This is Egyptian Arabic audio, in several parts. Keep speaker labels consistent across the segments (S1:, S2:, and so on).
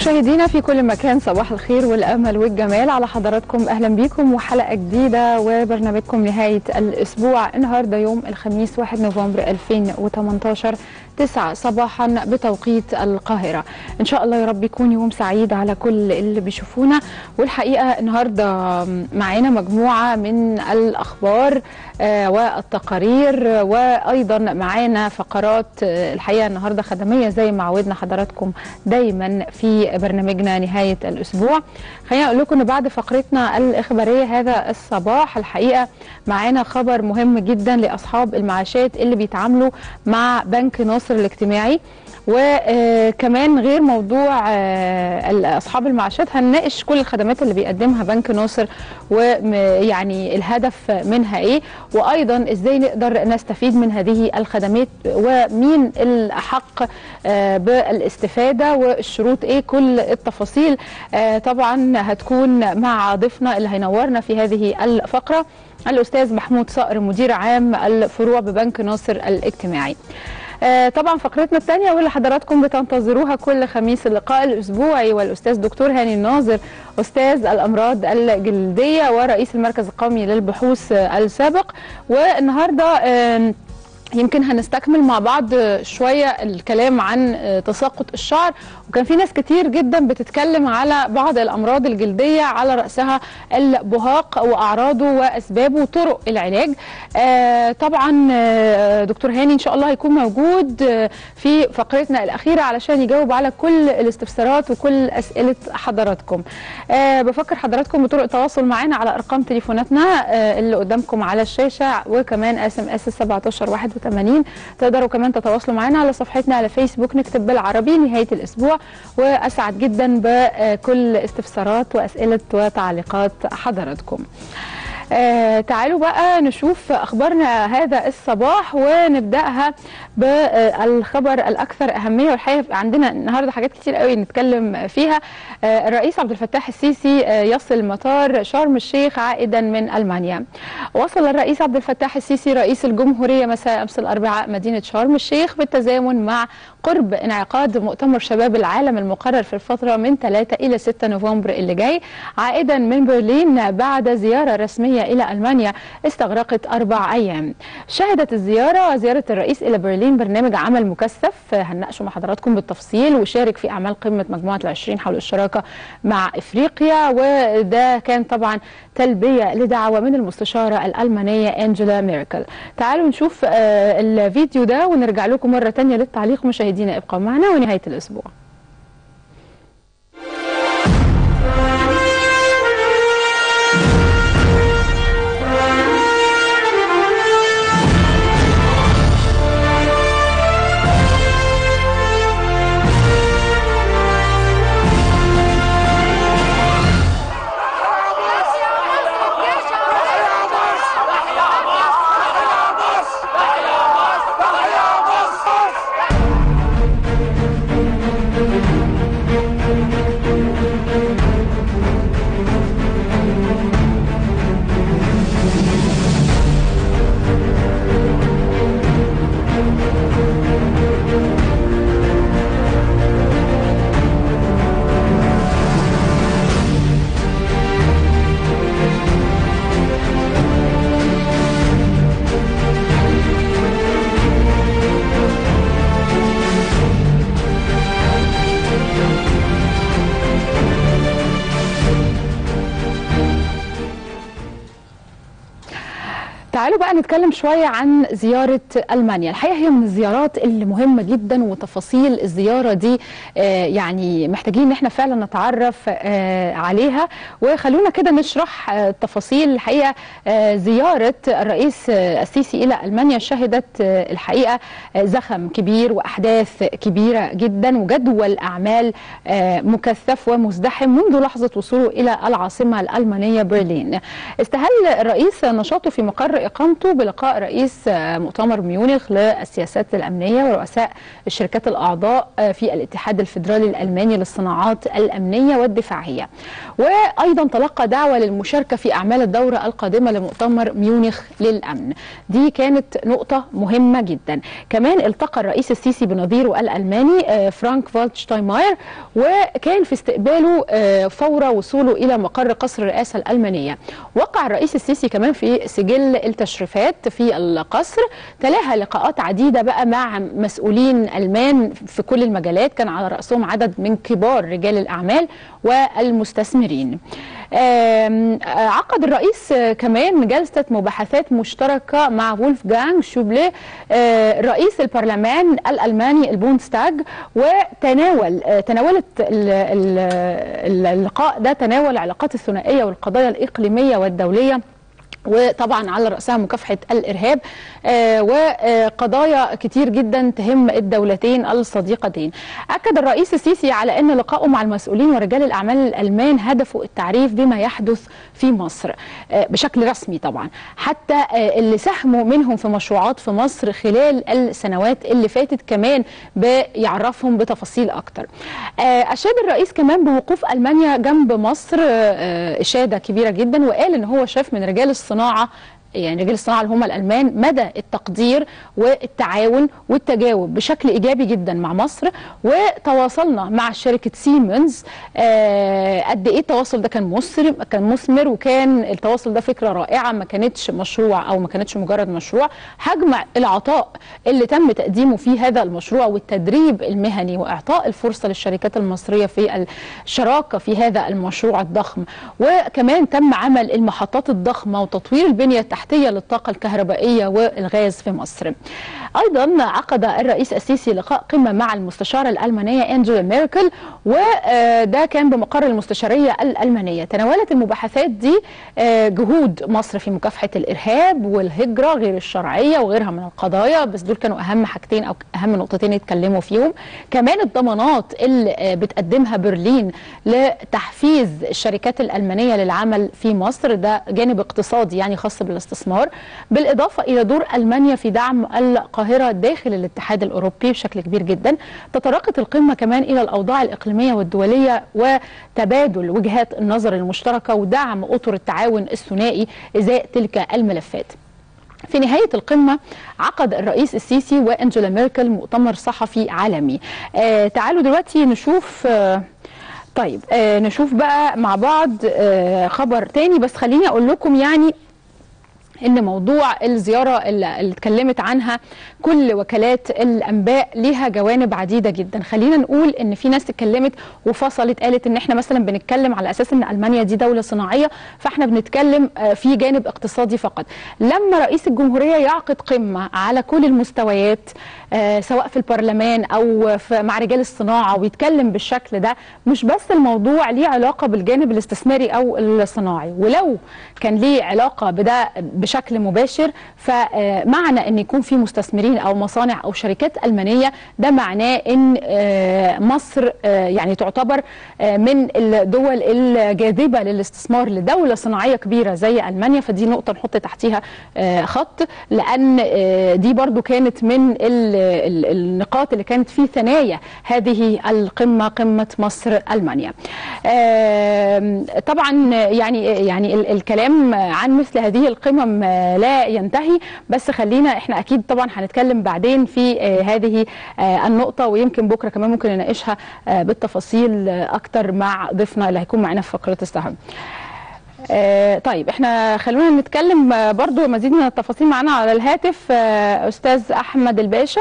S1: مشاهدينا في كل مكان صباح الخير والامل والجمال على حضراتكم اهلا بيكم وحلقه جديده وبرنامجكم نهايه الاسبوع النهارده يوم الخميس 1 نوفمبر 2018 9 صباحا بتوقيت القاهره ان شاء الله يا رب يكون يوم سعيد على كل اللي بيشوفونا والحقيقه النهارده معانا مجموعه من الاخبار آه، والتقارير وايضا معانا فقرات آه، الحقيقه النهارده خدميه زي ما عودنا حضراتكم دايما في برنامجنا نهايه الاسبوع خلينا اقول لكم ان بعد فقرتنا الاخباريه هذا الصباح الحقيقه معانا خبر مهم جدا لاصحاب المعاشات اللي بيتعاملوا مع بنك ناصر الاجتماعي وكمان غير موضوع آه، اصحاب المعاشات هنناقش كل الخدمات اللي بيقدمها بنك ناصر ويعني الهدف منها ايه وايضا ازاي نقدر نستفيد من هذه الخدمات ومين الاحق آه، بالاستفاده والشروط ايه كل التفاصيل آه، طبعا هتكون مع ضيفنا اللي هينورنا في هذه الفقره الاستاذ محمود صقر مدير عام الفروع ببنك ناصر الاجتماعي آه، طبعا فقرتنا الثانيه واللي حضراتكم بتنتظروها كل خميس اللقاء الاسبوعي والاستاذ دكتور هاني الناظر استاذ الامراض الجلديه ورئيس المركز القومي للبحوث آه، السابق والنهارده آم، يمكن هنستكمل مع بعض شوية الكلام عن تساقط الشعر وكان في ناس كتير جدا بتتكلم على بعض الأمراض الجلدية على رأسها البهاق وأعراضه وأسبابه وطرق العلاج آه، طبعا آه، دكتور هاني إن شاء الله هيكون موجود آه، في فقرتنا الأخيرة علشان يجاوب على كل الاستفسارات وكل أسئلة حضراتكم آه، بفكر حضراتكم بطرق التواصل معنا على أرقام تليفوناتنا آه، اللي قدامكم على الشاشة وكمان اس ام اس 1781 تقدروا كمان تتواصلوا معنا على صفحتنا على فيسبوك نكتب بالعربي نهاية الأسبوع وأسعد جدا بكل استفسارات وأسئلة وتعليقات حضراتكم آه تعالوا بقى نشوف اخبارنا هذا الصباح ونبداها بالخبر الاكثر اهميه والحقيقه عندنا النهارده حاجات كتير قوي نتكلم فيها آه الرئيس عبد الفتاح السيسي آه يصل مطار شرم الشيخ عائدا من المانيا وصل الرئيس عبد الفتاح السيسي رئيس الجمهوريه مساء امس الاربعاء مدينه شرم الشيخ بالتزامن مع قرب انعقاد مؤتمر شباب العالم المقرر في الفتره من 3 الى 6 نوفمبر اللي جاي عائدا من برلين بعد زياره رسميه الى المانيا استغرقت اربع ايام. شهدت الزياره زياره الرئيس الى برلين برنامج عمل مكثف هنناقشه مع حضراتكم بالتفصيل وشارك في اعمال قمه مجموعه العشرين حول الشراكه مع افريقيا وده كان طبعا تلبيه لدعوه من المستشاره الالمانيه انجела ميركل. تعالوا نشوف آه، الفيديو ده ونرجع لكم مره ثانيه للتعليق مشاهدينا ابقوا معنا ونهايه الاسبوع. تعالوا بقى نتكلم شوية عن زيارة ألمانيا الحقيقة هي من الزيارات اللي مهمة جدا وتفاصيل الزيارة دي آه، يعني محتاجين ان احنا فعلا نتعرف آه، عليها وخلونا كده نشرح آه، التفاصيل الحقيقة آه، زيارة الرئيس آه، السيسي إلى ألمانيا شهدت آه، الحقيقة آه، زخم كبير وأحداث كبيرة جدا وجدول أعمال آه، مكثف ومزدحم منذ لحظة وصوله إلى العاصمة الألمانية برلين استهل الرئيس نشاطه في مقر إقامة اقامته بلقاء رئيس مؤتمر ميونخ للسياسات الامنيه ورؤساء الشركات الاعضاء في الاتحاد الفيدرالي الالماني للصناعات الامنيه والدفاعيه. وايضا تلقى دعوه للمشاركه في اعمال الدوره القادمه لمؤتمر ميونخ للامن. دي كانت نقطه مهمه جدا. كمان التقى الرئيس السيسي بنظيره الالماني فرانك فالتشتاينماير وكان في استقباله فور وصوله الى مقر قصر الرئاسه الالمانيه. وقع الرئيس السيسي كمان في سجل التشريفات في القصر تلاها لقاءات عديده بقى مع مسؤولين المان في كل المجالات كان على راسهم عدد من كبار رجال الاعمال والمستثمرين. عقد الرئيس كمان جلسه مباحثات مشتركه مع وولف جانج شوبلي رئيس البرلمان الالماني البونستاج وتناول تناولت اللقاء ده تناول العلاقات الثنائيه والقضايا الاقليميه والدوليه وطبعا على رأسها مكافحة الإرهاب آه وقضايا كتير جدا تهم الدولتين الصديقتين أكد الرئيس السيسي على أن لقائه مع المسؤولين ورجال الأعمال الألمان هدفه التعريف بما يحدث في مصر آه بشكل رسمي طبعا حتى آه اللي ساهموا منهم في مشروعات في مصر خلال السنوات اللي فاتت كمان بيعرفهم بتفاصيل أكتر أشاد الرئيس كمان بوقوف ألمانيا جنب مصر إشادة كبيرة جدا وقال أن هو شاف من رجال الصناعة الصناعه يعني رجال الصناعه اللي هم الالمان مدى التقدير والتعاون والتجاوب بشكل ايجابي جدا مع مصر وتواصلنا مع شركه سيمنز آه قد ايه التواصل ده كان مثمر كان مثمر وكان التواصل ده فكره رائعه ما كانتش مشروع او ما كانتش مجرد مشروع حجم العطاء اللي تم تقديمه في هذا المشروع والتدريب المهني واعطاء الفرصه للشركات المصريه في الشراكه في هذا المشروع الضخم وكمان تم عمل المحطات الضخمه وتطوير البنيه التحتيه للطاقة الكهربائية والغاز في مصر أيضا عقد الرئيس السيسي لقاء قمة مع المستشارة الألمانية أنجيلا ميركل وده كان بمقر المستشارية الألمانية تناولت المباحثات دي جهود مصر في مكافحة الإرهاب والهجرة غير الشرعية وغيرها من القضايا بس دول كانوا أهم حاجتين أو أهم نقطتين يتكلموا فيهم كمان الضمانات اللي بتقدمها برلين لتحفيز الشركات الألمانية للعمل في مصر ده جانب اقتصادي يعني خاص بالاستثمار بالإضافة إلى دور ألمانيا في دعم القاهرة داخل الاتحاد الأوروبي بشكل كبير جدا تطرقت القمة كمان إلى الأوضاع الإقليمية والدولية وتبادل وجهات النظر المشتركة ودعم أطر التعاون الثنائي إزاء تلك الملفات في نهاية القمة عقد الرئيس السيسي وأنجيلا ميركل مؤتمر صحفي عالمي آه تعالوا دلوقتي نشوف آه طيب آه نشوف بقى مع بعض آه خبر تاني بس خليني أقول لكم يعني ان موضوع الزياره اللي اتكلمت عنها كل وكالات الانباء ليها جوانب عديده جدا خلينا نقول ان في ناس اتكلمت وفصلت قالت ان احنا مثلا بنتكلم على اساس ان المانيا دي دوله صناعيه فاحنا بنتكلم في جانب اقتصادي فقط لما رئيس الجمهوريه يعقد قمه على كل المستويات سواء في البرلمان او في مع رجال الصناعه ويتكلم بالشكل ده مش بس الموضوع ليه علاقه بالجانب الاستثماري او الصناعي ولو كان ليه علاقه بده بشكل مباشر فمعنى ان يكون في مستثمرين او مصانع او شركات المانيه ده معناه ان مصر يعني تعتبر من الدول الجاذبه للاستثمار لدوله صناعيه كبيره زي المانيا فدي نقطه نحط تحتيها خط لان دي برضو كانت من النقاط اللي كانت في ثنايا هذه القمه قمه مصر المانيا طبعا يعني يعني الكلام عن مثل هذه القمم لا ينتهي بس خلينا احنا اكيد طبعا هنتكلم بعدين في هذه النقطه ويمكن بكره كمان ممكن نناقشها بالتفاصيل اكتر مع ضيفنا اللي هيكون معانا في فقره السهم آه طيب احنا خلونا نتكلم برضو مزيد من التفاصيل معانا على الهاتف آه استاذ احمد الباشا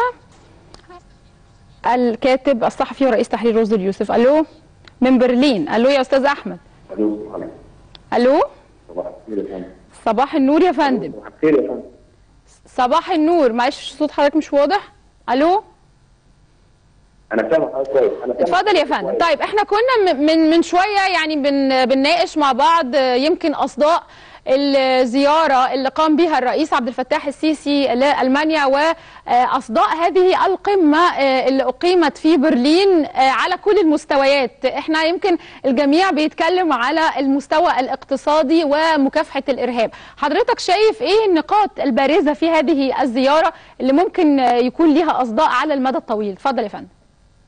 S1: الكاتب الصحفي ورئيس تحرير رز اليوسف الو من برلين الو يا استاذ احمد
S2: الو
S1: الو
S2: صباح الخير يا فندم
S1: صباح النور يا فندم
S2: صباح الخير يا فندم
S1: صباح النور معلش صوت حضرتك مش واضح الو
S2: انا سامع حضرتك كويس انا سامع
S1: اتفضل يا فندم طيب احنا كنا من من شويه يعني بن بنناقش مع بعض يمكن اصداء الزياره اللي قام بها الرئيس عبد الفتاح السيسي لالمانيا واصداء هذه القمه اللي اقيمت في برلين على كل المستويات احنا يمكن الجميع بيتكلم على المستوى الاقتصادي ومكافحه الارهاب حضرتك شايف ايه النقاط البارزه في هذه الزياره اللي ممكن يكون ليها اصداء على المدى الطويل اتفضل يا فندم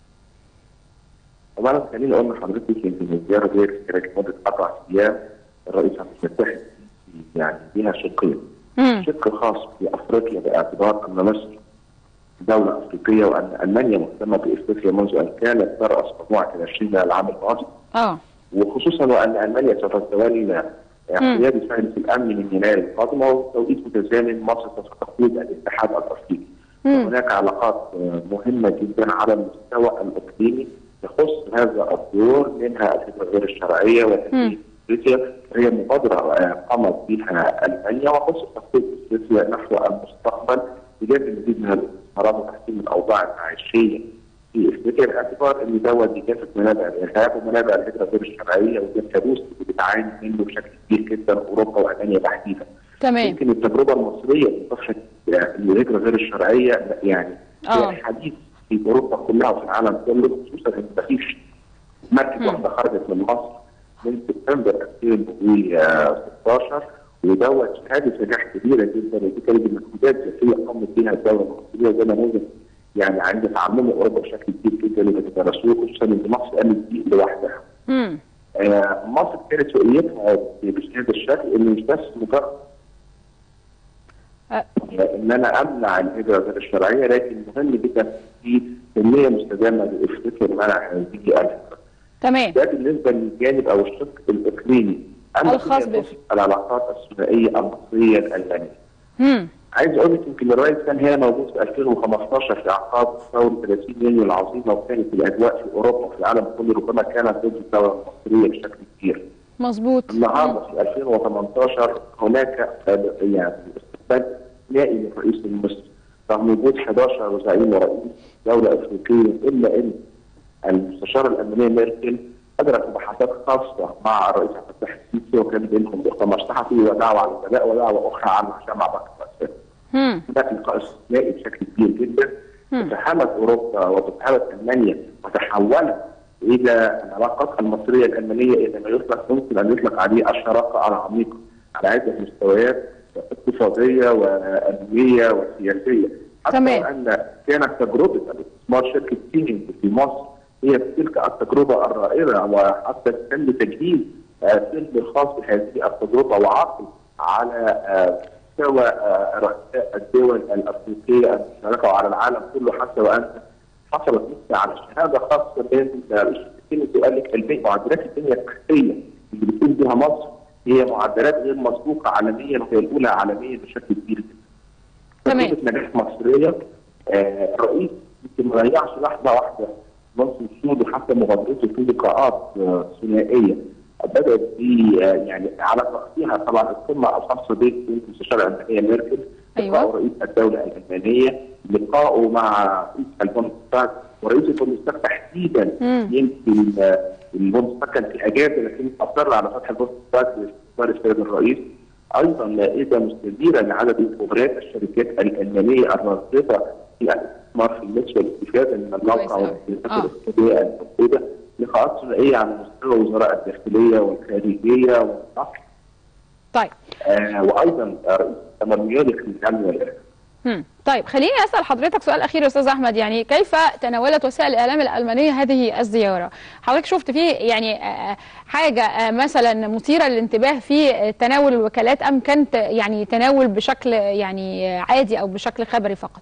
S2: طبعا خليني اقول لحضرتك يمكن الزياره دي كانت مده اربع ايام الرئيس عبد الفتاح السيسي يعني ليها شقين شق خاص بافريقيا باعتبار ان مصر دوله افريقيه وان المانيا مهتمه بافريقيا منذ ان كانت تراس مجموعه العشرين من العام الماضي
S1: اه
S2: وخصوصا وان المانيا سوف تتولى قياده مجلس الامن من يناير القادم وتوقيت متزامن مصر سوف تقود الاتحاد الافريقي. هناك علاقات مهمه جدا على المستوى الاقليمي تخص هذا الدور منها الهجره غير الشرعيه وتنميه افريقيا هي مبادره قامت بها المانيا وخص تخطيط افريقيا نحو المستقبل بجانب المزيد من الاستثمارات وتحسين الاوضاع المعيشيه في افريقيا باعتبار ان دوت بيكافح منابع الارهاب ومنابع الهجره غير الشرعيه وده الكابوس اللي بتعاني منه بشكل كبير جدا اوروبا والمانيا تحديدا.
S1: تمام
S2: يمكن التجربه المصريه في مكافحه الهجره غير الشرعيه يعني
S1: اه
S2: حديث في اوروبا كلها وفي العالم كله خصوصا ان مفيش مركب واحده خرجت من مصر من سبتمبر 2016 ودوت شهاده نجاح كبيره جدا ودي كانت مجهودات ذاتيه قامت بها الدوله المصريه زي ما نقول يعني عند تعلم اوروبا بشكل كبير جدا اللي بتدرسوه خصوصا ان مصر قامت بيه لوحدها.
S1: امم
S2: آه مصر كانت رؤيتها بهذا الشكل ان مش بس مجرد
S1: أه.
S2: ان انا امنع الهجره غير الشرعيه لكن مهم جدا في تنميه مستدامه لافريقيا بمنع هذه الهجره.
S1: تمام
S2: ده بالنسبه للجانب او الشق الاقليمي. اما
S1: الخاص
S2: فيما يخص العلاقات الثنائيه المصريه الالمانيه.
S1: امم
S2: عايز اقول لك يمكن الرئيس كان هنا موجود في 2015 في اعقاب ثوره 30 يونيو العظيمه وكانت الاجواء في اوروبا وفي العالم كله ربما كانت ضد الدوله المصريه بشكل كبير.
S1: مظبوط
S2: النهارده في 2018 هناك يعني استقبال نائي للرئيس المصري رغم وجود 11 زعيم ورئيس دوله افريقيه الا ان المستشاره الامنيه ميركل ادرك محادثات خاصه مع الرئيس عبد الفتاح السيسي وكان بينهم مؤتمر صحفي ودعوه على البلاء ودعوه اخرى على المجتمع باقي الاسباب.
S1: امم
S2: هناك لقاء استثنائي بشكل كبير جدا تفهمت اوروبا وتفهمت المانيا وتحولت الى العلاقات المصريه الالمانيه الى ما يطلق ممكن ان يطلق عليه الشراكه العميقه على عده مستويات اقتصاديه وامنيه وسياسيه حتى
S1: تمام.
S2: ان كانت تجربه الاستثمار شركه سيمنز في مصر هي تلك التجربه الرائده وحتى تم تجهيز آه، فيلم خاص بهذه التجربه وعقد على آه، مستوى آه، رؤساء الدول الافريقيه المشاركه وعلى العالم كله حتى وان حصلت مثل على شهاده خاصه من الشركتين تقول لك البيئة معدلات البنيه التحتيه اللي بتقوم بها مصر هي معدلات غير مسبوقه عالميا وهي الاولى عالميا بشكل كبير جدا.
S1: تمام.
S2: تجربه نجاح مصريه آه، الرئيس يمكن ما ضيعش لحظه واحده منصب السود وحتى مبادرته في لقاءات آه، ثنائيه بدات ب آه، يعني على تقديرها طبعا القمه الخاصه بالمستشار الامريكيه ميركل
S1: أيوة.
S2: لقاء رئيس الدوله الالمانيه لقائه مع رئيس البوندستاغ ورئيس البوندستاغ تحديدا
S1: مم.
S2: يمكن آه، البوندستاغ كان في اجازه لكن اصر على فتح البوندستاغ لاستقبال السيد الرئيس ايضا مائده مستديره لعدد خبرات الشركات الالمانيه الراغبه في الاستثمار في مصر والاستفاده من الموقع
S1: كويس أوي.
S2: والسياسات
S1: آه.
S2: الاقتصاديه الموجوده لقاءات ثنائيه على مستوى وزراء الداخليه والخارجيه والنقل
S1: طيب
S2: آه وايضا رئيس التمريات للامن والارهاب
S1: مم. طيب خليني اسال حضرتك سؤال اخير يا استاذ احمد يعني كيف تناولت وسائل الاعلام الالمانيه هذه الزياره؟ حضرتك شفت فيه يعني آه، حاجه آه، مثلا مثيره للانتباه في آه، تناول الوكالات ام كانت يعني تناول بشكل يعني آه، عادي او بشكل خبري فقط؟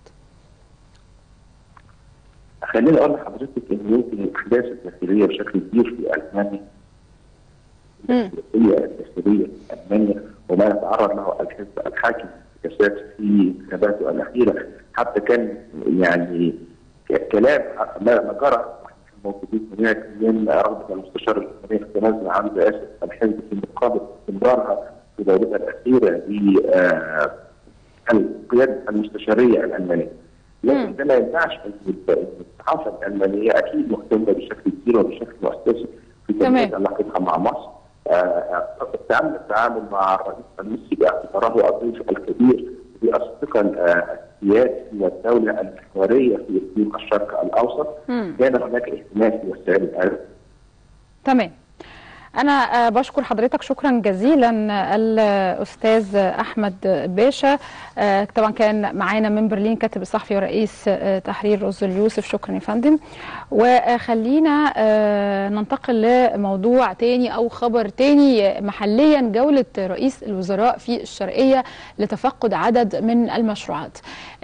S2: خليني اقول لحضرتك ان يمكن الاحداث الداخليه بشكل كبير في المانيا
S1: مم.
S2: الداخليه الداخليه في المانيا وما يتعرض له الحزب الحاكم كسات في انتخاباته الاخيره حتى كان يعني ك- كلام ما ما جرى موجودين هناك من رغبه المستشار الالماني في التنازل عن رئاسه الحزب في مقابل استمرارها في دورتها الاخيره ب آه، القياده المستشاريه الالمانيه. لكن ده ما يمنعش ان إن الصحافه الالمانيه اكيد مهتمه بشكل كبير وبشكل مؤسسي في
S1: تمام.
S2: تنميه علاقتها مع مصر تم التعامل مع الرئيس الروسي باعتباره الضيف الكبير للثقه السياسي والدوله المحوريه في اقليم الشرق الاوسط كان هناك اهتمام في وسائل الاعلام
S1: تمام أنا بشكر حضرتك شكرا جزيلا الأستاذ أحمد باشا طبعا كان معانا من برلين كاتب الصحفي ورئيس تحرير رز اليوسف شكرا يا فندم وخلينا ننتقل لموضوع تاني أو خبر تاني محليا جولة رئيس الوزراء في الشرقية لتفقد عدد من المشروعات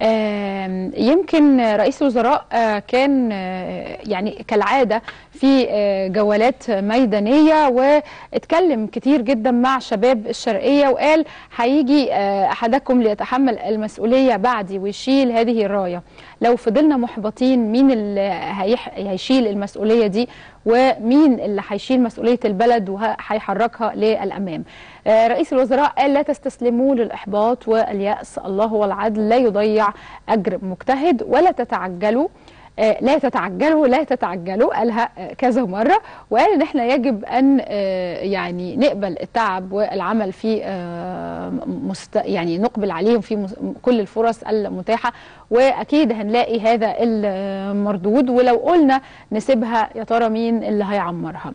S1: يمكن رئيس الوزراء كان يعني كالعادة في جولات ميدانية واتكلم كتير جدا مع شباب الشرقية وقال هيجي أحدكم ليتحمل المسؤولية بعدي ويشيل هذه الراية لو فضلنا محبطين مين اللي هيشيل المسؤولية دي ومين اللي هيشيل مسؤولية البلد وهيحركها للأمام رئيس الوزراء قال لا تستسلموا للإحباط واليأس الله هو العدل لا يضيع أجر مجتهد ولا تتعجلوا لا تتعجلوا لا تتعجلوا قالها كذا مرة وقال ان احنا يجب ان يعني نقبل التعب والعمل في مست يعني نقبل عليهم في كل الفرص المتاحة واكيد هنلاقي هذا المردود ولو قلنا نسيبها يا ترى مين اللي هيعمرها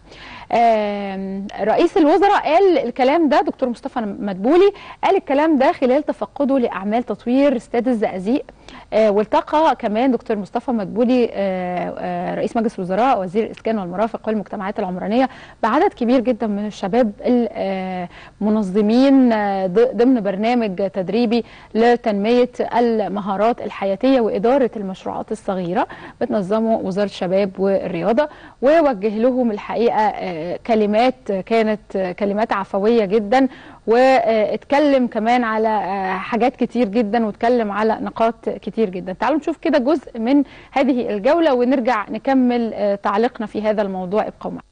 S1: رئيس الوزراء قال الكلام ده دكتور مصطفى مدبولي قال الكلام ده خلال تفقده لاعمال تطوير استاد الزقازيق آه والتقى كمان دكتور مصطفى مدبولي آه آه رئيس مجلس الوزراء وزير الاسكان والمرافق والمجتمعات العمرانيه بعدد كبير جدا من الشباب المنظمين ضمن برنامج تدريبي لتنميه المهارات الحياتيه واداره المشروعات الصغيره بتنظمه وزاره الشباب والرياضه ووجه لهم الحقيقه كلمات كانت كلمات عفويه جدا واتكلم كمان على حاجات كتير جدا واتكلم على نقاط كتير جدا تعالوا نشوف كده جزء من هذه الجولة ونرجع نكمل تعليقنا في هذا الموضوع ابقوا معنا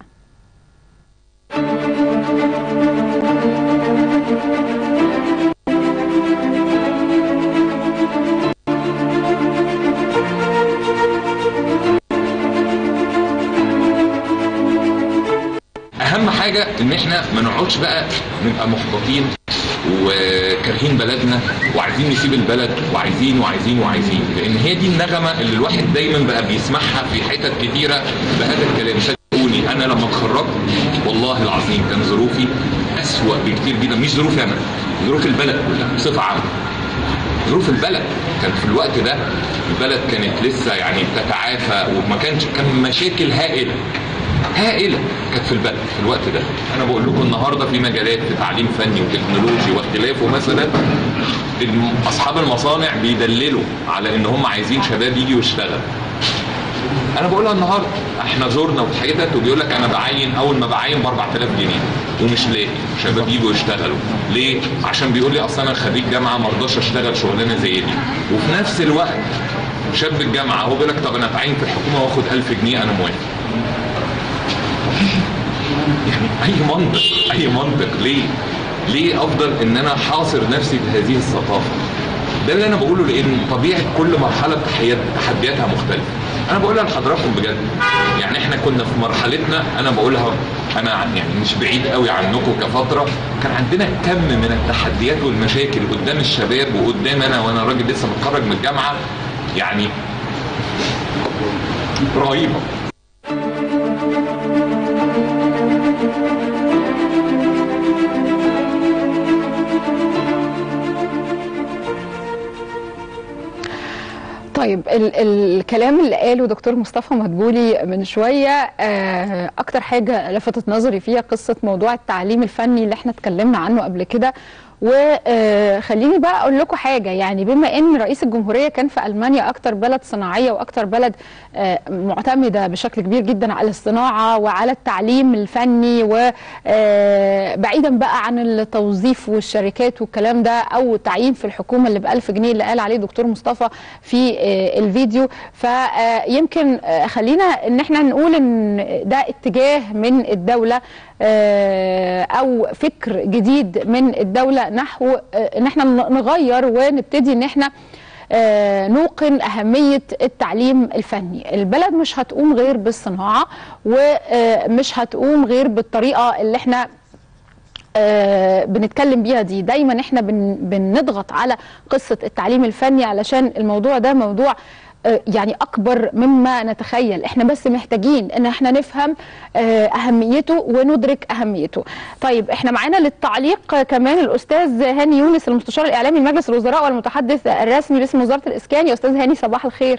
S3: اهم حاجه ان احنا ما نقعدش بقى نبقى محبطين وكارهين بلدنا وعايزين نسيب البلد وعايزين وعايزين وعايزين لان هي دي النغمه اللي الواحد دايما بقى بيسمعها في حتت كتيره بهذا الكلام صدقوني انا لما اتخرجت والله العظيم كان ظروفي اسوأ بكتير جدا مش ظروفي انا ظروف البلد كلها بصفه عامه ظروف البلد كان في الوقت ده البلد كانت لسه يعني بتتعافى وما كانش كان مشاكل هائله هائله كانت في البلد في الوقت ده انا بقول لكم النهارده في مجالات في تعليم فني وتكنولوجي واختلافه مثلا اصحاب المصانع بيدللوا على ان هم عايزين شباب يجي ويشتغل انا بقولها النهارده احنا زورنا وحتت وبيقول لك انا بعين اول ما بعين ب 4000 جنيه ومش لاقي شباب يجوا يشتغلوا ليه؟ عشان بيقول لي اصل انا خريج جامعه ما رضاش اشتغل شغلانه زي دي وفي نفس الوقت شاب الجامعه هو بيقول لك طب انا اتعين في الحكومه واخد 1000 جنيه انا موافق يعني اي منطق اي منطق ليه ليه افضل ان انا حاصر نفسي بهذه الثقافه ده اللي انا بقوله لان طبيعه كل مرحله تحدياتها مختلفه انا بقولها لحضراتكم بجد يعني احنا كنا في مرحلتنا انا بقولها انا يعني مش بعيد قوي عنكم كفتره كان عندنا كم من التحديات والمشاكل قدام الشباب وقدام انا وانا راجل لسه متخرج من الجامعه يعني رهيبه
S1: طيب ال الكلام اللي قاله دكتور مصطفى مدبولي من شويه آه اكتر حاجه لفتت نظري فيها قصه موضوع التعليم الفني اللي احنا اتكلمنا عنه قبل كده وخليني بقى اقول لكم حاجه يعني بما ان رئيس الجمهوريه كان في المانيا اكتر بلد صناعيه واكتر بلد معتمده بشكل كبير جدا على الصناعه وعلى التعليم الفني وبعيدا بقى عن التوظيف والشركات والكلام ده او تعيين في الحكومه اللي ب 1000 جنيه اللي قال عليه دكتور مصطفى في الفيديو فيمكن خلينا ان احنا نقول ان ده اتجاه من الدوله او فكر جديد من الدوله نحو ان احنا نغير ونبتدي ان احنا نوقن أهمية التعليم الفني البلد مش هتقوم غير بالصناعة ومش هتقوم غير بالطريقة اللي احنا آه بنتكلم بيها دي دايما احنا بن بنضغط على قصه التعليم الفني علشان الموضوع ده موضوع آه يعني اكبر مما نتخيل احنا بس محتاجين ان احنا نفهم آه اهميته وندرك اهميته طيب احنا معانا للتعليق كمان الاستاذ هاني يونس المستشار الاعلامي لمجلس الوزراء والمتحدث الرسمي باسم وزاره الاسكان يا استاذ هاني صباح الخير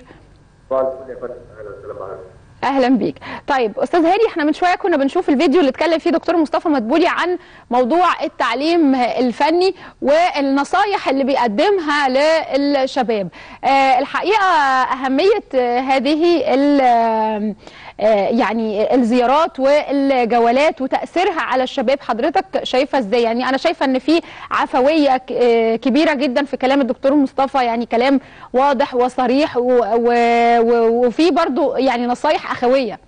S1: اهلا بيك طيب استاذ هاني احنا من شويه كنا بنشوف الفيديو اللي اتكلم فيه دكتور مصطفى مدبولي عن موضوع التعليم الفني والنصايح اللي بيقدمها للشباب آه الحقيقه اهميه هذه يعني الزيارات والجولات وتاثيرها على الشباب حضرتك شايفه ازاي يعني انا شايفه ان في عفويه كبيره جدا في كلام الدكتور مصطفى يعني كلام واضح وصريح وفي برضو يعني نصايح اخويه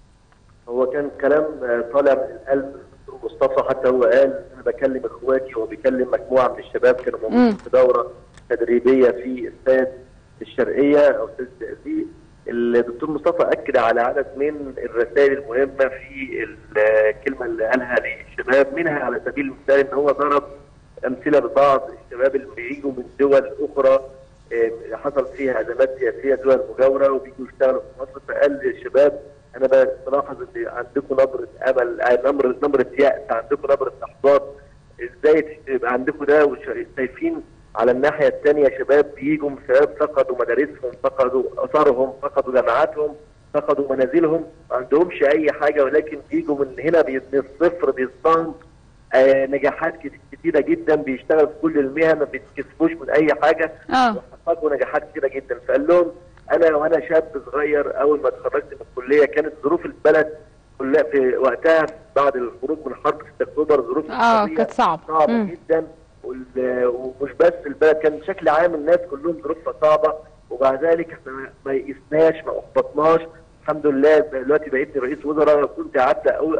S4: هو كان كلام طالع من القلب الدكتور مصطفى حتى هو قال انا بكلم اخواتي وهو بيكلم مجموعه من الشباب كانوا موجودين في دوره تدريبيه في استاد الشرقيه او استاد الزقازيق الدكتور مصطفى اكد على عدد من الرسائل المهمه في الكلمه اللي قالها للشباب منها على سبيل المثال ان هو ضرب امثله ببعض الشباب اللي بيجوا من دول اخرى حصل فيها ازمات سياسيه دول مجاوره وبيجوا يشتغلوا في مصر فقال للشباب انا بلاحظ ان عندكم نبره امل نبره نبره يأس عندكم نبره احباط ازاي يبقى عندكم ده وشايفين على الناحيه الثانيه شباب بيجوا شباب فقدوا مدارسهم فقدوا اثارهم فقدوا جامعاتهم فقدوا منازلهم ما عندهمش اي حاجه ولكن بيجوا من هنا من الصفر بيصطنوا آه نجاحات كتيره جدا بيشتغل في كل المهن ما بيتكسفوش من اي حاجه
S1: اه
S4: وحققوا نجاحات كتيره جدا فقال لهم انا وانا شاب صغير اول ما اتخرجت من الكليه كانت ظروف البلد كلها في وقتها بعد الخروج من حرب 6 اكتوبر ظروف
S1: اه كانت صعبه
S4: صعبه مم. جدا ومش بس البلد كان بشكل عام الناس كلهم ظروفها صعبه ومع ذلك احنا ما يئسناش ما احبطناش الحمد لله دلوقتي بقيت رئيس وزراء كنت قعدت اقول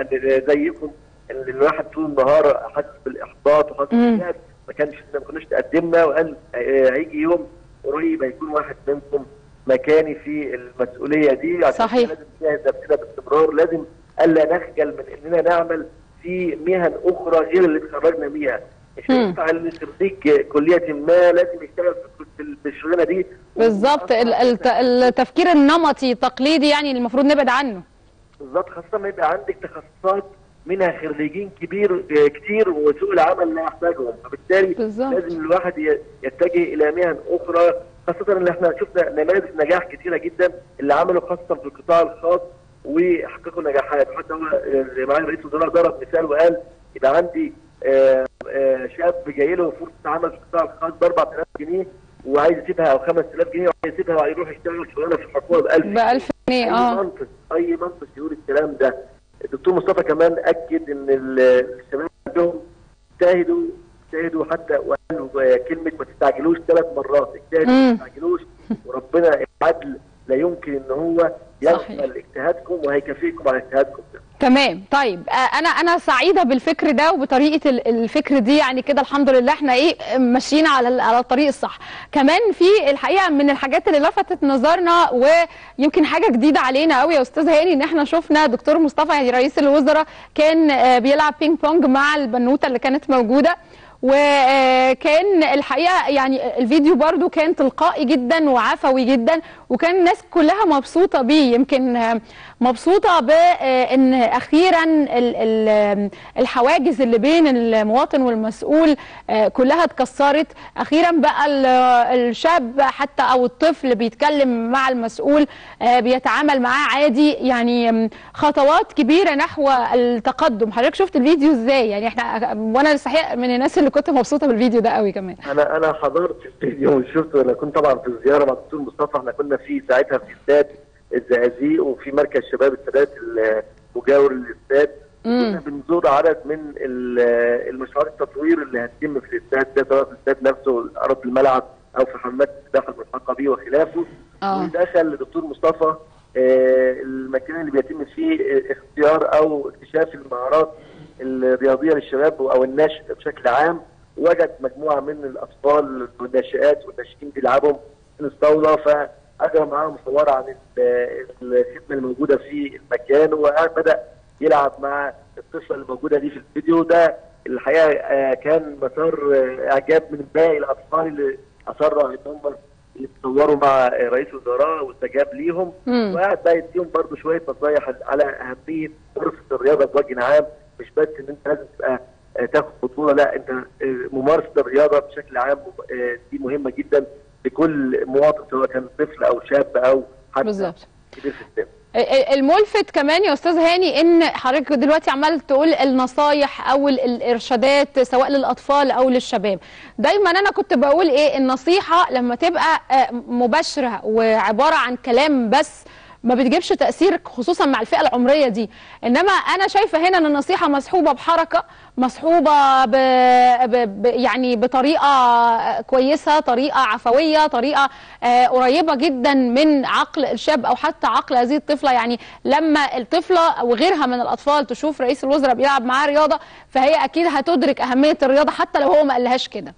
S4: زيكم ان الواحد طول النهار حاسس بالاحباط وحاسس باليأس ما كانش ما كناش تقدمنا وقال هيجي يوم قريب هيكون واحد منكم مكاني في المسؤوليه دي
S1: صحيح
S4: لازم نجهز نفسنا باستمرار لازم الا نخجل من اننا نعمل في مهن اخرى غير اللي اتخرجنا بيها مش هينفع اللي خريج كليه ما لازم يشتغل في الشغلانه دي
S1: بالظبط التفكير النمطي التقليدي يعني المفروض نبعد عنه
S4: بالظبط خاصه ما يبقى عندك تخصصات منها خريجين كبير كتير وسوق العمل لا يحتاجهم فبالتالي
S1: بالزبط.
S4: لازم الواحد يتجه الى مهن اخرى خاصه ان احنا شفنا نماذج نجاح كتيره جدا اللي عملوا خاصه في القطاع الخاص وحققوا نجاحات حتى هو زي معالي رئيس الوزراء ضرب مثال وقال يبقى عندي آآ آآ شاب جاي له فرصه عمل في القطاع الخاص ب 4000 جنيه وعايز يسيبها او 5000 جنيه وعايز يسيبها وهيروح يشتغل شغلانه في الحكومه ب 1000
S1: ب 1000 جنيه اه
S4: اي منطق اي منطق يقول الكلام ده الدكتور مصطفى كمان اكد ان الشباب عندهم اجتهدوا اجتهدوا حتى وقالوا كلمه ما تستعجلوش ثلاث مرات اجتهدوا ما تستعجلوش وربنا العدل لا يمكن ان هو يغفل اجتهادكم وهيكافئكم على اجتهادكم ده
S1: تمام طيب انا انا سعيده بالفكر ده وبطريقه الفكر دي يعني كده الحمد لله احنا ايه ماشيين على على الطريق الصح كمان في الحقيقه من الحاجات اللي لفتت نظرنا ويمكن حاجه جديده علينا قوي يا استاذ هاني ان احنا شفنا دكتور مصطفى يعني رئيس الوزراء كان بيلعب بينج بونج مع البنوته اللي كانت موجوده وكان الحقيقه يعني الفيديو برضو كان تلقائي جدا وعفوي جدا وكان الناس كلها مبسوطه بيه يمكن مبسوطه بان اخيرا الحواجز اللي بين المواطن والمسؤول كلها اتكسرت اخيرا بقى الشاب حتى او الطفل بيتكلم مع المسؤول بيتعامل معاه عادي يعني خطوات كبيره نحو التقدم حضرتك شفت الفيديو ازاي يعني احنا وانا صحيح من الناس اللي كنت مبسوطه بالفيديو ده قوي كمان
S4: انا انا حضرت الفيديو وشفته انا كنت طبعا في الزياره مع الدكتور مصطفى احنا كنا في ساعتها في استاد الزقازيق وفي مركز شباب السادات المجاور للاستاد كنا بنزور عدد من المشروعات التطوير اللي هتتم في الاستاد ده سواء في الاستاد نفسه ارض الملعب او في حمامات السباحه الملحقه به وخلافه
S1: آه.
S4: ودخل الدكتور مصطفى آه المكان اللي بيتم فيه اختيار او اكتشاف المهارات الرياضيه للشباب او الناشئ بشكل عام وجد مجموعه من الاطفال والناشئات والناشئين بيلعبوا تنس طاوله فاجرى معاهم حوار عن الخدمه الموجوده في المكان وبدا يلعب مع الطفله الموجوده دي في الفيديو ده الحقيقه آه، كان مسار آه، اعجاب من باقي الاطفال اللي اصروا ان هم يتصوروا مع آه، رئيس الوزراء واستجاب ليهم
S1: مم.
S4: وقعد بقى يديهم برضه شويه نصايح على اهميه دراسه الرياضه بوجه عام مش بس ان انت لازم تبقى آه، تاخد بطوله لا انت آه، ممارسه الرياضه بشكل عام آه، دي مهمه جدا لكل مواطن سواء كان طفل او شاب او حتى
S1: بالظبط
S4: كبير في السن
S1: الملفت كمان يا استاذ هاني ان حضرتك دلوقتي عمال تقول النصايح او ال- الارشادات سواء للاطفال او للشباب دايما انا كنت بقول ايه النصيحه لما تبقى آه، مباشره وعباره عن كلام بس ما بتجيبش تاثير خصوصا مع الفئه العمريه دي انما انا شايفه هنا ان النصيحه مصحوبه بحركه مصحوبه ب... ب... ب... يعني بطريقه كويسه طريقه عفويه طريقه آه، قريبه جدا من عقل الشاب او حتى عقل هذه الطفله يعني لما الطفله او غيرها من الاطفال تشوف رئيس الوزراء بيلعب معاه رياضه فهي اكيد هتدرك اهميه الرياضه حتى لو هو ما قالهاش كده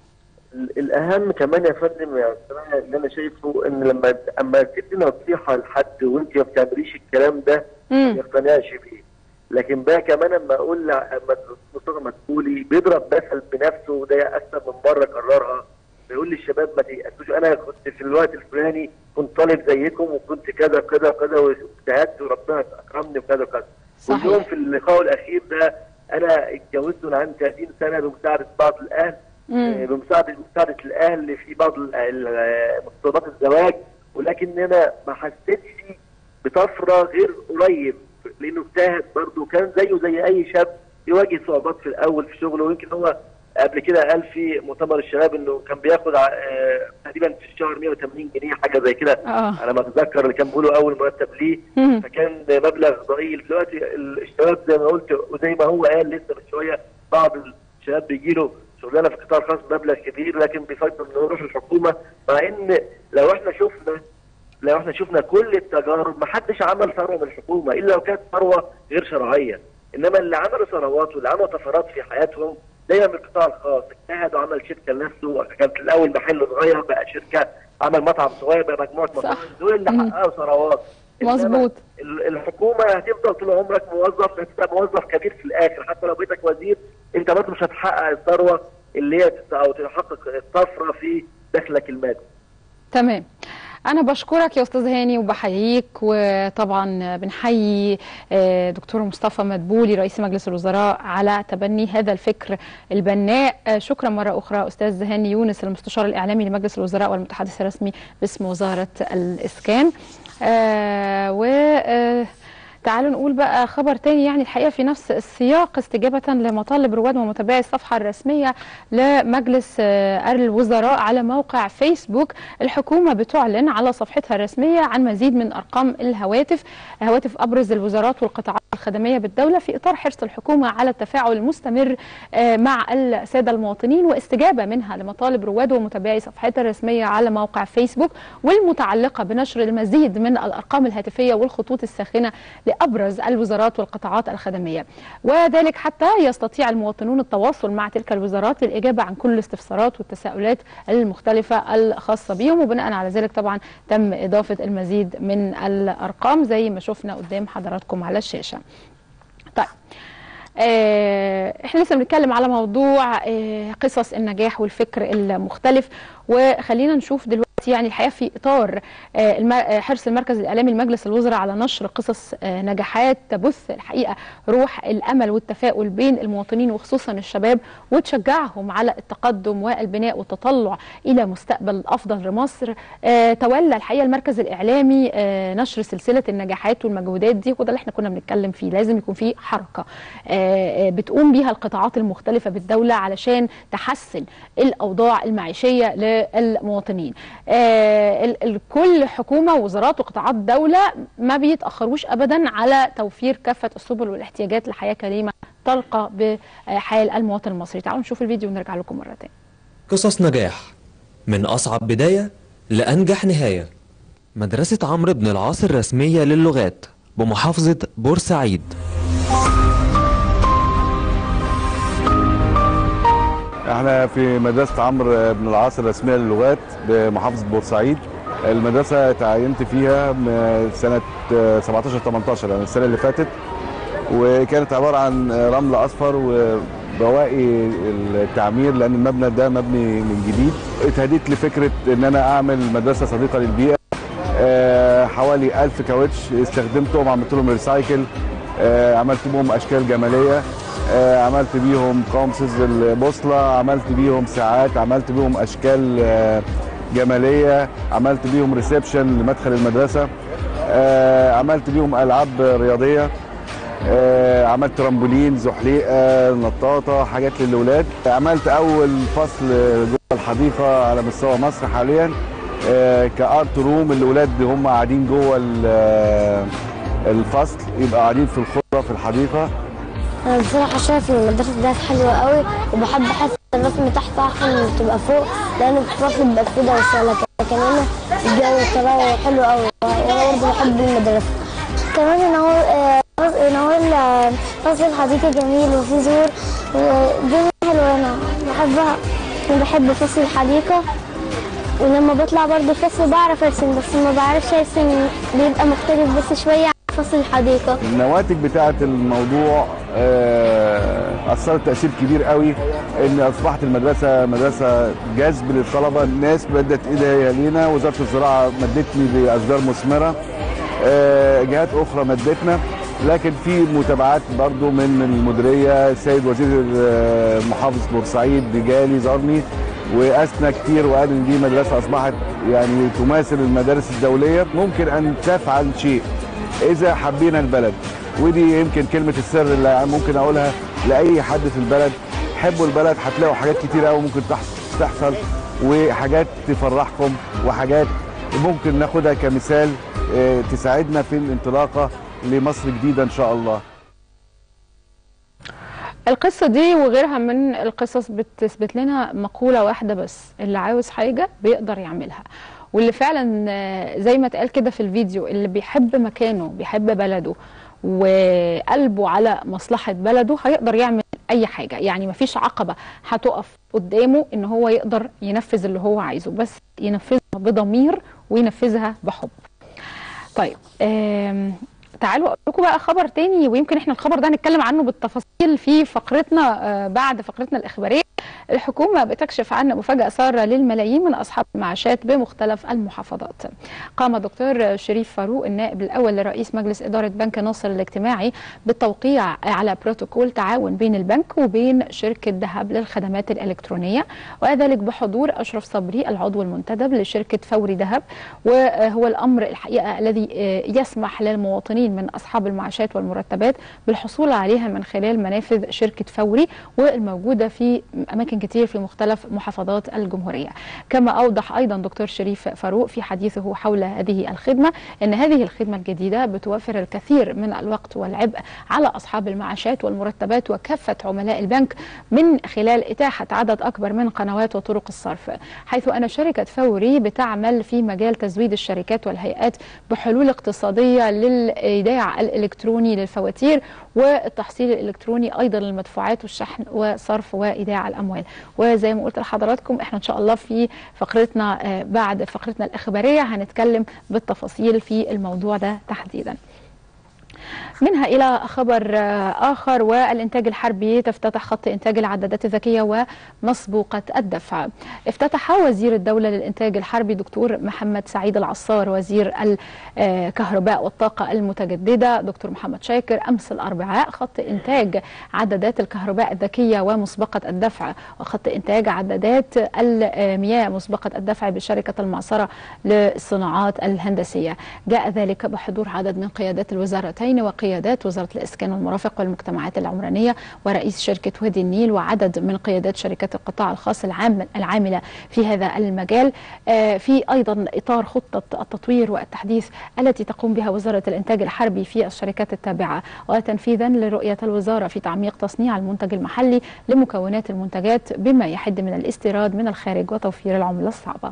S4: ال- الاهم كمان يا فندم يا أستاذ اللي انا شايفه ان لما اما تدي نصيحه لحد وانت ما بتعمليش الكلام ده ما
S1: مم.
S4: يقتنعش بيه لكن بقى كمان اما اقول ل- اما مصطفى مدبولي بيضرب مثل بنفسه وده اكثر من مره كررها بيقول للشباب ما تيأسوش انا كنت في الوقت الفلاني كنت طالب زيكم وكنت كذا كذا كذا واجتهدت وربنا اكرمني وكذا وكذا
S1: صحيح.
S4: واليوم في اللقاء الاخير ده انا اتجوزت وانا عندي 30 سنه بمساعده بعض الاهل
S1: مم.
S4: آه، بمساعده مساعده الاهل في بعض ال- ال- متطلبات الزواج ولكن انا ما حسيتش بطفره غير قريب لانه اجتهد برضه كان زيه زي اي شاب يواجه صعوبات في الاول في شغله ويمكن هو قبل كده قال في مؤتمر الشباب انه كان بياخد ع- آه، تقريبا في الشهر 180 جنيه حاجه زي كده
S1: اه
S4: على ما اتذكر اللي كان بيقولوا اول مرتب ليه
S1: مم.
S4: فكان مبلغ ضئيل دلوقتي الشباب زي ما قلت وزي ما هو قال لسه من شويه بعض الشباب بيجي له شغلانه في القطاع الخاص بمبلغ كبير لكن بيفضل انه يروح الحكومه مع ان لو احنا شفنا لو احنا شفنا كل التجارب ما حدش عمل ثروه من الحكومه الا لو كانت ثروه غير شرعيه انما اللي عملوا ثروات واللي عملوا طفرات في حياتهم دايما من القطاع الخاص اجتهد وعمل شركه لنفسه كانت الاول محل صغير بقى شركه عمل مطعم صغير بقى مجموعه مطاعم دول اللي
S1: مم.
S4: حققوا ثروات إنما
S1: مظبوط.
S4: ال- الحكومه هتفضل طول عمرك موظف هتبقى موظف كبير في الاخر حتى لو بيتك وزير انت برضه مش هتحقق الثروه اللي هي تت- او تحقق الطفره في دخلك المادي
S1: تمام أنا بشكرك يا أستاذ هاني وبحييك وطبعا بنحيي آه، دكتور مصطفى مدبولي رئيس مجلس الوزراء على تبني هذا الفكر البناء آه، شكرا مرة أخرى أستاذ هاني يونس المستشار الإعلامي لمجلس الوزراء والمتحدث الرسمي باسم وزارة الإسكان آه، و آه، تعالوا نقول بقى خبر تاني يعني الحقيقه في نفس السياق استجابه لمطالب رواد ومتابعي الصفحه الرسميه لمجلس آه، الوزراء على موقع فيسبوك الحكومه بتعلن على صفحتها الرسميه عن مزيد من ارقام الهواتف هواتف ابرز الوزارات والقطاعات الخدميه بالدوله في اطار حرص الحكومه على التفاعل المستمر آه، مع الساده المواطنين واستجابه منها لمطالب رواد ومتابعي صفحتها الرسميه على موقع فيسبوك والمتعلقه بنشر المزيد من الارقام الهاتفيه والخطوط الساخنه لابرز الوزارات والقطاعات الخدميه وذلك حتى يستطيع المواطنون التواصل مع تلك الوزارات للاجابه عن كل الاستفسارات والتساؤلات المختلفه الخاصه بهم وبناء على ذلك طبعا تم اضافه المزيد من الارقام زي ما شفنا قدام حضراتكم على الشاشه. طيب آه، احنا لسه بنتكلم على موضوع آه، قصص النجاح والفكر المختلف وخلينا نشوف دلوقتي يعني الحقيقه في اطار آه، الم- آه، حرص المركز الاعلامي لمجلس الوزراء على نشر قصص آه، نجاحات تبث الحقيقه روح الامل والتفاؤل بين المواطنين وخصوصا الشباب وتشجعهم على التقدم والبناء والتطلع الى مستقبل افضل لمصر آه، تولى الحقيقه المركز الاعلامي آه، نشر سلسله النجاحات والمجهودات دي وده اللي احنا كنا بنتكلم فيه لازم يكون في حركه آه، آه، بتقوم بيها القطاعات المختلفه بالدوله علشان تحسن الاوضاع المعيشيه للمواطنين آه، ال- ال- كل حكومه ووزارات وقطاعات دوله ما بيتاخروش ابدا على توفير كافه السبل والاحتياجات لحياه كريمه ترقى بحال المواطن المصري تعالوا نشوف الفيديو ونرجع لكم مره تانية
S5: قصص نجاح من أصعب بداية لأنجح نهاية مدرسة عمرو بن العاص الرسمية للغات بمحافظة بورسعيد
S6: احنا في مدرسة عمرو بن العاص الرسمية للغات بمحافظة بورسعيد المدرسة تعينت فيها م- سنة 17 18 يعني السنة اللي فاتت وكانت عبارة عن رمل أصفر بواقي التعمير لان المبنى ده مبني من جديد اتهديت لفكره ان انا اعمل مدرسه صديقه للبيئه آه، حوالي 1000 كاوتش استخدمتهم عملت لهم ريسايكل آه، عملت بيهم اشكال جماليه آه، عملت بيهم قومسز البوصله عملت بيهم ساعات عملت بيهم اشكال آه، جماليه عملت بيهم ريسبشن لمدخل المدرسه آه، عملت بيهم العاب رياضيه آه، عملت ترامبولين زحليقه نطاطه حاجات للاولاد عملت اول فصل جوه الحديقه على مستوى مصر حاليا آه، كارت روم الاولاد هم قاعدين جوه ال- آه، الفصل يبقى قاعدين في الخضره في الحديقه
S7: انا بصراحه شايف ان المدرسه دي حلوه قوي وبحب احس الرسم تحت احسن من تبقى فوق لان في الفصل بيبقى فيه دوشه لكن هنا الجو الطراوه حلو قوي وانا برضه بحب المدرسه كمان ان هو آه، ان هو ال- فصل الحديقه جميل وفيه زهور والدنيا حلوه هنا بحبها انا بحب فصل الحديقه ولما بطلع برضه الفصل بعرف ارسم بس ما بعرفش ارسم بيبقى مختلف بس شويه عن فصل الحديقه
S6: النواتج بتاعه الموضوع آه، اثرت تاثير كبير قوي ان اصبحت المدرسه مدرسه جذب للطلبه الناس مدت ايديها لينا وزاره الزراعه مدتني باشجار مثمره آه، جهات اخرى مدتنا لكن في متابعات برضو من المديريه السيد وزير آه، محافظ بورسعيد جالي زارني واثنى كتير وقال ان دي مدرسه اصبحت يعني تماثل المدارس الدوليه ممكن ان تفعل شيء اذا حبينا البلد ودي يمكن كلمه السر اللي ممكن اقولها لاي حد في البلد حبوا البلد هتلاقوا حاجات كتير قوي ممكن تحص- تحصل وحاجات تفرحكم وحاجات ممكن ناخدها كمثال آه، تساعدنا في الانطلاقه لمصر جديده ان شاء الله
S1: القصة دي وغيرها من القصص بتثبت لنا مقولة واحدة بس اللي عاوز حاجة بيقدر يعملها واللي فعلا آه، زي ما اتقال كده في الفيديو اللي بيحب مكانه بيحب بلده وقلبه على مصلحة بلده هيقدر يعمل أي حاجة يعني مفيش عقبة هتقف قدامه إن هو يقدر ينفذ اللي هو عايزه بس ينفذها بضمير وينفذها بحب طيب آم، تعالوا اقول لكم بقى خبر تاني ويمكن احنا الخبر ده هنتكلم عنه بالتفاصيل في فقرتنا آه، بعد فقرتنا الاخباريه الحكومه بتكشف عن مفاجاه ساره للملايين من اصحاب المعاشات بمختلف المحافظات قام دكتور شريف فاروق النائب الاول لرئيس مجلس اداره بنك ناصر الاجتماعي بالتوقيع على بروتوكول تعاون بين البنك وبين شركه ذهب للخدمات الالكترونيه وذلك بحضور اشرف صبري العضو المنتدب لشركه فوري ذهب وهو الامر الحقيقه الذي آه، يسمح للمواطنين من اصحاب المعاشات والمرتبات بالحصول عليها من خلال منافذ شركه فوري والموجوده في اماكن كتير في مختلف محافظات الجمهوريه. كما اوضح ايضا دكتور شريف فاروق في حديثه حول هذه الخدمه ان هذه الخدمه الجديده بتوفر الكثير من الوقت والعبء على اصحاب المعاشات والمرتبات وكافه عملاء البنك من خلال اتاحه عدد اكبر من قنوات وطرق الصرف حيث ان شركه فوري بتعمل في مجال تزويد الشركات والهيئات بحلول اقتصاديه للايداع الالكتروني للفواتير والتحصيل الالكتروني ايضا للمدفوعات والشحن وصرف وايداع الاموال وزي ما قلت لحضراتكم احنا ان شاء الله في فقرتنا آه، بعد فقرتنا الاخباريه هنتكلم بالتفاصيل في الموضوع ده تحديدا منها إلى خبر آه، آخر والإنتاج الحربي تفتتح خط إنتاج العدادات الذكية ومسبوقة الدفع افتتح وزير الدولة للإنتاج الحربي دكتور محمد سعيد العصار وزير الكهرباء والطاقة المتجددة دكتور محمد شاكر أمس الأربعاء خط إنتاج عدادات الكهرباء الذكية ومسبقة الدفع وخط إنتاج عدادات المياه مسبقة الدفع بشركة المعصرة للصناعات الهندسية جاء ذلك بحضور عدد من قيادات الوزارتين وقيادات وزارة الإسكان والمرافق والمجتمعات العمرانية ورئيس شركة وادي النيل وعدد من قيادات شركات القطاع الخاص العام العاملة في هذا المجال آه، في أيضا إطار خطة التطوير والتحديث التي تقوم بها وزارة الإنتاج الحربي في الشركات التابعة وتنفيذا لرؤية الوزارة في تعميق تصنيع المنتج المحلي لمكونات المنتجات بما يحد من الاستيراد من الخارج وتوفير العملة الصعبة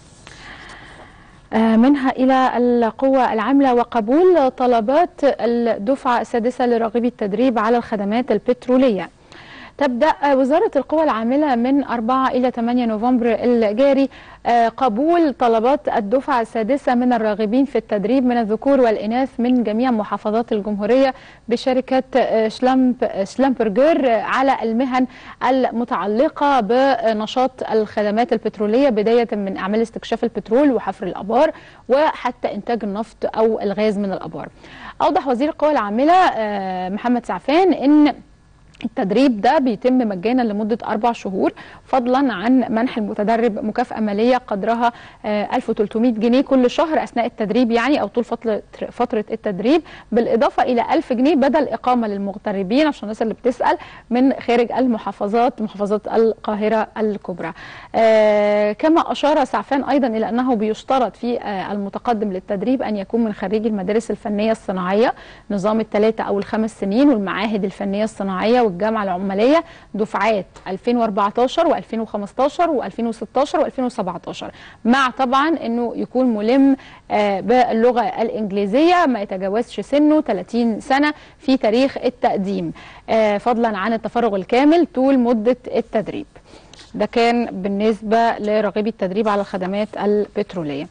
S1: آه، منها إلى القوة العاملة وقبول طلبات الدفعة السادسة لراغبي التدريب على الخدمات البترولية تبدأ وزارة القوى العاملة من 4 إلى 8 نوفمبر الجاري آه، قبول طلبات الدفعة السادسة من الراغبين في التدريب من الذكور والإناث من جميع محافظات الجمهورية بشركة آه، شلامب شلامبرجر على المهن المتعلقة بنشاط الخدمات البترولية بداية من أعمال استكشاف البترول وحفر الأبار وحتى إنتاج النفط أو الغاز من الأبار أوضح وزير القوى العاملة آه، محمد سعفان إن التدريب ده بيتم مجانا لمدة أربع شهور فضلا عن منح المتدرب مكافأة مالية قدرها آه، 1300 جنيه كل شهر أثناء التدريب يعني أو طول فترة فترة التدريب بالإضافة إلى 1000 جنيه بدل إقامة للمغتربين عشان الناس اللي بتسأل من خارج المحافظات محافظات القاهرة الكبرى آه، كما أشار سعفان أيضا إلى أنه بيشترط في آه، المتقدم للتدريب أن يكون من خريج المدارس الفنية الصناعية نظام الثلاثة أو الخمس سنين والمعاهد الفنية الصناعية والجامعة العمالية دفعات 2014 و2015 و2016 و2017 مع طبعا أنه يكون ملم آه، باللغة الإنجليزية ما يتجاوزش سنه 30 سنة في تاريخ التقديم آه، فضلا عن التفرغ الكامل طول مدة التدريب ده كان بالنسبة لراغبي التدريب على الخدمات البترولية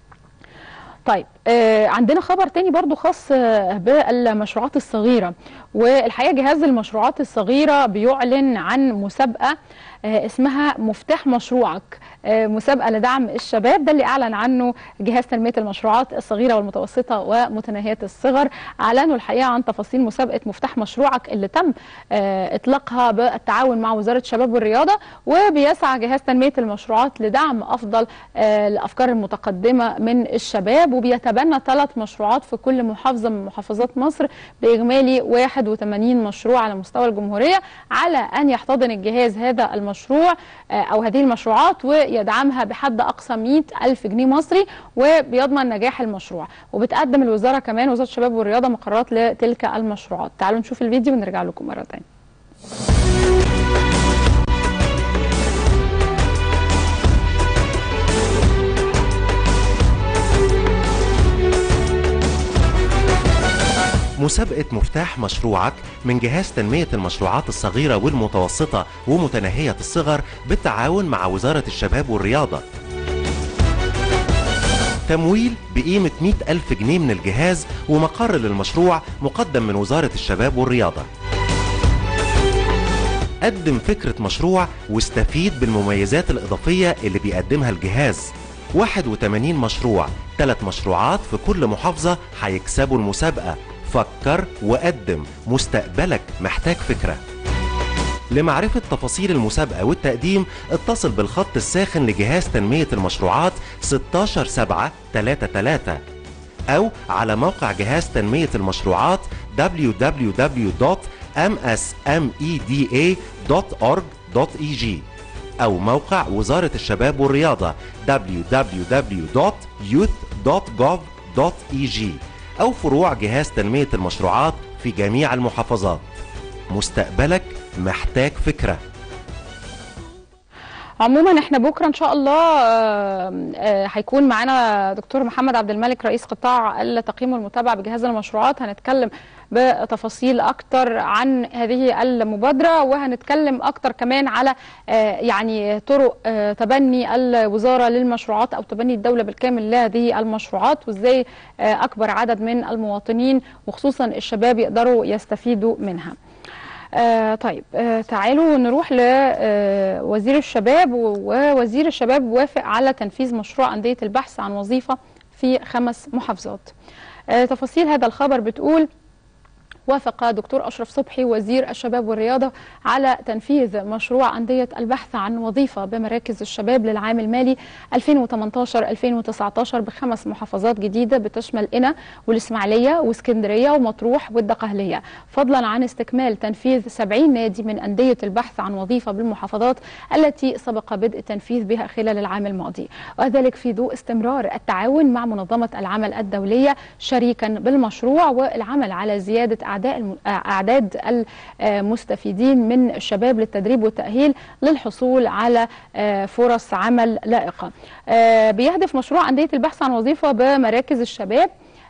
S1: طيب آه عندنا خبر تاني برضو خاص آه بالمشروعات الصغيرة والحقيقة جهاز المشروعات الصغيرة بيعلن عن مسابقة آه اسمها مفتاح مشروعك آه مسابقة لدعم الشباب ده اللي أعلن عنه جهاز تنمية المشروعات الصغيرة والمتوسطة ومتناهية الصغر أعلنوا الحقيقة عن تفاصيل مسابقة مفتاح مشروعك اللي تم آه إطلاقها بالتعاون مع وزارة الشباب والرياضة وبيسعى جهاز تنمية المشروعات لدعم أفضل آه الأفكار المتقدمة من الشباب وبيتبنى ثلاث مشروعات في كل محافظة من محافظات مصر بإجمالي 81 مشروع على مستوى الجمهورية على أن يحتضن الجهاز هذا المشروع آه، أو هذه المشروعات ويدعمها بحد أقصى 100 ألف جنيه مصري وبيضمن نجاح المشروع وبتقدم الوزارة كمان وزارة الشباب والرياضة مقررات لتلك المشروعات تعالوا نشوف الفيديو ونرجع لكم مرة تانية
S8: مسابقة مفتاح مشروعك من جهاز تنمية المشروعات الصغيرة والمتوسطة ومتناهية الصغر بالتعاون مع وزارة الشباب والرياضة تمويل بقيمة 100 ألف جنيه من الجهاز ومقر للمشروع مقدم من وزارة الشباب والرياضة قدم فكرة مشروع واستفيد بالمميزات الإضافية اللي بيقدمها الجهاز 81 مشروع ثلاث مشروعات في كل محافظة هيكسبوا المسابقة فكر وقدم مستقبلك محتاج فكرة لمعرفة تفاصيل المسابقة والتقديم اتصل بالخط الساخن لجهاز تنمية المشروعات 16 7 33 أو على موقع جهاز تنمية المشروعات www.msmeda.org.eg أو موقع وزارة الشباب والرياضة www.youth.gov.eg أو فروع جهاز تنمية المشروعات في جميع المحافظات مستقبلك محتاج فكرة
S1: عموما احنا بكره ان شاء الله آه، آه، هيكون معانا دكتور محمد عبد الملك رئيس قطاع التقييم والمتابعه بجهاز المشروعات هنتكلم بتفاصيل اكتر عن هذه المبادره وهنتكلم اكتر كمان على آه، يعني طرق آه، تبني الوزاره للمشروعات او تبني الدوله بالكامل لهذه المشروعات وازاي آه، اكبر عدد من المواطنين وخصوصا الشباب يقدروا يستفيدوا منها. آه طيب آه تعالوا نروح لوزير الشباب ووزير الشباب وافق على تنفيذ مشروع أندية البحث عن وظيفة في خمس محافظات آه تفاصيل هذا الخبر بتقول وافق دكتور أشرف صبحي وزير الشباب والرياضة على تنفيذ مشروع أندية البحث عن وظيفة بمراكز الشباب للعام المالي 2018-2019 بخمس محافظات جديدة بتشمل قنا والإسماعيلية واسكندرية ومطروح والدقهلية فضلا عن استكمال تنفيذ 70 نادي من أندية البحث عن وظيفة بالمحافظات التي سبق بدء التنفيذ بها خلال العام الماضي وذلك في ضوء استمرار التعاون مع منظمة العمل الدولية شريكا بالمشروع والعمل على زيادة أعداء الم... أعداد المستفيدين من الشباب للتدريب والتأهيل للحصول على آه، فرص عمل لائقة آه، بيهدف مشروع أندية البحث عن وظيفة بمراكز الشباب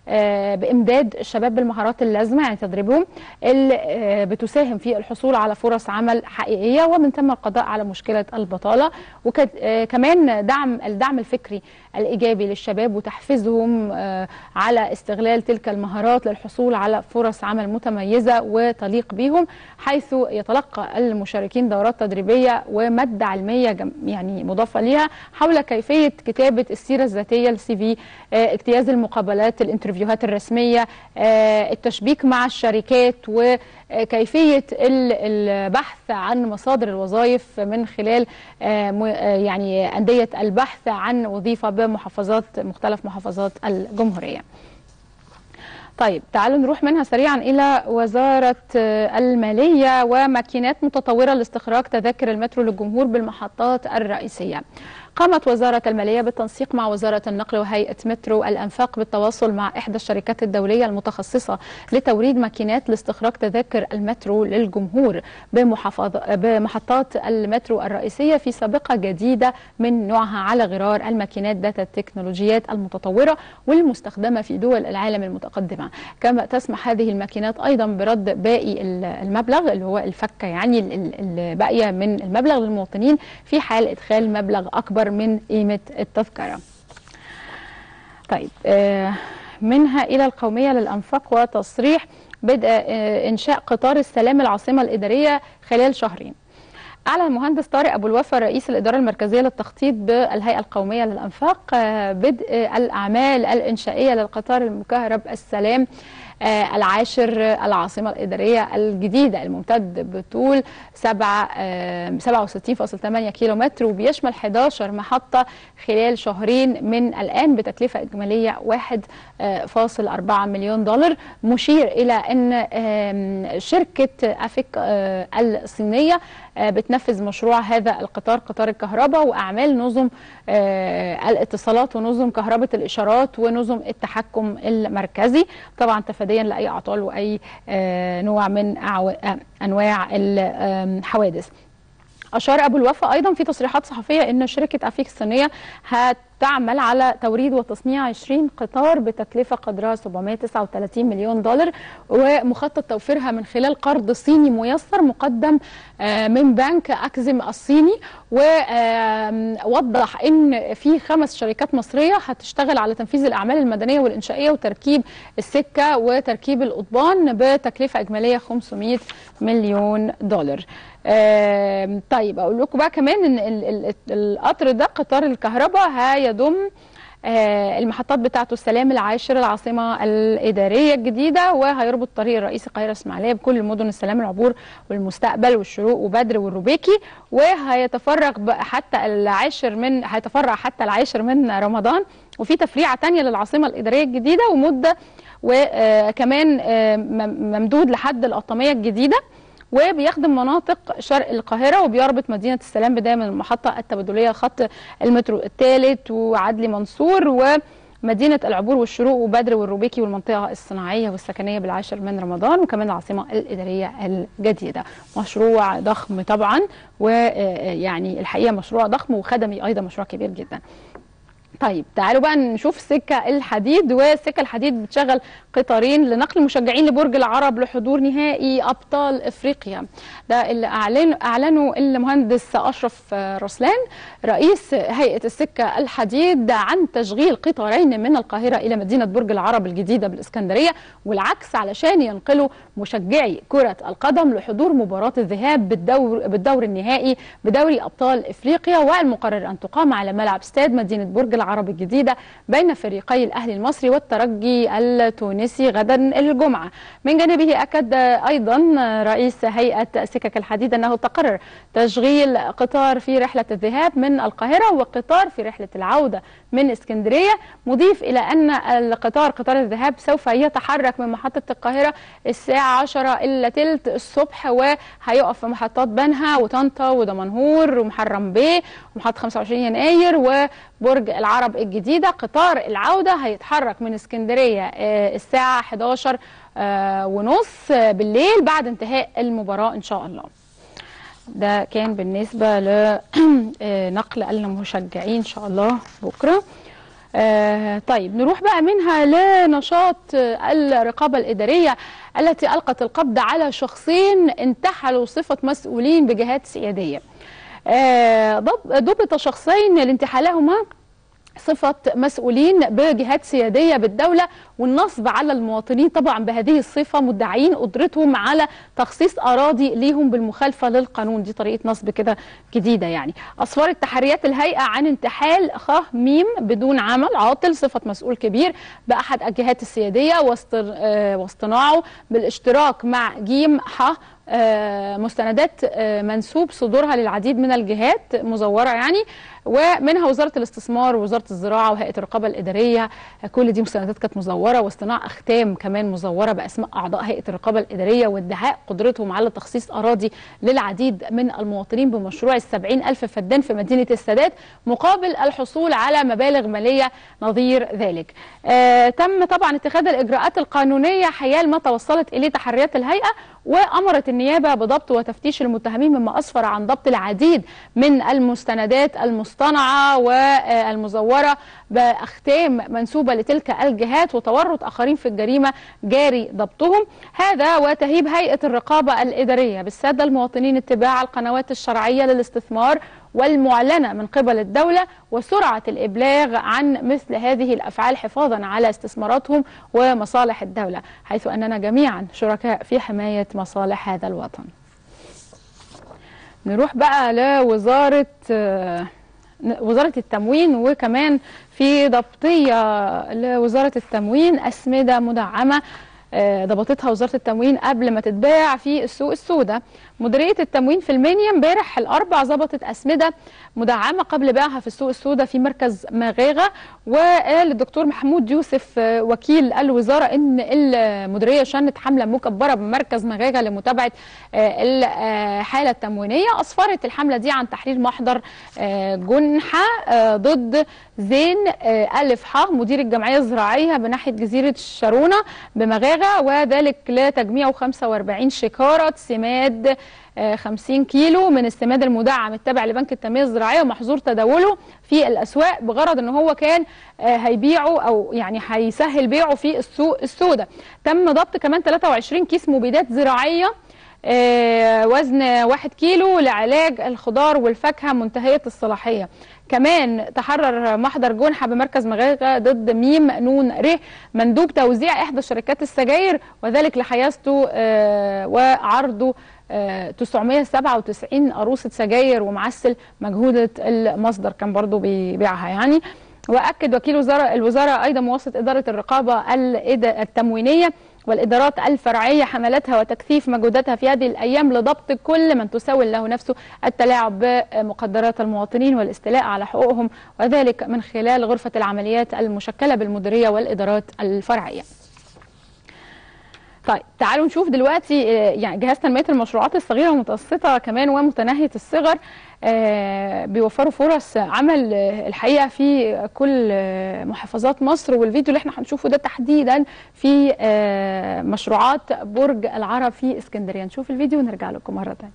S1: آه، بامداد الشباب بالمهارات اللازمه يعني تدريبهم اللي آه، بتساهم في الحصول على فرص عمل حقيقيه ومن ثم القضاء على مشكله البطاله وكمان دعم الدعم الفكري الايجابي للشباب وتحفيزهم آه، على استغلال تلك المهارات للحصول على فرص عمل متميزه وتليق بهم حيث يتلقى المشاركين دورات تدريبيه وماده علميه جم- يعني مضافه ليها حول كيفيه كتابه السيره الذاتيه السي في آه، اجتياز المقابلات الانترفيوهات الرسميه آه، التشبيك مع الشركات وكيفيه ال- البحث عن مصادر الوظائف من خلال آه، م- آه، يعني انديه البحث عن وظيفه بمحافظات مختلف محافظات الجمهوريه. طيب تعالوا نروح منها سريعا إلى وزارة آه، المالية وماكينات متطورة لاستخراج تذاكر المترو للجمهور بالمحطات الرئيسية قامت وزارة المالية بالتنسيق مع وزارة النقل وهيئة مترو الأنفاق بالتواصل مع إحدى الشركات الدولية المتخصصة لتوريد ماكينات لاستخراج تذاكر المترو للجمهور بمحافظ بمحطات المترو الرئيسية في سابقة جديدة من نوعها على غرار الماكينات ذات التكنولوجيات المتطورة والمستخدمة في دول العالم المتقدمة كما تسمح هذه الماكينات أيضا برد باقي ال- المبلغ اللي هو الفكة يعني ال- ال- الباقية من المبلغ للمواطنين في حال إدخال مبلغ أكبر من قيمة التذكرة طيب آه، منها إلى القومية للأنفاق وتصريح بدء آه، إنشاء قطار السلام العاصمة الإدارية خلال شهرين أعلن المهندس طارق أبو الوفا رئيس الإدارة المركزية للتخطيط بالهيئة القومية للأنفاق آه، بدء الأعمال الإنشائية للقطار المكهرب السلام آه، العاشر العاصمة الإدارية الجديدة الممتد بطول سبعة، آه، 67.8 كيلو متر وبيشمل 11 محطة خلال شهرين من الآن بتكلفة إجمالية 1.4 مليون دولار مشير إلى أن آم، شركة أفيك آه، الصينية آه، بتنفذ مشروع هذا القطار قطار الكهرباء وأعمال نظم آه، الاتصالات ونظم كهرباء الإشارات ونظم التحكم المركزي طبعا تفاديا لأي أعطال وأي آه، نوع من أعو- آه، أنواع الحوادث أشار أبو الوفا أيضا في تصريحات صحفية أن شركة أفيك الصينية هتعمل على توريد وتصنيع 20 قطار بتكلفة قدرها 739 مليون دولار ومخطط توفيرها من خلال قرض صيني ميسر مقدم آه، من بنك أكزم الصيني ووضح أن في خمس شركات مصرية هتشتغل على تنفيذ الأعمال المدنية والإنشائية وتركيب السكة وتركيب القضبان بتكلفة إجمالية 500 مليون دولار آم، طيب اقول لكم بقى كمان ان ال- ال- القطر ده قطار الكهرباء هيضم آه، المحطات بتاعته السلام العاشر العاصمه الاداريه الجديده وهيربط الطريق الرئيسي القاهره اسماعيليه بكل مدن السلام العبور والمستقبل والشروق وبدر والروبيكي وهيتفرغ بقى حتى العاشر من هيتفرع حتى العاشر من رمضان وفي تفريعه تانية للعاصمه الاداريه الجديده ومده وكمان ممدود لحد القطاميه الجديده وبيخدم مناطق شرق القاهرة وبيربط مدينة السلام بداية من المحطة التبادلية خط المترو الثالث وعدلي منصور ومدينة العبور والشروق وبدر والروبيكي والمنطقة الصناعية والسكنية بالعاشر من رمضان وكمان العاصمة الإدارية الجديدة مشروع ضخم طبعا ويعني الحقيقة مشروع ضخم وخدمي أيضا مشروع كبير جدا طيب تعالوا بقى نشوف سكة الحديد وسكة الحديد بتشغل قطارين لنقل المشجعين لبرج العرب لحضور نهائي أبطال إفريقيا ده اللي أعلن أعلنه المهندس أشرف رسلان رئيس هيئة السكة الحديد عن تشغيل قطارين من القاهرة إلى مدينة برج العرب الجديدة بالإسكندرية والعكس علشان ينقلوا مشجعي كرة القدم لحضور مباراة الذهاب بالدور بالدور النهائي بدوري أبطال إفريقيا والمقرر أن تقام على ملعب استاد مدينة برج العرب الجديدة بين فريقي الأهلي المصري والترجي التونسي غدا الجمعة من جانبه أكد أيضا رئيس هيئة سكك الحديد أنه تقرر تشغيل قطار في رحلة الذهاب من القاهرة وقطار في رحلة العودة من اسكندرية مضيف إلى أن القطار قطار الذهاب سوف يتحرك من محطة القاهرة الساعة 10 إلا تلت الصبح وهيقف في محطات بنها وطنطا ودمنهور ومحرم بيه ومحطة 25 يناير وبرج العرب الجديدة قطار العودة هيتحرك من اسكندرية آه، الساعة 11 آه، ونص بالليل بعد انتهاء المباراة إن شاء الله ده كان بالنسبة لنقل المشجعين إن شاء الله بكرة آه طيب نروح بقى منها لنشاط آه، الرقابة الإدارية التي ألقت القبض على شخصين انتحلوا صفة مسؤولين بجهات سيادية آه، ضب- ضبط شخصين لانتحالهما صفة مسؤولين بجهات سيادية بالدولة والنصب على المواطنين طبعا بهذه الصفة مدعين قدرتهم على تخصيص أراضي ليهم بالمخالفة للقانون دي طريقة نصب كده جديدة يعني أسفرت تحريات الهيئة عن انتحال خ ميم بدون عمل عاطل صفة مسؤول كبير بأحد الجهات السيادية واصطر- آه، واصطناعه بالاشتراك مع جيم ح آه، مستندات آه، منسوب صدورها للعديد من الجهات مزوره يعني ومنها وزاره الاستثمار ووزاره الزراعه وهيئه الرقابه الاداريه آه، كل دي مستندات كانت مزوره واصطناع اختام كمان مزوره باسماء اعضاء هيئه الرقابه الاداريه وادعاء قدرتهم على تخصيص اراضي للعديد من المواطنين بمشروع السبعين الف فدان في مدينه السادات مقابل الحصول على مبالغ ماليه نظير ذلك آه تم طبعا اتخاذ الاجراءات القانونيه حيال ما توصلت اليه تحريات الهيئه وامرت النيابه بضبط وتفتيش المتهمين مما اسفر عن ضبط العديد من المستندات المصطنعه والمزوره باختام منسوبه لتلك الجهات وتورط اخرين في الجريمه جاري ضبطهم هذا وتهيب هيئه الرقابه الاداريه بالساده المواطنين اتباع القنوات الشرعيه للاستثمار والمعلنه من قبل الدوله وسرعه الابلاغ عن مثل هذه الافعال حفاظا على استثماراتهم ومصالح الدوله حيث اننا جميعا شركاء في حمايه مصالح هذا الوطن. نروح بقى لوزاره آه، وزاره التموين وكمان في ضبطيه لوزاره التموين اسمده مدعمه آه، ضبطتها وزاره التموين قبل ما تتباع في السوق السوداء مديريه التموين في المنيا امبارح الاربع ظبطت اسمده مدعمه قبل بيعها في السوق السوداء في مركز مغاغه وقال الدكتور محمود يوسف آه، وكيل الوزاره ان المديريه شنت حمله مكبره بمركز مغاغه لمتابعه آه، الحاله التموينيه اسفرت الحمله دي عن تحرير محضر آه، جنحه آه، ضد زين آه، الف ح مدير الجمعيه الزراعيه بناحيه جزيره الشارونه بمغاغه وذلك لتجميع 45 شكاره سماد آه، 50 كيلو من السماد المدعم التابع لبنك التنميه الزراعيه ومحظور تداوله في الاسواق بغرض ان هو كان آه، هيبيعه او يعني هيسهل بيعه في السوق السوداء تم ضبط كمان 23 كيس مبيدات زراعيه آه، وزن واحد كيلو لعلاج الخضار والفاكهة منتهية الصلاحية كمان تحرر محضر جنحة بمركز مغاغة ضد ميم نون ر مندوب توزيع إحدى شركات السجاير وذلك لحيازته آه، وعرضه آه، 997 عروسة سجاير ومعسل مجهودة المصدر كان برضو بيبيعها يعني واكد وكيل وزاره الوزاره ايضا مواسطه اداره الرقابه الإد- التموينيه والادارات الفرعيه حملتها وتكثيف مجهوداتها في هذه الايام لضبط كل من تسول له نفسه التلاعب بمقدرات المواطنين والاستيلاء على حقوقهم وذلك من خلال غرفه العمليات المشكله بالمديريه والادارات الفرعيه. طيب تعالوا نشوف دلوقتي آه، يعني جهاز تنميه المشروعات الصغيره والمتوسطه كمان ومتناهيه الصغر آه، بيوفروا فرص عمل آه، الحقيقه في كل آه، محافظات مصر والفيديو اللي احنا هنشوفه ده تحديدا في آه، مشروعات برج العرب في اسكندريه نشوف الفيديو ونرجع لكم مره ثانيه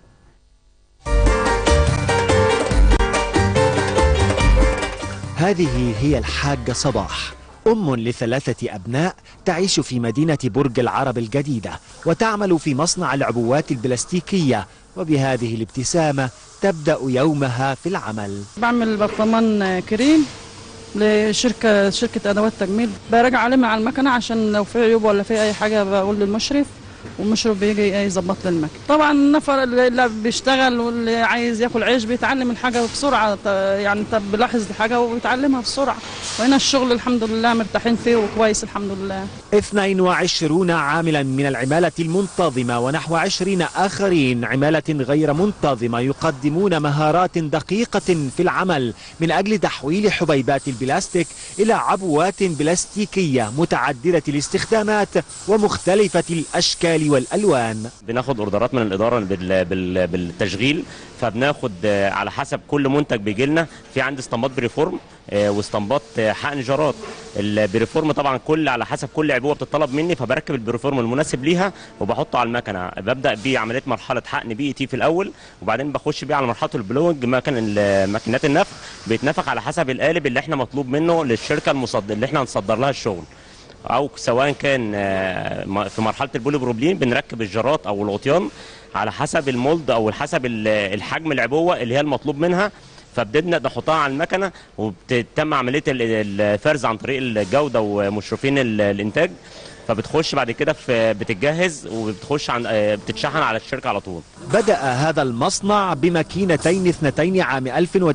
S9: هذه هي الحاجة صباح أم لثلاثة أبناء تعيش في مدينة برج العرب الجديدة وتعمل في مصنع العبوات البلاستيكية وبهذه الابتسامة تبدأ يومها في العمل
S10: بعمل برطمان كريم لشركة شركة أدوات تجميل براجع عليه مع المكنة عشان لو في عيوب ولا في أي حاجة بقول للمشرف والمشرف بيجي يظبط لي المكنة طبعا النفر اللي بيشتغل واللي عايز ياكل عيش بيتعلم الحاجة بسرعة ط- يعني طب بيلاحظ الحاجة وبيتعلمها بسرعة وهنا الشغل الحمد لله مرتاحين فيه وكويس الحمد لله
S9: 22 عاملا من العمالة المنتظمة ونحو 20 آخرين عمالة غير منتظمة يقدمون مهارات دقيقة في العمل من أجل تحويل حبيبات البلاستيك إلى عبوات بلاستيكية متعددة الاستخدامات ومختلفة الأشكال الأشكال والألوان
S11: بناخد اوردرات من الاداره بال... بال... بالتشغيل فبناخد آه، على حسب كل منتج بيجي لنا في عندي اسطمبات بريفورم آه، واسطمبات آه، حقن جارات البريفورم طبعا كل على حسب كل عبوه بتطلب مني فبركب البريفورم المناسب ليها وبحطه على المكنه ببدا بيه عمليه مرحله حقن بي تي في الاول وبعدين بخش بيه على مرحله البلوج مكن ال- ماكينات النفخ بيتنفخ على حسب القالب اللي احنا مطلوب منه للشركه المصدر اللي احنا هنصدر لها الشغل او سواء كان آه، م- في مرحله البولي بروبلين بنركب الجرات او الغطيان على حسب المولد او حسب ال- الحجم العبوه اللي هي المطلوب منها فبنبدا نحطها على المكنه وبتتم عمليه ال- الفرز عن طريق الجوده ومشرفين ال- الانتاج فبتخش بعد كده في بتتجهز وبتخش عن آه، بتتشحن على الشركه على طول
S9: بدأ هذا المصنع بماكينتين اثنتين عام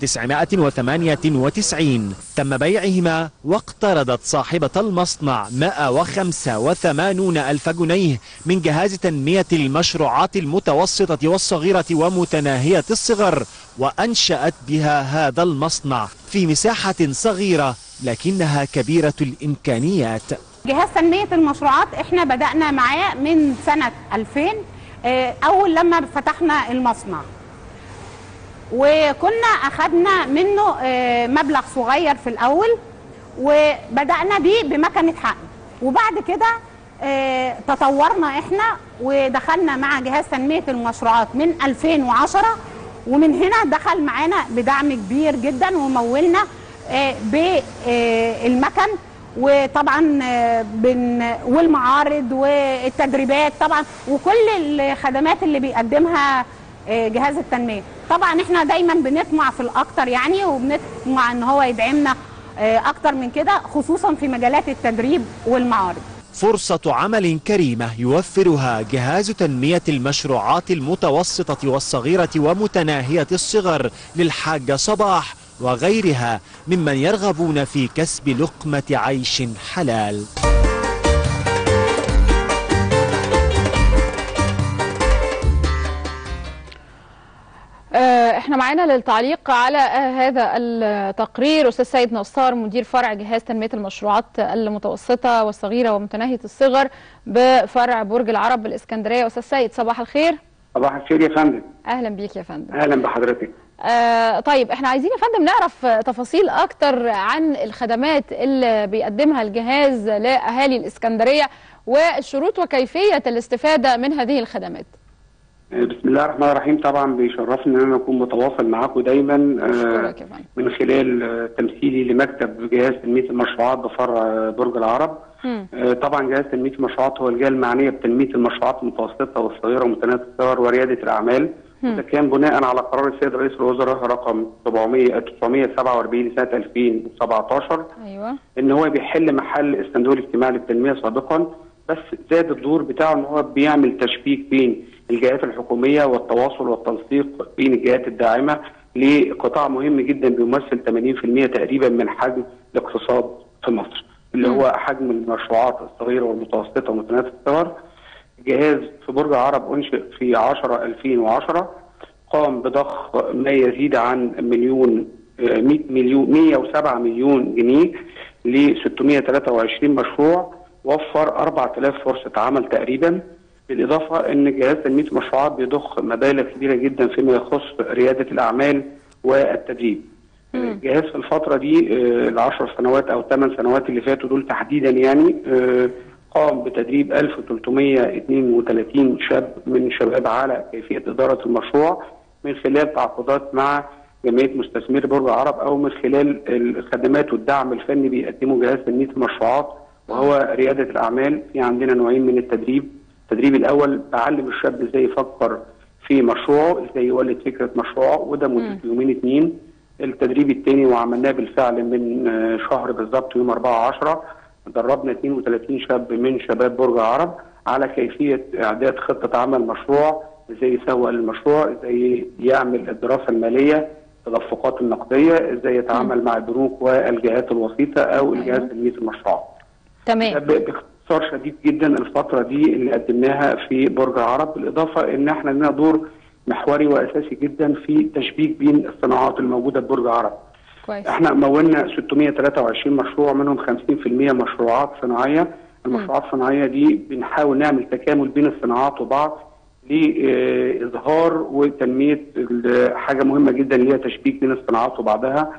S9: 1998 تم بيعهما واقترضت صاحبة المصنع 185 ألف جنيه من جهاز تنمية المشروعات المتوسطة والصغيرة ومتناهية الصغر وأنشأت بها هذا المصنع في مساحة صغيرة لكنها كبيرة الإمكانيات
S12: جهاز تنمية المشروعات احنا بدأنا معاه من سنة 2000 آه، أول لما فتحنا المصنع وكنا أخدنا منه آه، مبلغ صغير في الأول وبدأنا بيه بمكنة حقن وبعد كده آه، تطورنا احنا ودخلنا مع جهاز تنمية المشروعات من 2010 ومن هنا دخل معانا بدعم كبير جدا ومولنا آه، بالمكن وطبعا آه، بن والمعارض والتدريبات طبعا وكل الخدمات اللي بيقدمها آه، جهاز التنميه طبعا احنا دايما بنطمع في الاكتر يعني وبنطمع ان هو يدعمنا آه، اكتر من كده خصوصا في مجالات التدريب والمعارض
S9: فرصة عمل كريمة يوفرها جهاز تنمية المشروعات المتوسطة والصغيرة ومتناهية الصغر للحاجة صباح وغيرها ممن يرغبون في كسب لقمة عيش حلال
S1: آه، احنا معانا للتعليق على آه، هذا التقرير استاذ سيد نصار مدير فرع جهاز تنميه المشروعات المتوسطه والصغيره ومتناهيه الصغر بفرع برج العرب بالاسكندريه استاذ سيد صباح الخير
S13: صباح الخير يا فندم
S1: اهلا بيك يا فندم
S13: اهلا بحضرتك
S1: آه طيب احنا عايزين يا فندم نعرف تفاصيل اكتر عن الخدمات اللي بيقدمها الجهاز لاهالي الاسكندريه والشروط وكيفيه الاستفاده من هذه الخدمات
S13: بسم الله الرحمن الرحيم طبعا بيشرفني ان انا اكون متواصل معاكم دايما آه، من خلال آه، تمثيلي لمكتب جهاز تنميه المشروعات بفرع آه، برج العرب آه، طبعا جهاز تنميه المشروعات هو الجهه المعنيه بتنميه المشروعات المتوسطه والصغيره ومتناهيه الصغر ورياده الاعمال ده كان بناء على قرار السيد رئيس الوزراء رقم 700 947 لسنه 2017
S1: ايوه
S13: ان هو بيحل محل الصندوق الاجتماعي للتنميه سابقا بس زاد الدور بتاعه ان هو بيعمل تشبيك بين الجهات الحكوميه والتواصل والتنسيق بين الجهات الداعمه لقطاع مهم جدا بيمثل 80% تقريبا من حجم الاقتصاد في مصر اللي هو حجم المشروعات الصغيره والمتوسطه ومتناهيه الصغر الجهاز في برج العرب انشئ في 10 2010 قام بضخ ما يزيد عن مليون آه، 100 مليون 107 مليون جنيه ل 623 مشروع وفر 4000 فرصه عمل تقريبا بالاضافه ان جهاز تنميه المشروعات بيضخ مبالغ كبيره جدا فيما يخص رياده الاعمال والتدريب. الجهاز في الفتره دي آه، العشر سنوات او ثمان سنوات اللي فاتوا دول تحديدا يعني آه، قام بتدريب 1332 شاب من شباب على كيفيه اداره المشروع من خلال تعاقدات مع جمعيه مستثمري برج العرب او من خلال الخدمات والدعم الفني بيقدمه جهاز تنميه المشروعات وهو رياده الاعمال في عندنا نوعين من التدريب التدريب الاول بعلم الشاب ازاي يفكر في مشروعه ازاي يولد فكره مشروعه وده مدته يومين اتنين التدريب الثاني وعملناه بالفعل من آه، شهر بالظبط يوم 4 10 دربنا 32 شاب من شباب برج العرب على كيفيه اعداد خطه عمل مشروع ازاي يسوق المشروع ازاي يعمل الدراسه الماليه التدفقات النقديه ازاي يتعامل مع البنوك والجهات الوسيطه او الجهاز تنميه المشروعات
S1: تمام
S13: ب- باختصار شديد جدا الفتره دي اللي قدمناها في برج العرب بالاضافه ان احنا لنا دور محوري واساسي جدا في تشبيك بين الصناعات الموجوده في برج العرب.
S1: كويس
S13: احنا مولنا 623 مشروع منهم 50% مشروعات صناعيه المشروعات الصناعيه دي بنحاول نعمل تكامل بين الصناعات وبعض لاظهار وتنميه ال- حاجه مهمه جدا اللي هي تشبيك بين الصناعات وبعضها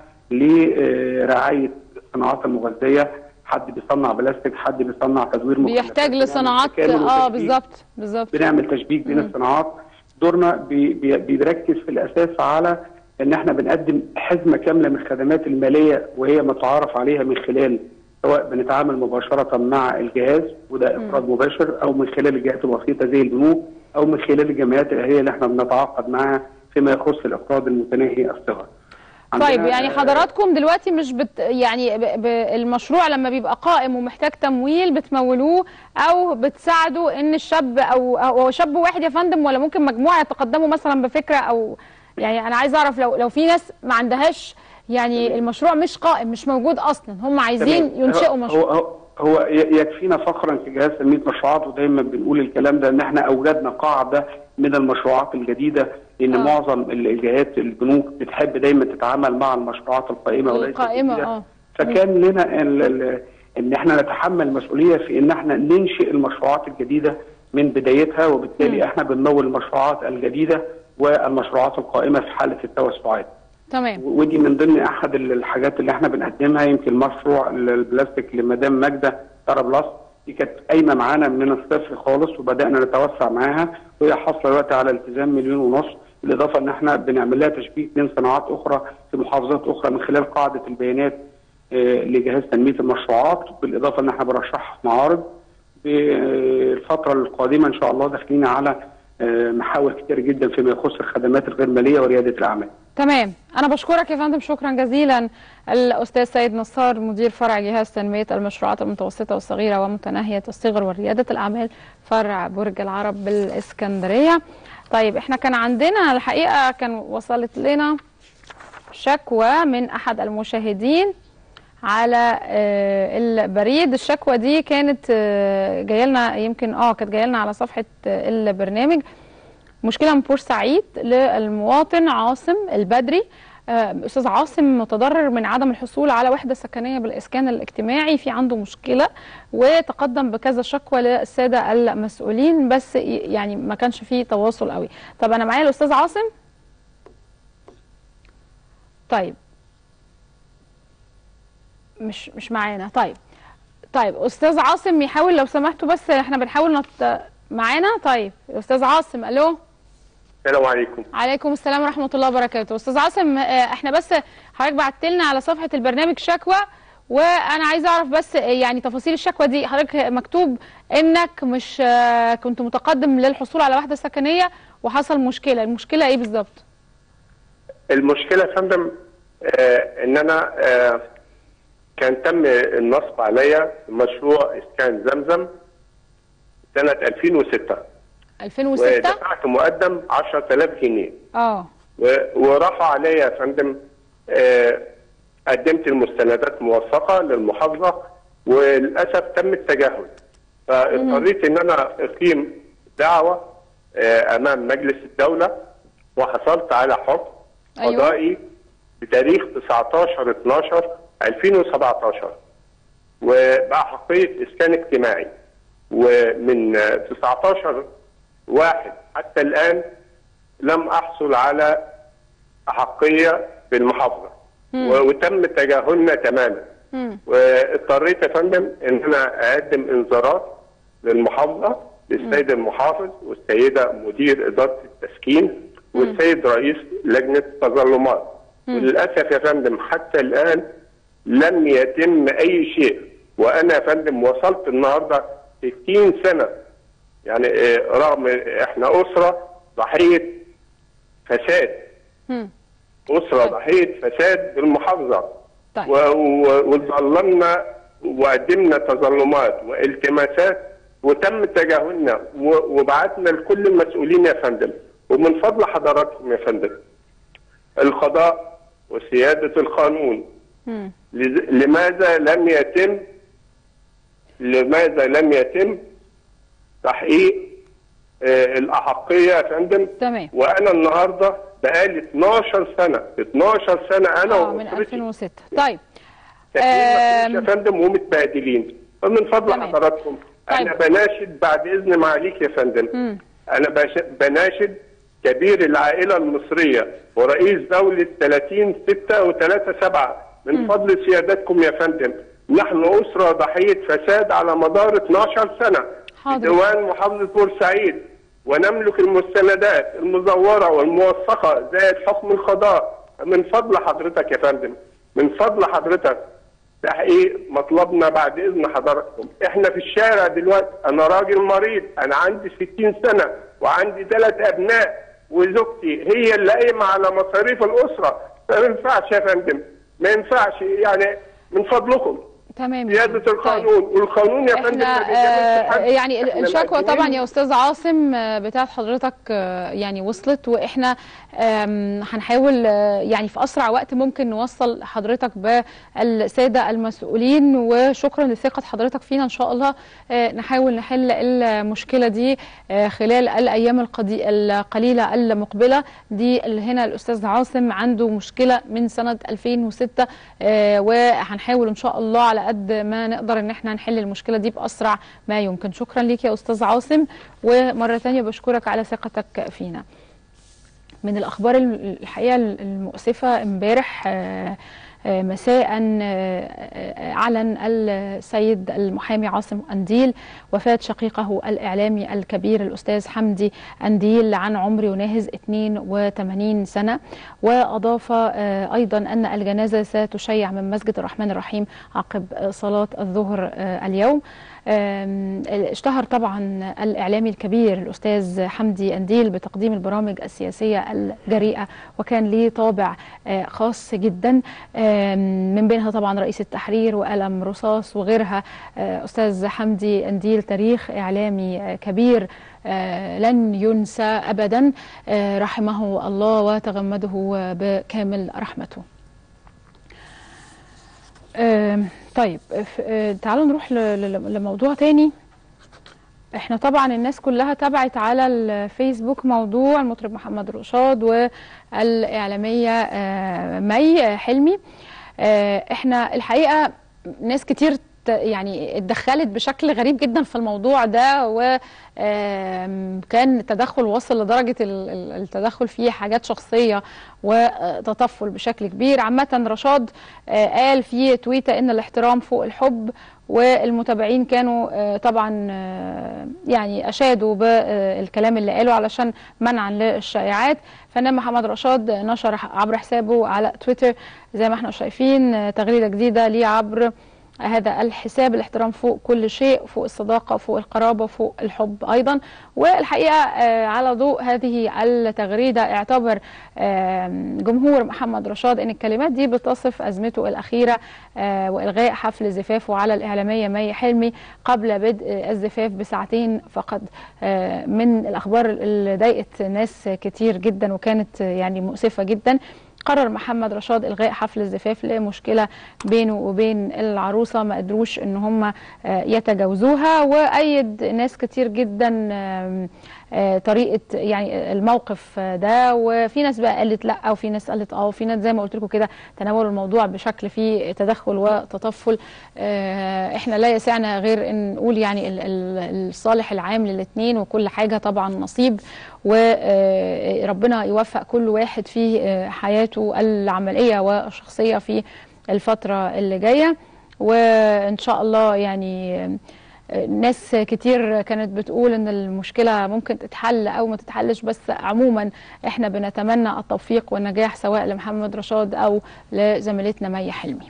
S13: لرعايه الصناعات المغذيه حد بيصنع بلاستيك حد بيصنع تدوير مخلفات.
S1: بيحتاج
S13: بنعمل
S1: لصناعات
S13: تكامل
S1: اه
S13: وتشبيك.
S1: بالظبط بالظبط
S13: بنعمل تشبيك بين
S1: مم.
S13: الصناعات دورنا بي بي بيركز في الاساس على ان احنا بنقدم حزمه كامله من الخدمات الماليه وهي متعارف عليها من خلال سواء بنتعامل مباشره مع الجهاز وده
S1: مم.
S13: افراد مباشر او من خلال الجهات الوسيطه زي البنوك او من خلال الجمعيات الاهليه اللي احنا بنتعاقد معاها فيما يخص الاقراض المتناهي الصغر.
S1: طيب
S13: عندنا،
S1: يعني
S13: آه،
S1: حضراتكم دلوقتي مش بت يعني ب ب المشروع لما بيبقى قائم ومحتاج تمويل بتمولوه او بتساعدوا ان الشاب او او هو شاب واحد يا فندم ولا ممكن مجموعه يتقدموا مثلا بفكره او يعني انا عايز اعرف لو لو في ناس ما عندهاش يعني المشروع مش قائم مش موجود اصلا هم عايزين
S13: تمام.
S1: ينشئوا
S13: هو
S1: مشروع
S13: هو, هو ي- يكفينا فخرا كجهاز تنميه مشروعات ودايما بنقول الكلام ده ان احنا اوجدنا قاعده من المشروعات الجديده لان
S1: آه.
S13: آه. معظم ال- الجهات البنوك بتحب دايما تتعامل مع المشروعات القائمه وليس
S1: القائمه
S13: الجديدة.
S1: اه
S13: فكان لنا ال- ال- ان احنا نتحمل المسؤوليه في ان احنا ننشئ المشروعات الجديده من بدايتها وبالتالي
S1: مم.
S13: احنا بنمول المشروعات الجديده والمشروعات القائمه في حاله التوسعات.
S1: تمام
S13: ودي من ضمن احد ال- الحاجات اللي احنا بنقدمها يمكن مشروع ال- البلاستيك لمدام ماجده ترى بلس دي كانت قايمه معانا من الصفر خالص وبدانا نتوسع معاها وهي حاصله دلوقتي على التزام مليون ونص بالاضافه ان احنا بنعمل لها تشبيك بين صناعات اخرى في محافظات اخرى من خلال قاعده البيانات آه، لجهاز تنميه المشروعات بالاضافه ان احنا بنرشحها في معارض بالفتره القادمه ان شاء الله داخلين على آه، محاور كتير جدا فيما يخص الخدمات الغير ماليه ورياده الاعمال.
S1: تمام انا بشكرك يا فندم شكرا جزيلا الاستاذ سيد نصار مدير فرع جهاز تنميه المشروعات المتوسطه والصغيره ومتناهيه الصغر ورياده الاعمال فرع برج العرب بالاسكندريه طيب احنا كان عندنا الحقيقه كان وصلت لنا شكوى من احد المشاهدين على آه، البريد الشكوى دي كانت آه، جايه لنا يمكن اه كانت جايه لنا على صفحه آه، البرنامج مشكله من بورسعيد للمواطن عاصم البدري آه، استاذ عاصم متضرر من عدم الحصول على وحده سكنيه بالاسكان الاجتماعي في عنده مشكله وتقدم بكذا شكوى للساده المسؤولين بس ي- يعني ما كانش فيه تواصل قوي طب انا معايا الاستاذ عاصم طيب مش مش معانا طيب طيب استاذ عاصم يحاول لو سمحتوا بس احنا بنحاول نط... معانا طيب استاذ عاصم الو
S14: السلام عليكم
S1: عليكم السلام ورحمه الله وبركاته استاذ عاصم آه، احنا بس حضرتك بعت لنا على صفحه البرنامج شكوى وانا عايزه اعرف بس آه، يعني تفاصيل الشكوى دي حضرتك مكتوب انك مش آه، كنت متقدم للحصول على وحده سكنيه وحصل مشكله المشكله ايه بالظبط
S14: المشكله يا فندم آه ان انا آه كان تم النصب عليا مشروع اسكان زمزم سنه 2006
S1: 2006
S14: ودفعت مقدم 10000 جنيه
S1: اه
S14: و- ورفع عليا يا فندم آه قدمت المستندات موثقه للمحافظه وللاسف تم التجاهل فاضطريت ان انا اقيم دعوه آه امام مجلس الدوله وحصلت على حكم
S1: أيوة.
S14: قضائي بتاريخ 19 12 2017 وبأحقية إسكان اجتماعي ومن آه، 19 واحد حتى الآن لم أحصل على أحقية بالمحافظة
S1: مم.
S14: و- وتم تجاهلنا تماما
S1: مم.
S14: واضطريت يا فندم ان انا اقدم انذارات للمحافظه للسيد المحافظ والسيده مدير اداره التسكين والسيد رئيس لجنه التظلمات وللاسف يا فندم حتى الان لم يتم اي شيء وانا يا فندم وصلت النهارده 60 سنه يعني آه، رغم احنا اسره ضحيه فساد
S1: مم.
S14: اسره ضحيه فساد بالمحافظه
S1: طيب.
S14: و- و- وتظلمنا وقدمنا تظلمات والتماسات وتم تجاهلنا و- وبعتنا لكل المسؤولين يا فندم ومن فضل حضراتكم يا فندم القضاء وسياده القانون
S1: مم.
S14: لز- لماذا لم يتم لماذا لم يتم تحقيق آه، الاحقيه يا فندم
S1: تمام
S14: وانا النهارده بقالي 12 سنه 12 سنه انا
S1: اه من
S14: واسرتي
S1: 2006 طيب
S14: ساكنين مفيش يا
S1: آم،
S14: فندم ومتبهدلين فمن فضل حضراتكم انا بناشد بعد اذن معاليك يا فندم
S1: مم.
S14: انا بش- بناشد كبير العائله المصريه ورئيس دوله 30 6 و3 7 من فضل سيادتكم يا فندم نحن اسره ضحيه فساد على مدار 12 سنه
S1: حاضر.
S14: في ديوان محافظه بورسعيد ونملك المستندات المزوره والموثقه زائد حكم القضاء من فضل حضرتك يا فندم من فضل حضرتك تحقيق مطلبنا بعد اذن حضراتكم احنا في الشارع دلوقتي انا راجل مريض انا عندي 60 سنه وعندي ثلاث ابناء وزوجتي هي اللي قايمه على مصاريف الاسره ما ينفعش يا فندم ما ينفعش يعني من فضلكم
S1: تمام
S14: سياده القانون والقانون يا فندم ما
S1: احنا
S14: بيجاملش
S1: آه
S14: حد.
S1: يعني ال-
S14: إحنا
S1: الشكوى
S14: مقدمين
S1: طبعا يا استاذ عاصم آه، بتاعت حضرتك آه، يعني وصلت واحنا آم، هنحاول آه، يعني في اسرع وقت ممكن نوصل حضرتك بالساده المسؤولين وشكرا لثقه حضرتك فينا ان شاء الله آه، نحاول نحل المشكله دي آه، خلال الايام القدي- القليله المقبله دي اللي هنا الاستاذ عاصم عنده مشكله من سنه 2006 آه، وهنحاول ان شاء الله على قد ما نقدر ان احنا نحل المشكله دي باسرع ما يمكن شكرا ليك يا استاذ عاصم ومره ثانيه بشكرك على ثقتك فينا من الاخبار ال- الحقيقه المؤسفه امبارح آه، آه، مساء آه، آه، اعلن السيد المحامي عاصم انديل وفاه شقيقه الاعلامي الكبير الاستاذ حمدي انديل عن عمر يناهز 82 سنه واضاف آه، ايضا ان الجنازه ستشيع من مسجد الرحمن الرحيم عقب آه، صلاه الظهر آه، اليوم آم، اشتهر طبعا الإعلامي الكبير الأستاذ حمدي أنديل بتقديم البرامج السياسية الجريئة وكان ليه طابع آه، خاص جدا آم، من بينها طبعا رئيس التحرير وقلم رصاص وغيرها آه، أستاذ حمدي أنديل تاريخ إعلامي آه، كبير آه، لن ينسى أبدا آه، رحمه الله وتغمده بكامل رحمته آم، طيب ف- آه، تعالوا نروح ل- ل- لموضوع تاني احنا طبعا الناس كلها تابعت على الفيسبوك موضوع المطرب محمد رشاد والإعلامية آه، مي حلمي آه، احنا الحقيقة ناس كتير ت- يعني اتدخلت بشكل غريب جدا في الموضوع ده وكان التدخل وصل لدرجة ال- ال- التدخل فيه حاجات شخصية وتطفل بشكل كبير عامة رشاد آه، قال في تويتة ان الاحترام فوق الحب والمتابعين كانوا آه، طبعا آه، يعني اشادوا بالكلام اللي قاله علشان منعا للشائعات فنان محمد رشاد نشر عبر حسابه على تويتر زي ما احنا شايفين آه، تغريده جديده ليه عبر هذا الحساب الاحترام فوق كل شيء فوق الصداقة فوق القرابة فوق الحب أيضا والحقيقة آه، على ضوء هذه التغريدة اعتبر آم، جمهور محمد رشاد أن الكلمات دي بتصف أزمته الأخيرة آه، وإلغاء حفل زفافه على الإعلامية مي حلمي قبل بدء الزفاف بساعتين فقط آه، من الأخبار اللي ضايقت ناس كتير جدا وكانت يعني مؤسفة جدا قرر محمد رشاد الغاء حفل الزفاف لمشكله بينه وبين العروسه ما قدروش ان هم آه، يتجاوزوها وايد ناس كتير جدا آم، آه، طريقه يعني الموقف ده وفي ناس بقى قالت لا وفي ناس قالت اه وفي ناس زي ما قلت لكم كده تناولوا الموضوع بشكل فيه تدخل وتطفل آه، احنا لا يسعنا غير ان نقول يعني ال- ال- الصالح العام للاثنين وكل حاجه طبعا نصيب وربنا يوفق كل واحد في آه، حياته العمليه والشخصيه في الفتره اللي جايه وان شاء الله يعني آه، ناس كتير كانت بتقول ان المشكله ممكن تتحل او ما تتحلش بس عموما احنا بنتمنى التوفيق والنجاح سواء لمحمد رشاد او لزميلتنا مي حلمي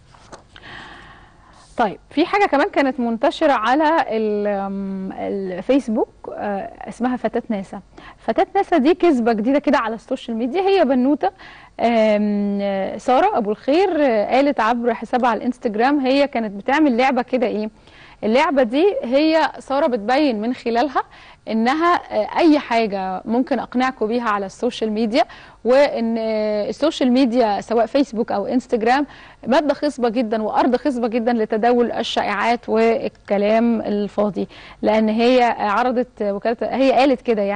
S1: طيب في حاجة كمان كانت منتشرة على ال- أم، الفيسبوك آه، اسمها فتاة ناسا فتاة ناسا دي كذبة جديدة كده على السوشيال ميديا هي بنوتة آم، آه، سارة أبو الخير آه، قالت عبر حسابها على الانستجرام هي كانت بتعمل لعبة كده ايه اللعبة دي هي سارة بتبين من خلالها انها آه، اي حاجة ممكن اقنعكم بيها على السوشيال ميديا وان آه، السوشيال ميديا سواء فيسبوك او انستجرام مادة خصبة جدا وارض خصبة جدا لتداول الشائعات والكلام الفاضي لان هي عرضت وكالة هي قالت كده يعني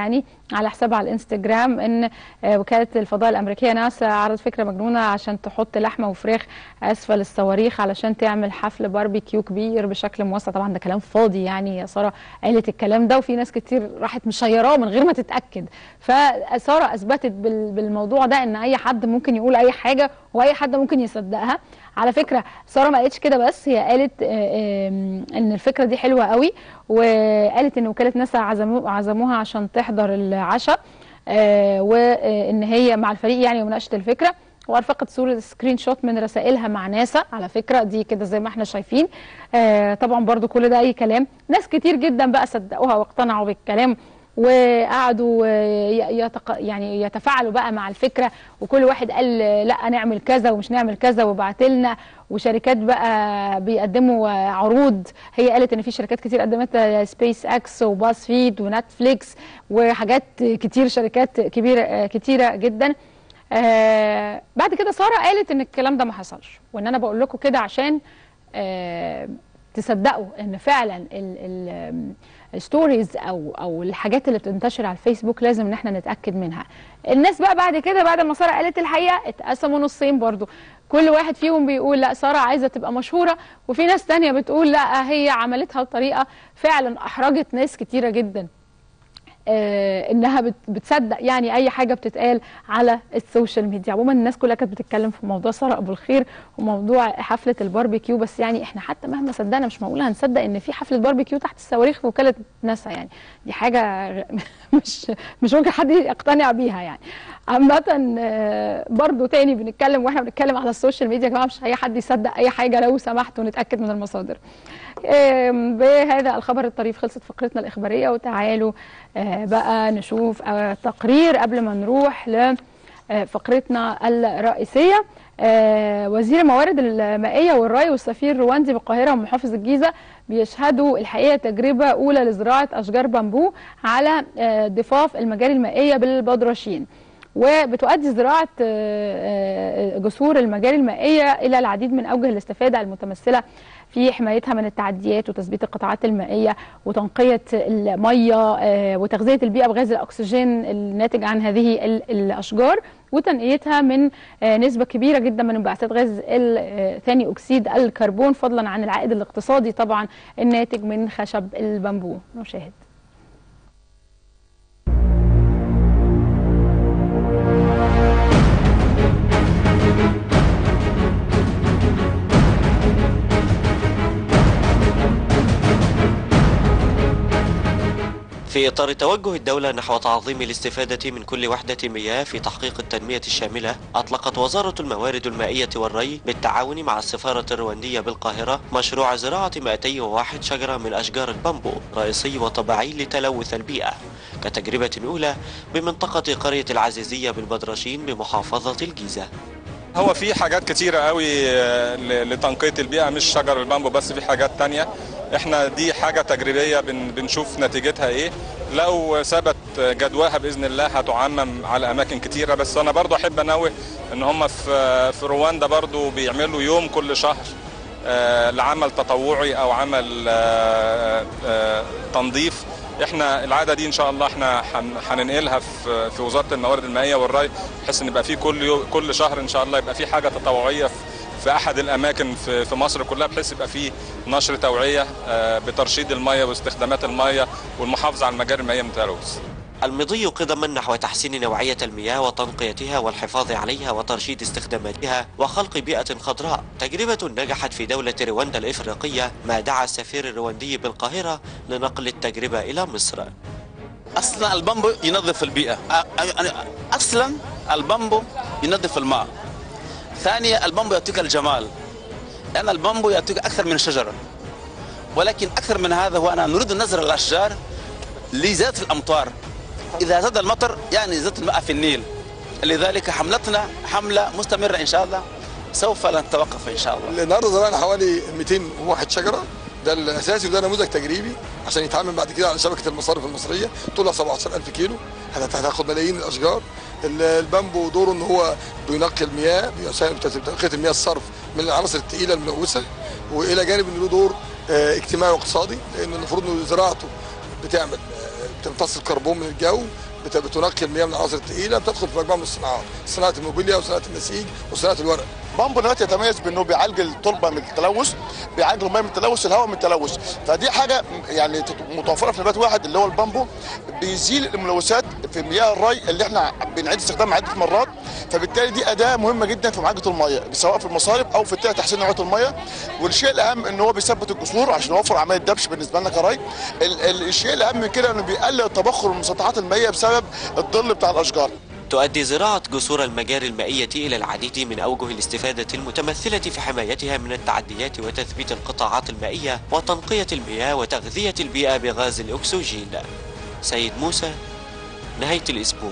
S1: على حسابها على الانستجرام ان آه، وكاله الفضاء الامريكيه ناسا عرضت فكره مجنونه عشان تحط لحمه وفراخ اسفل الصواريخ علشان تعمل حفل باربيكيو كبير بشكل موسع طبعا ده كلام فاضي يعني يا ساره قالت الكلام ده وفي ناس كتير راحت مشيراه من غير ما تتاكد فساره اثبتت بال- بالموضوع ده ان اي حد ممكن يقول اي حاجه واي حد ممكن يصدقها على فكره ساره ما قالتش كده بس هي قالت آه، آم، ان الفكره دي حلوه قوي وقالت ان وكاله ناسا عزمو عزموها عشان تحضر العشاء آه، وان هي مع الفريق يعني ومناقشه الفكره وارفقت صوره سكرين شوت من رسائلها مع ناسا على فكره دي كده زي ما احنا شايفين آه، طبعا برضو كل ده اي كلام ناس كتير جدا بقى صدقوها واقتنعوا بالكلام وقعدوا آه، ي- يتق... يعني يتفاعلوا بقى مع الفكره وكل واحد قال آه، لا نعمل كذا ومش نعمل كذا وبعت لنا وشركات بقى بيقدموا آه، عروض هي قالت ان في شركات كتير قدمت آه، سبيس اكس وباس فيد ونتفليكس وحاجات كتير شركات كبيره آه، كتيره جدا آه بعد كده ساره قالت ان الكلام ده ما حصلش وان انا بقول لكم كده عشان آه تصدقوا ان فعلا ال- ال- الستوريز او او الحاجات اللي بتنتشر على الفيسبوك لازم ان احنا نتاكد منها الناس بقى بعد كده بعد ما ساره قالت الحقيقه اتقسموا نصين برضو كل واحد فيهم بيقول لا ساره عايزه تبقى مشهوره وفي ناس تانية بتقول لا هي عملتها بطريقه فعلا احرجت ناس كتيره جدا آه، انها بت- بتصدق يعني اي حاجه بتتقال على السوشيال ميديا عموما الناس كلها كانت بتتكلم في موضوع ساره ابو الخير وموضوع حفله الباربيكيو بس يعني احنا حتى مهما صدقنا مش معقول هنصدق ان في حفله باربيكيو تحت الصواريخ في وكاله ناسا يعني دي حاجه غ- مش مش ممكن حد يقتنع بيها يعني عامة آه، برضو تاني بنتكلم واحنا بنتكلم على السوشيال ميديا يا جماعه مش اي حد يصدق اي حاجه لو سمحتوا نتاكد من المصادر. آم، بهذا الخبر الطريف خلصت فقرتنا الإخبارية وتعالوا آه، بقى نشوف آه، تقرير قبل ما نروح لفقرتنا الرئيسية آه، وزير الموارد المائية والري والسفير الرواندي بالقاهرة ومحافظ الجيزة بيشهدوا الحقيقة تجربة أولى لزراعة أشجار بامبو على آه، ضفاف المجاري المائية بالبدرشين وبتؤدي زراعة آه، آه، جسور المجاري المائية إلى العديد من أوجه الاستفادة المتمثلة في حمايتها من التعديات وتثبيت القطاعات المائية وتنقية المية آه، وتغذية البيئة بغاز الأكسجين الناتج عن هذه ال- الأشجار وتنقيتها من آه، نسبة كبيرة جدا من انبعاثات غاز ال- آه، ثاني أكسيد الكربون فضلا عن العائد الاقتصادي طبعا الناتج من خشب البامبو نشاهد
S15: في إطار توجه الدولة نحو تعظيم الاستفادة من كل وحدة مياه في تحقيق التنمية الشاملة أطلقت وزارة الموارد المائية والري بالتعاون مع السفارة الرواندية بالقاهرة مشروع زراعة 201 شجرة من أشجار البامبو رئيسي وطبيعي لتلوث البيئة كتجربة أولى بمنطقة قرية العزيزية بالبدرشين بمحافظة الجيزة
S16: هو في حاجات كتيرة قوي آه، ل- لتنقية البيئة مش شجر البامبو بس في حاجات تانية احنا دي حاجة تجريبية بن بنشوف نتيجتها ايه لو ثبت جدواها بإذن الله هتعمم على أماكن كتيرة بس أنا برضو أحب أنوه إن هم في في رواندا برضو بيعملوا يوم كل شهر آه، لعمل تطوعي أو عمل آه، آه، تنظيف احنا العاده دي ان شاء الله احنا هن- هننقلها في في وزاره الموارد المائيه والري بحيث ان يبقى في كل يوم كل شهر ان شاء الله يبقى في حاجه تطوعيه في في احد الاماكن في في مصر كلها بحيث يبقى في نشر توعيه آه، بترشيد الميه واستخدامات الميه والمحافظه على المجاري المائيه من التلوث
S15: المضي قدما نحو تحسين نوعية المياه وتنقيتها والحفاظ عليها وترشيد استخداماتها وخلق بيئة خضراء تجربة نجحت في دولة رواندا الإفريقية ما دعا السفير الرواندي بالقاهرة لنقل التجربة إلى مصر
S17: اصلا البامبو ينظف البيئه أ- أ- اصلا البامبو ينظف الماء ثانيا البامبو يعطيك الجمال لان البامبو يعطيك اكثر من شجره ولكن اكثر من هذا هو انا نريد نزرع الاشجار لزياده الامطار اذا زاد المطر يعني زادت الماء في النيل لذلك حملتنا حمله مستمره ان شاء الله سوف لا نتوقف ان شاء الله
S18: النهارده زرعنا حوالي 201 شجره ده الاساسي وده نموذج تجريبي عشان يتعامل بعد كده على شبكه المصارف المصريه طولها 17000 كيلو هت- هتاخد ملايين الاشجار ال- البامبو دوره ان هو بينقي المياه بيساهم في تنقيه المياه الصرف من العناصر الثقيله الملوثه والى جانب انه له دور آه، اجتماعي واقتصادي لان المفروض انه زراعته بتعمل آه، بتمتص الكربون من الجو بت- بتنقي المياه من العناصر الثقيله بتدخل في مجموعه من الصناعات صناعه الموبيليا وصناعه النسيج وصناعه الورق
S19: بامبو دلوقتي يتميز بانه بيعالج التربه من التلوث بيعالج الميه من التلوث الهواء من التلوث فدي حاجه يعني تت- متوفره في نبات واحد اللي هو البامبو بيزيل الملوثات في مياه الري اللي احنا بنعيد استخدامها عده مرات فبالتالي دي اداه مهمه جدا في معالجه الميه سواء في المصارف او في تحسين نوعيه الميه والشيء الاهم ان هو بيثبت الجسور عشان يوفر عمليه دبش بالنسبه لنا كراي ال- ال- الشيء الاهم من كده انه بيقلل التبخر من المسطحات المائيه بسبب الظل بتاع الاشجار
S15: تؤدي زراعة جسور المجاري المائية إلى العديد من أوجه الاستفادة المتمثلة في حمايتها من التعديات وتثبيت القطاعات المائية وتنقية المياه وتغذية البيئة بغاز الأكسجين سيد موسى نهاية الأسبوع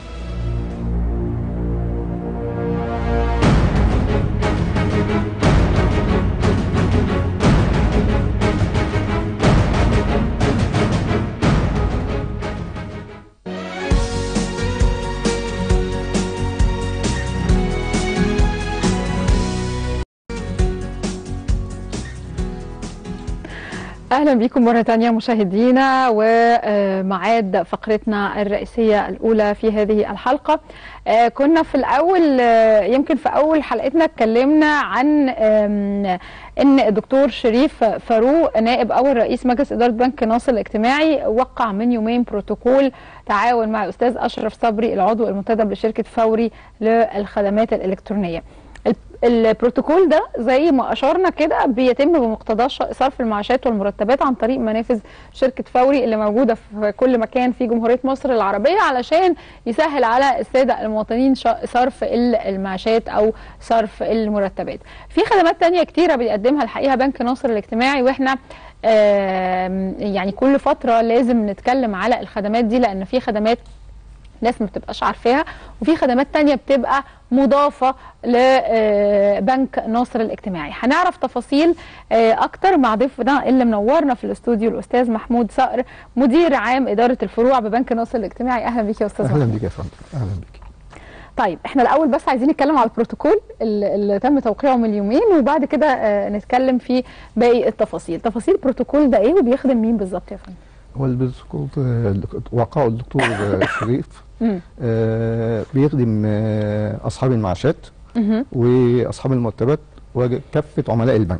S1: اهلا بكم مره تانية مشاهدينا ومعاد فقرتنا الرئيسيه الاولى في هذه الحلقه آه، كنا في الاول آه، يمكن في اول حلقتنا اتكلمنا عن آم، ان الدكتور شريف فاروق نائب اول رئيس مجلس اداره بنك ناصر الاجتماعي وقع من يومين بروتوكول تعاون مع الاستاذ اشرف صبري العضو المنتدب لشركه فوري للخدمات الالكترونيه ال- البروتوكول ده زي ما اشرنا كده بيتم بمقتضاه ش- صرف المعاشات والمرتبات عن طريق منافذ شركه فوري اللي موجوده في كل مكان في جمهوريه مصر العربيه علشان يسهل على الساده المواطنين ش- صرف ال- المعاشات او صرف المرتبات. في خدمات تانية كتيره بيقدمها الحقيقه بنك ناصر الاجتماعي واحنا آم، يعني كل فتره لازم نتكلم على الخدمات دي لان في خدمات ناس ما بتبقاش عارفاها وفي خدمات تانية بتبقى مضافة لبنك ناصر الاجتماعي هنعرف تفاصيل آه، اكتر مع ضيفنا اللي منورنا في الاستوديو الاستاذ محمود صقر مدير عام ادارة الفروع ببنك ناصر الاجتماعي اهلا بيك يا استاذ
S20: اهلا
S1: محمود
S20: بيك يا فندم اهلا بيك
S1: طيب احنا الاول بس عايزين نتكلم على البروتوكول اللي اللي تم توقيعه من يومين وبعد كده آه، نتكلم في باقي التفاصيل تفاصيل البروتوكول ده ايه وبيخدم مين بالظبط يا فندم
S20: هو البروتوكول آه، وقعه الدكتور آه، شريف
S1: مم.
S20: آه، بيخدم آه، اصحاب المعاشات
S1: مهم.
S20: واصحاب المرتبات وكافه عملاء البنك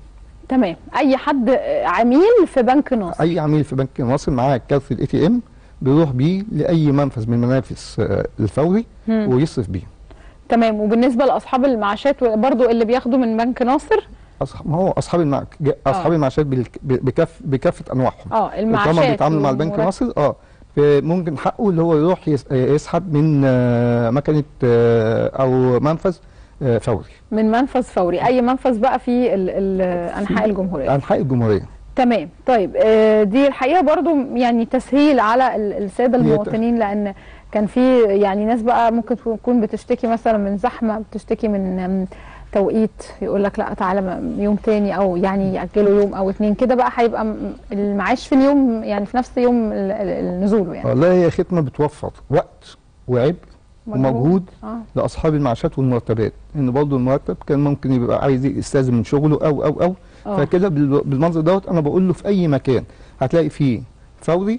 S1: تمام اي حد آه، عميل في بنك ناصر
S20: اي عميل في بنك مصر معاه كارت الاي تي ام بيروح بيه لاي منفذ من منافذ آه، الفوري
S1: مم.
S20: ويصرف بيه
S1: تمام وبالنسبه لاصحاب المعاشات برضو اللي بياخدوا من بنك ناصر
S20: أصحاب ما هو اصحاب المع... اصحاب المعاشات بالك... بكف... بكافه انواعهم
S1: اه
S20: طالما
S1: المعاشات
S20: بيتعاملوا مع البنك
S1: والمرتب.
S20: مصر اه ممكن حقه اللي هو يروح يس... يسحب من آه، مكنه آه، او منفذ آه، فوري
S1: من منفذ فوري اي منفذ بقى في ال ال انحاء الجمهوريه
S20: انحاء الجمهوريه
S1: تمام طيب آه، دي الحقيقه برضو يعني تسهيل على ال- الساده
S20: هي ت-
S1: المواطنين لان كان في يعني ناس بقى ممكن تكون بتشتكي مثلا من زحمه بتشتكي من آم، توقيت يقول لك لا تعالى م- يوم تاني او يعني ياجلوا يوم او اتنين كده بقى هيبقى م- المعاش في اليوم يعني في نفس يوم ال- ال- النزول يعني
S20: والله هي ختمه بتوفر وقت وعبء
S1: مجهود.
S20: ومجهود
S1: آه.
S20: لاصحاب المعاشات والمرتبات ان برضه المرتب كان ممكن يبقى عايز يستاذن من شغله او او او
S1: آه.
S20: فكده بال- بالمنظر دوت انا بقول له في اي مكان هتلاقي فيه فوري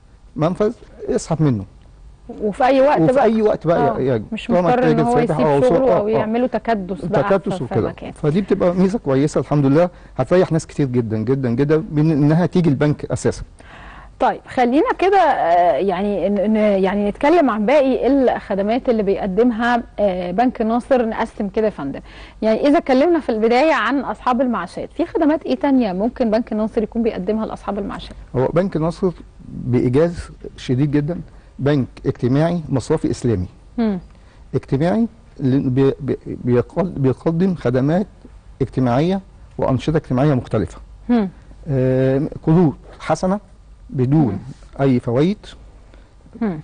S20: منفذ اسحب منه
S1: وفي اي وقت
S20: وفي
S1: بقى
S20: اي وقت بقى
S1: آه.
S20: يعني
S1: مش
S20: طالما
S1: مضطر ان
S20: التاجر
S1: هو
S20: فاتح
S1: يسيب
S20: أو
S1: شغله
S20: سوق-
S1: او
S20: آه.
S1: يعملوا تكدس بقى
S20: تكاتس
S1: في- في
S20: وكده
S1: مكان.
S20: فدي بتبقى ميزه كويسه الحمد لله هتريح ناس كتير جدا جدا جدا من انها تيجي البنك اساسا
S1: طيب خلينا كده آه، يعني ن- ن- يعني نتكلم عن باقي الخدمات اللي بيقدمها آه، بنك ناصر نقسم كده يا فندم يعني اذا اتكلمنا في البدايه عن اصحاب المعاشات في خدمات ايه تانية ممكن بنك ناصر يكون بيقدمها لاصحاب المعاشات
S20: هو بنك نصر بايجاز شديد جدا بنك اجتماعي مصرفي اسلامي
S1: مم.
S20: اجتماعي اللي بي- بي- بيقل- بيقدم خدمات اجتماعيه وانشطه اجتماعيه مختلفه
S1: مم.
S20: آه، قروض حسنه بدون اي فوائد
S1: مم.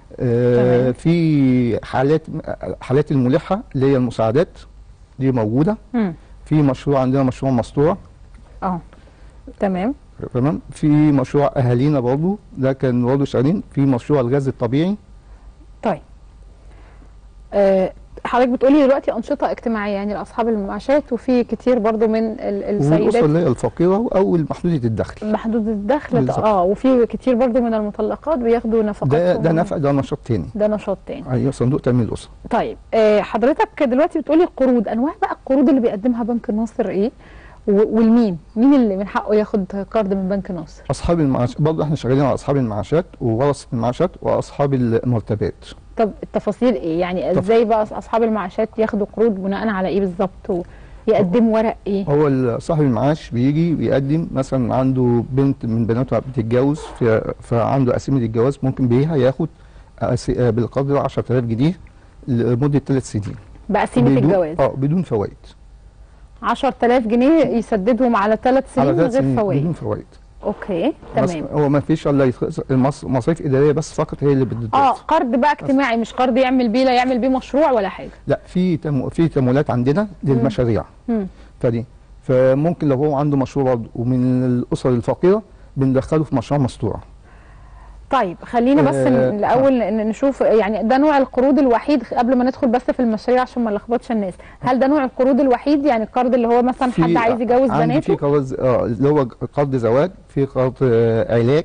S20: آه، في حالات حالات الملحه اللي هي المساعدات دي موجوده
S1: مم.
S20: في مشروع عندنا مشروع مسطوع
S1: اه تمام
S20: تمام في مشروع اهالينا برضه ده كان برضه شغالين في مشروع الغاز الطبيعي
S1: طيب آه، حضرتك بتقولي دلوقتي انشطه اجتماعيه يعني لاصحاب المعاشات وفي كتير برضو من ال-
S20: والاسره
S1: السيدات
S20: اللي هي الفقيره او محدوده الدخل
S1: محدود الدخل
S20: بالظبط.
S1: اه وفي كتير برضو من المطلقات بياخدوا نفقات
S20: ده ده نفع ده نشاط تاني
S1: ده نشاط تاني
S20: ايوه صندوق تامين الاسره
S1: طيب آه حضرتك دلوقتي بتقولي قروض انواع بقى القروض اللي بيقدمها بنك الناصر ايه و- والمين مين اللي من حقه ياخد قرض من بنك الناصر
S20: اصحاب المعاش برضه احنا شغالين على اصحاب المعاشات وورثه المعاشات واصحاب المرتبات
S1: طب التفاصيل ايه يعني ازاي بقى اصحاب المعاشات ياخدوا قروض بناء على ايه بالظبط ويقدموا ورق ايه
S20: هو ال- صاحب المعاش بيجي بيقدم مثلا عنده بنت من بناته بتتجوز في- فعنده قسيمه الجواز ممكن بيها ياخد أس- آه، بالقدر 10000 جنيه لمده ثلاث سنين
S1: بقسيمه
S20: بدون-
S1: الجواز
S20: اه بدون فوائد
S1: 10000 جنيه يسددهم على ثلاث سنين
S20: على
S1: من
S20: ثلاث
S1: غير
S20: سنين
S1: فوائد
S20: بدون فوائد
S1: اوكي
S20: بس
S1: تمام
S20: هو ما فيش الا يتخ- المص- مصاريف اداريه بس فقط هي اللي بتدفع
S1: اه قرض بقى اجتماعي مش قرض يعمل بيه لا يعمل بيه مشروع ولا حاجه
S20: لا في تم... في تمويلات عندنا للمشاريع
S1: مم.
S20: فدي فممكن لو هو عنده مشروع برضه ومن الاسر الفقيره بندخله في مشروع مستوره
S1: طيب خلينا بس
S20: آه،
S1: ن- الاول ن- نشوف يعني ده نوع القروض الوحيد قبل ما ندخل بس في المشاريع عشان ما نلخبطش الناس هل ده نوع القروض الوحيد يعني القرض اللي هو مثلا حد
S20: في-
S1: عايز يجوز
S20: عندي في
S1: بناته
S20: قرض اه اللي هو قرض زواج في قرض آه، علاج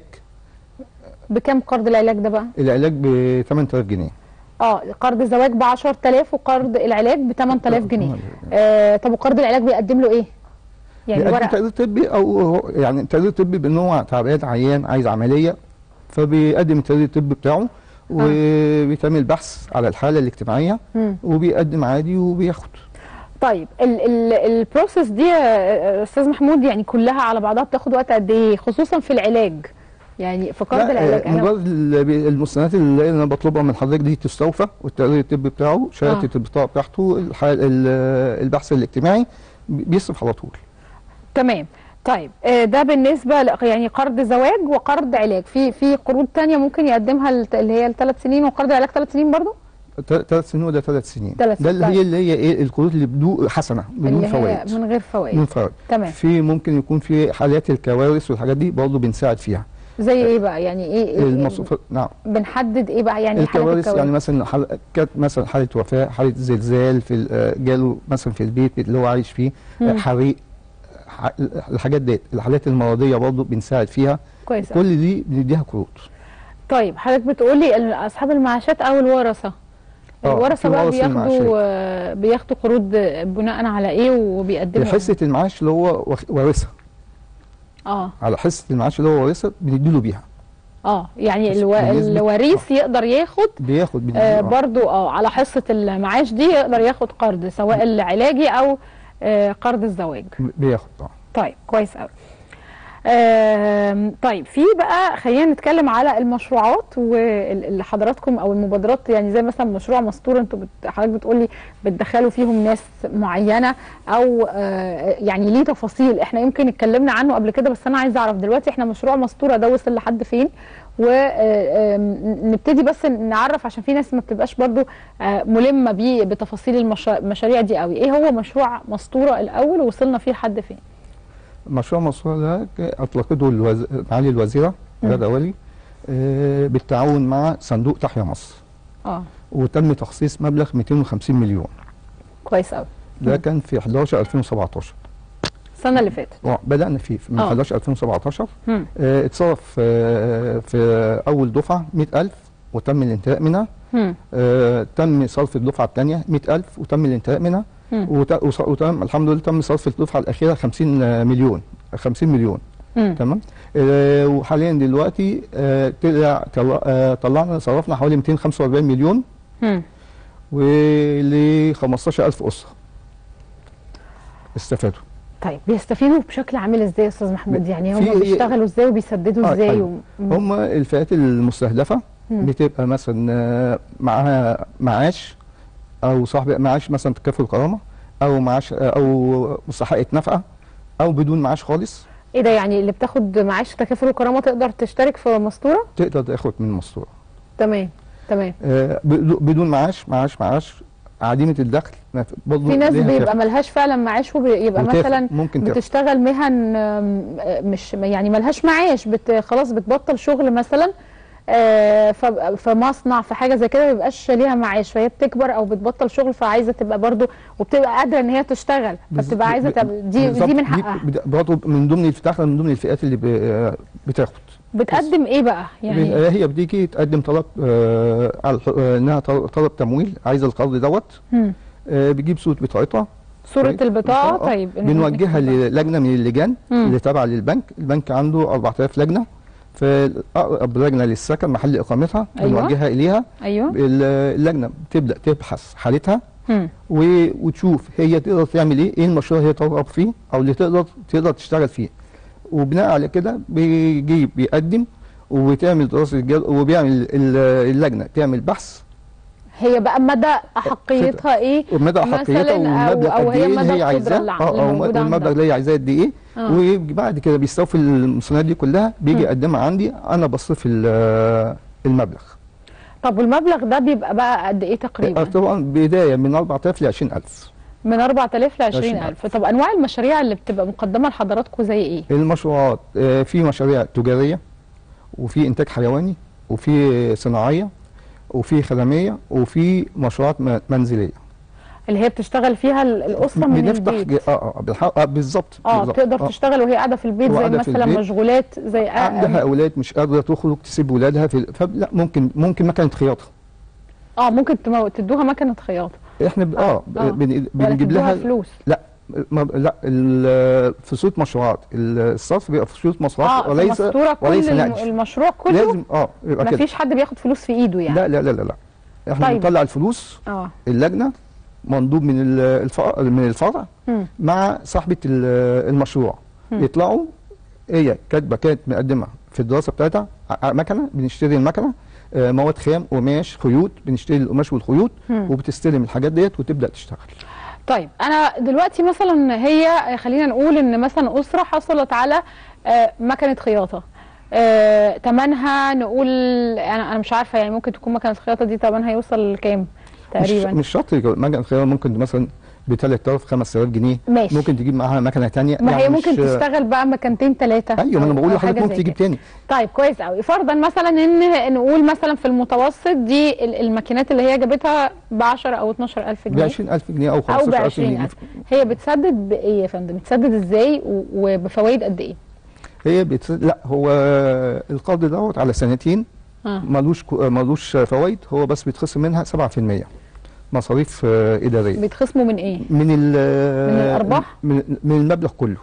S1: بكام قرض العلاج ده بقى
S20: العلاج ب 8000 جنيه
S1: اه قرض زواج ب 10000 وقرض العلاج ب 8000 جنيه آه طب وقرض العلاج بيقدم له ايه يعني
S20: بيقدم
S1: ورق
S20: تقرير طبي او هو- يعني تقرير طبي بان هو تعبان عيان عايز عمليه فبيقدم التقرير الطبي بتاعه وبيتعمل بحث على الحاله الاجتماعيه
S1: مم.
S20: وبيقدم عادي وبياخد
S1: طيب ال ال البروسيس دي يا استاذ محمود يعني كلها على بعضها بتاخد وقت قد ايه خصوصا في العلاج يعني في قرض
S20: لا
S1: العلاج
S20: آه،
S1: أنا-
S20: مجرد ال- المستندات اللي انا بطلبها من حضرتك دي تستوفى والتقرير الطبي بتاعه شهاده
S1: آه.
S20: البطاقه بتاعته الح- ال- البحث الاجتماعي بي- بيصرف على طول
S1: تمام طيب آه، ده بالنسبه ل- يعني قرض زواج وقرض علاج في في قروض تانية ممكن يقدمها الت- اللي هي الثلاث سنين وقرض العلاج ثلاث سنين برضو
S20: ثلاث سنين وده ثلاث سنين
S1: تلات
S20: ده اللي
S1: سنين.
S20: هي اللي هي ايه القروض اللي بدون حسنه بدون
S1: اللي هي
S20: فوائد
S1: من غير فوائد
S20: بدون فوائد
S1: تمام
S20: في ممكن يكون في حالات الكوارث والحاجات دي برضه بنساعد فيها
S1: زي ايه بقى يعني ايه, إيه
S20: المصروفات نعم
S1: بنحدد ايه بقى يعني حالات
S20: الكوارث
S1: الكوارث
S20: يعني مثلا حال... كانت مثلا حاله وفاه حاله زلزال في ال- آه، جاله مثلا في البيت اللي هو عايش فيه آه،
S1: مم.
S20: حريق ح- الحاجات ديت الحالات المرضيه برضه بنساعد فيها
S1: كويس أوي.
S20: كل دي بنديها قروض
S1: طيب حضرتك بتقولي ال- اصحاب المعاشات او الورثه
S20: آه،
S1: الورثه
S20: في
S1: بقى
S20: ورثة
S1: بياخدوا
S20: المعاشات.
S1: آه، بياخدوا قروض بناء على ايه وبيقدموا
S20: حصه المعاش اللي هو واخ- وارثها
S1: اه
S20: على حصه المعاش اللي هو وارثها بنديله بيها
S1: اه يعني الو...
S20: بنسبة-
S1: الوريث يقدر ياخد
S20: بياخد بنديله
S1: آه
S20: آه.
S1: برضو اه على حصه المعاش دي يقدر ياخد قرض سواء العلاجي او آه قرض الزواج
S20: بياخد اه
S1: طيب كويس قوي آم، طيب في بقى خلينا نتكلم على المشروعات واللي حضراتكم او المبادرات يعني زي مثلا مشروع مستور انتوا بت... حضرتك بتقولي بتدخلوا فيهم ناس معينه او آه، يعني ليه تفاصيل احنا يمكن اتكلمنا عنه قبل كده بس انا عايزه اعرف دلوقتي احنا مشروع مستوره ده وصل لحد فين ونبتدي بس نعرف عشان في ناس ما بتبقاش برضو آه، ملمه بيه بتفاصيل المشا- المشاريع دي قوي ايه هو مشروع مستوره الاول ووصلنا فيه لحد فين
S20: مشروع مشروع ده ك- اطلقته الوز... معالي الوزيره
S1: مم.
S20: غاده ولي آه، بالتعاون مع صندوق تحيا مصر
S1: اه
S20: وتم تخصيص مبلغ 250 مليون
S1: كويس قوي
S20: ده كان في 11 2017
S1: السنه اللي فاتت
S20: آه، بدأنا فيه من
S1: آه.
S20: 11 2017
S1: مم.
S20: آه، اتصرف آه، في أول دفعة 100000 وتم الانتهاء منها
S1: مم.
S20: آه، تم صرف الدفعة الثانية 100000 وتم الانتهاء منها
S1: مم.
S20: وت- وص- وتم الحمد لله تم صرف الدفعة الأخيرة 50 مليون 50 مليون
S1: مم.
S20: تمام آه، وحاليا دلوقتي آه، طلع طلع- آه، طلعنا صرفنا حوالي 245 مليون
S1: مم.
S20: ول 15000 أسرة استفادوا
S1: طيب بيستفيدوا بشكل عامل ازاي يا استاذ محمود يعني هم
S20: في-
S1: بيشتغلوا ازاي وبيسددوا
S20: آه،
S1: ازاي
S20: أيوة.
S1: و...
S20: هم الفئات المستهدفه
S1: مم.
S20: بتبقى مثلا آه، معاها معاش او صاحب معاش مثلا تكافل كرامه او معاش آه، او مستحقه نفقه او بدون معاش خالص
S1: ايه ده يعني اللي بتاخد معاش تكافل وكرامه تقدر تشترك في مستوره
S20: تقدر تاخد من المستوره
S1: تمام تمام
S20: آه، ب- بدون معاش معاش معاش عديمه الدخل ما في- برضه
S1: في ناس
S20: ليها
S1: بيبقى
S20: كافة.
S1: ملهاش فعلا معاش وبيبقى
S20: وتاخد-
S1: مثلا
S20: ممكن تاخد.
S1: بتشتغل مهن آم، آه، مش يعني ملهاش معاش بت خلاص بتبطل شغل مثلا آه، ف- في مصنع في حاجه زي كده ما بيبقاش ليها معاش فهي بتكبر او بتبطل شغل فعايزه تبقى برضو وبتبقى قادره ان هي تشتغل فبتبقى عايزه تبقى دي
S20: بالظبط.
S1: دي من حقها
S20: بد- برضه من ضمن الفتاح من ضمن الفئات اللي ب- بتاخد
S1: بتقدم ايه بقى يعني
S20: هي بتيجي تقدم طلب آه، على الح- آه، انها طل- طلب تمويل عايزه القرض دوت
S1: مم.
S20: آه، بتجيب صوره بطاقتها
S1: صورة
S20: كويس؟
S1: البطاقة
S20: آه.
S1: طيب
S20: بنوجهها للجنه من اللجان
S1: مم.
S20: اللي تابعه للبنك البنك عنده 4000 لجنه فاقرب لجنه للسكن محل اقامتها
S1: أيوة.
S20: بنوجهها اليها
S1: ايوه
S20: ال- اللجنه بتبدا تبحث حالتها
S1: مم.
S20: و- وتشوف هي تقدر تعمل ايه ايه المشروع هي ترغب فيه او اللي تقدر تقدر تشتغل فيه وبناء على كده بيجي بيقدم وبتعمل دراسه جدوى وبيعمل ال- اللجنه تعمل بحث
S1: هي بقى مدى احقيتها ايه
S20: ومدى احقيتها
S1: مثلاً أو-
S20: والمبلغ
S1: او
S20: قد
S1: هي
S20: ايه اللي
S1: مدى
S20: هي
S1: القدره
S20: عايزاه
S1: اللي
S20: اه
S1: اللي
S20: اه
S1: موجوده
S20: المبلغ
S1: عندها
S20: اللي هي عايزاه قد ايه
S1: آه.
S20: وبعد كده بيستوفي المسؤوليات دي كلها بيجي
S1: مم.
S20: يقدمها عندي انا بصرف ال- المبلغ
S1: طب والمبلغ ده بيبقى بقى قد ايه تقريبا
S20: طبعا بدايه من 4000 ل 20000
S1: من 4000 ل
S20: 20,000.
S1: 20000 طب انواع المشاريع اللي بتبقى مقدمه لحضراتكم زي ايه
S20: المشروعات آه، في مشاريع تجاريه وفي انتاج حيواني وفي صناعيه وفي خدميه وفي مشروعات م- منزليه
S1: اللي هي بتشتغل فيها ال- الاسره من
S20: بنفتح
S1: البيت
S20: ج- اه اه بالح- آه، بالظبط
S1: اه
S20: بالظبط.
S1: تقدر تشتغل وهي قاعده في البيت زي
S20: وقاعدة في
S1: مثلا
S20: البيت.
S1: مشغولات زي
S20: عندها اولاد مش قادره تخرج تسيب ولادها في فلا ممكن ممكن مكنه خياطه
S1: اه ممكن تمو- تدوها مكنه خياطه
S20: احنا ب... اه,
S1: آه.
S20: بن...
S1: ولا
S20: بنجيب
S1: تدوها
S20: لها
S1: فلوس
S20: لا ما... لا ال- في صوره مشروعات الصرف بيبقى في صوره مشروعات
S1: اه
S20: وليس
S1: مستوره كل
S20: وليس
S1: الم-
S20: نقد
S1: المشروع كله
S20: لازم اه يبقى كده
S1: مفيش حد بياخد فلوس في ايده يعني
S20: لا لا لا لا, لا. احنا
S1: طيب.
S20: بنطلع الفلوس
S1: اه
S20: اللجنه مندوب من ال- الفرع من الفرع
S1: مم.
S20: مع صاحبه ال- المشروع
S1: مم.
S20: يطلعوا هي كاتبه كانت مقدمه في الدراسه بتاعتها ع- مكنه بنشتري المكنه آه، مواد خام قماش خيوط بنشتري القماش والخيوط
S1: مم.
S20: وبتستلم الحاجات ديت وتبدا تشتغل
S1: طيب انا دلوقتي مثلا هي خلينا نقول ان مثلا اسره حصلت على آه، مكنه خياطه آه، تمنها نقول انا انا مش عارفه يعني ممكن تكون مكنه الخياطه دي تمنها يوصل لكام تقريبا
S20: مش, مش شرط يجي- مكنه خيار ممكن مثلا ب 3000 5000 جنيه
S1: ماشي.
S20: ممكن تجيب معاها مكنه ثانيه
S1: ما هي ممكن تشتغل بقى مكانتين ثلاثه
S20: ايوه ما انا بقول لحضرتك ممكن تجيب تاني
S1: طيب كويس قوي فرضا مثلا ان نقول مثلا في المتوسط دي ال- الماكينات اللي هي جابتها ب 10 او 12000
S20: ب
S1: جنيه
S20: 20000 جنيه او
S1: او ب
S20: 15000 جنيه
S1: 20000 هي بتسدد بايه يا فندم بتسدد ازاي و- وبفوائد قد ايه
S20: هي بت... لا هو القرض دوت على سنتين
S1: آه.
S20: ملوش كو- ملوش فوائد هو بس بيتخصم منها 7% مصاريف آه، اداريه
S1: بيتخصموا من ايه
S20: من ال
S1: من الأرباح؟
S20: من, من المبلغ كله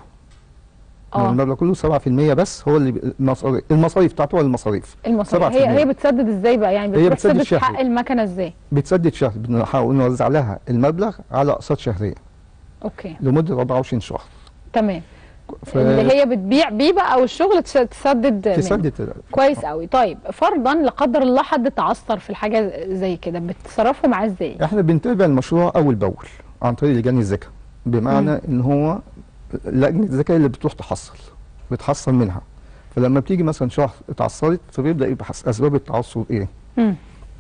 S1: آه.
S20: من المبلغ كله 7% بس هو اللي بي- المصاريف المصاريف بتاعته ولا المصاريف
S1: المصاريف
S20: 7%.
S1: هي هي بتسدد ازاي بقى يعني
S20: هي
S1: بتروح
S20: بتسدد
S1: تسدد
S20: شهري.
S1: حق المكنه ازاي
S20: بتسدد شهر بنحاول نوزع لها المبلغ على اقساط شهريه
S1: اوكي
S20: لمده 24 شهر
S1: تمام
S20: ف...
S1: اللي هي بتبيع بيه بقى او الشغل تس- تسدد منه.
S20: تسدد
S1: كويس قوي طيب فرضا لا قدر الله حد تعثر في الحاجه زي كده بتتصرفوا معاه ازاي
S20: احنا بنتابع المشروع اول باول عن طريق لجان الذكاء بمعنى
S1: مم.
S20: ان هو لجنه الذكاء اللي بتروح تحصل بتحصل منها فلما بتيجي مثلا شهر اتعثرت فبيبدا يبحث اسباب التعثر ايه
S1: مم.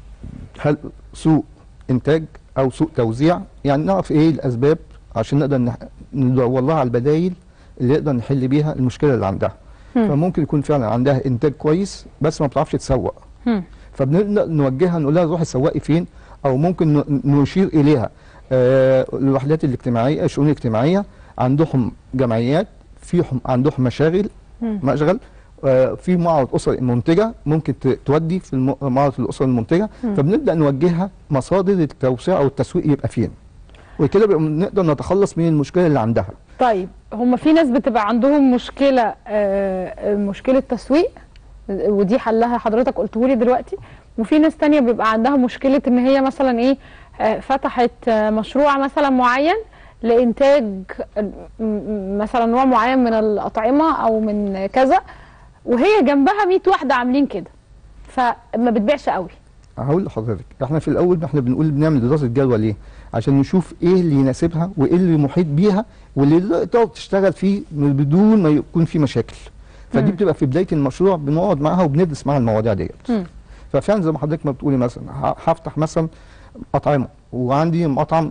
S20: هل سوء انتاج او سوء توزيع يعني نعرف ايه الاسباب عشان نقدر نح- ندور لها على البدايل اللي نقدر نحل بيها المشكله اللي عندها
S1: مم.
S20: فممكن يكون فعلا عندها انتاج كويس بس ما بتعرفش تسوق
S1: مم.
S20: فبنبدا نوجهها نقول لها روحي سوقي فين او ممكن ن- نشير اليها آه، الوحدات الاجتماعيه الشؤون الاجتماعيه عندهم جمعيات فيهم عندهم مشاغل
S1: مم.
S20: مشغل آه، في معرض اسر منتجه ممكن ت- تودي في الم- معرض الاسر المنتجه
S1: مم.
S20: فبنبدا نوجهها مصادر التوسيع او التسويق يبقى فين وكده بقى نقدر نتخلص من المشكله اللي عندها
S1: طيب هم في ناس بتبقى عندهم مشكله آه، مشكله تسويق ودي حلها حضرتك قلته لي دلوقتي وفي ناس تانية بيبقى عندها مشكله ان هي مثلا ايه آه، فتحت آه، مشروع مثلا معين لانتاج م- م- مثلا نوع معين من الاطعمه او من كذا وهي جنبها 100 واحده عاملين كده فما بتبيعش قوي
S20: هقول لحضرتك احنا في الاول احنا بنقول بنعمل دراسه جدوى ليه عشان نشوف ايه اللي يناسبها وايه اللي محيط بيها واللي تقدر تشتغل فيه من- بدون ما يكون في مشاكل فدي
S1: مم.
S20: بتبقى في بدايه المشروع بنقعد معاها وبندرس معاها المواضيع ديت
S1: مم.
S20: ففعلا زي ما حضرتك ما بتقولي مثلا ه- هفتح مثلا اطعمه وعندي مطعم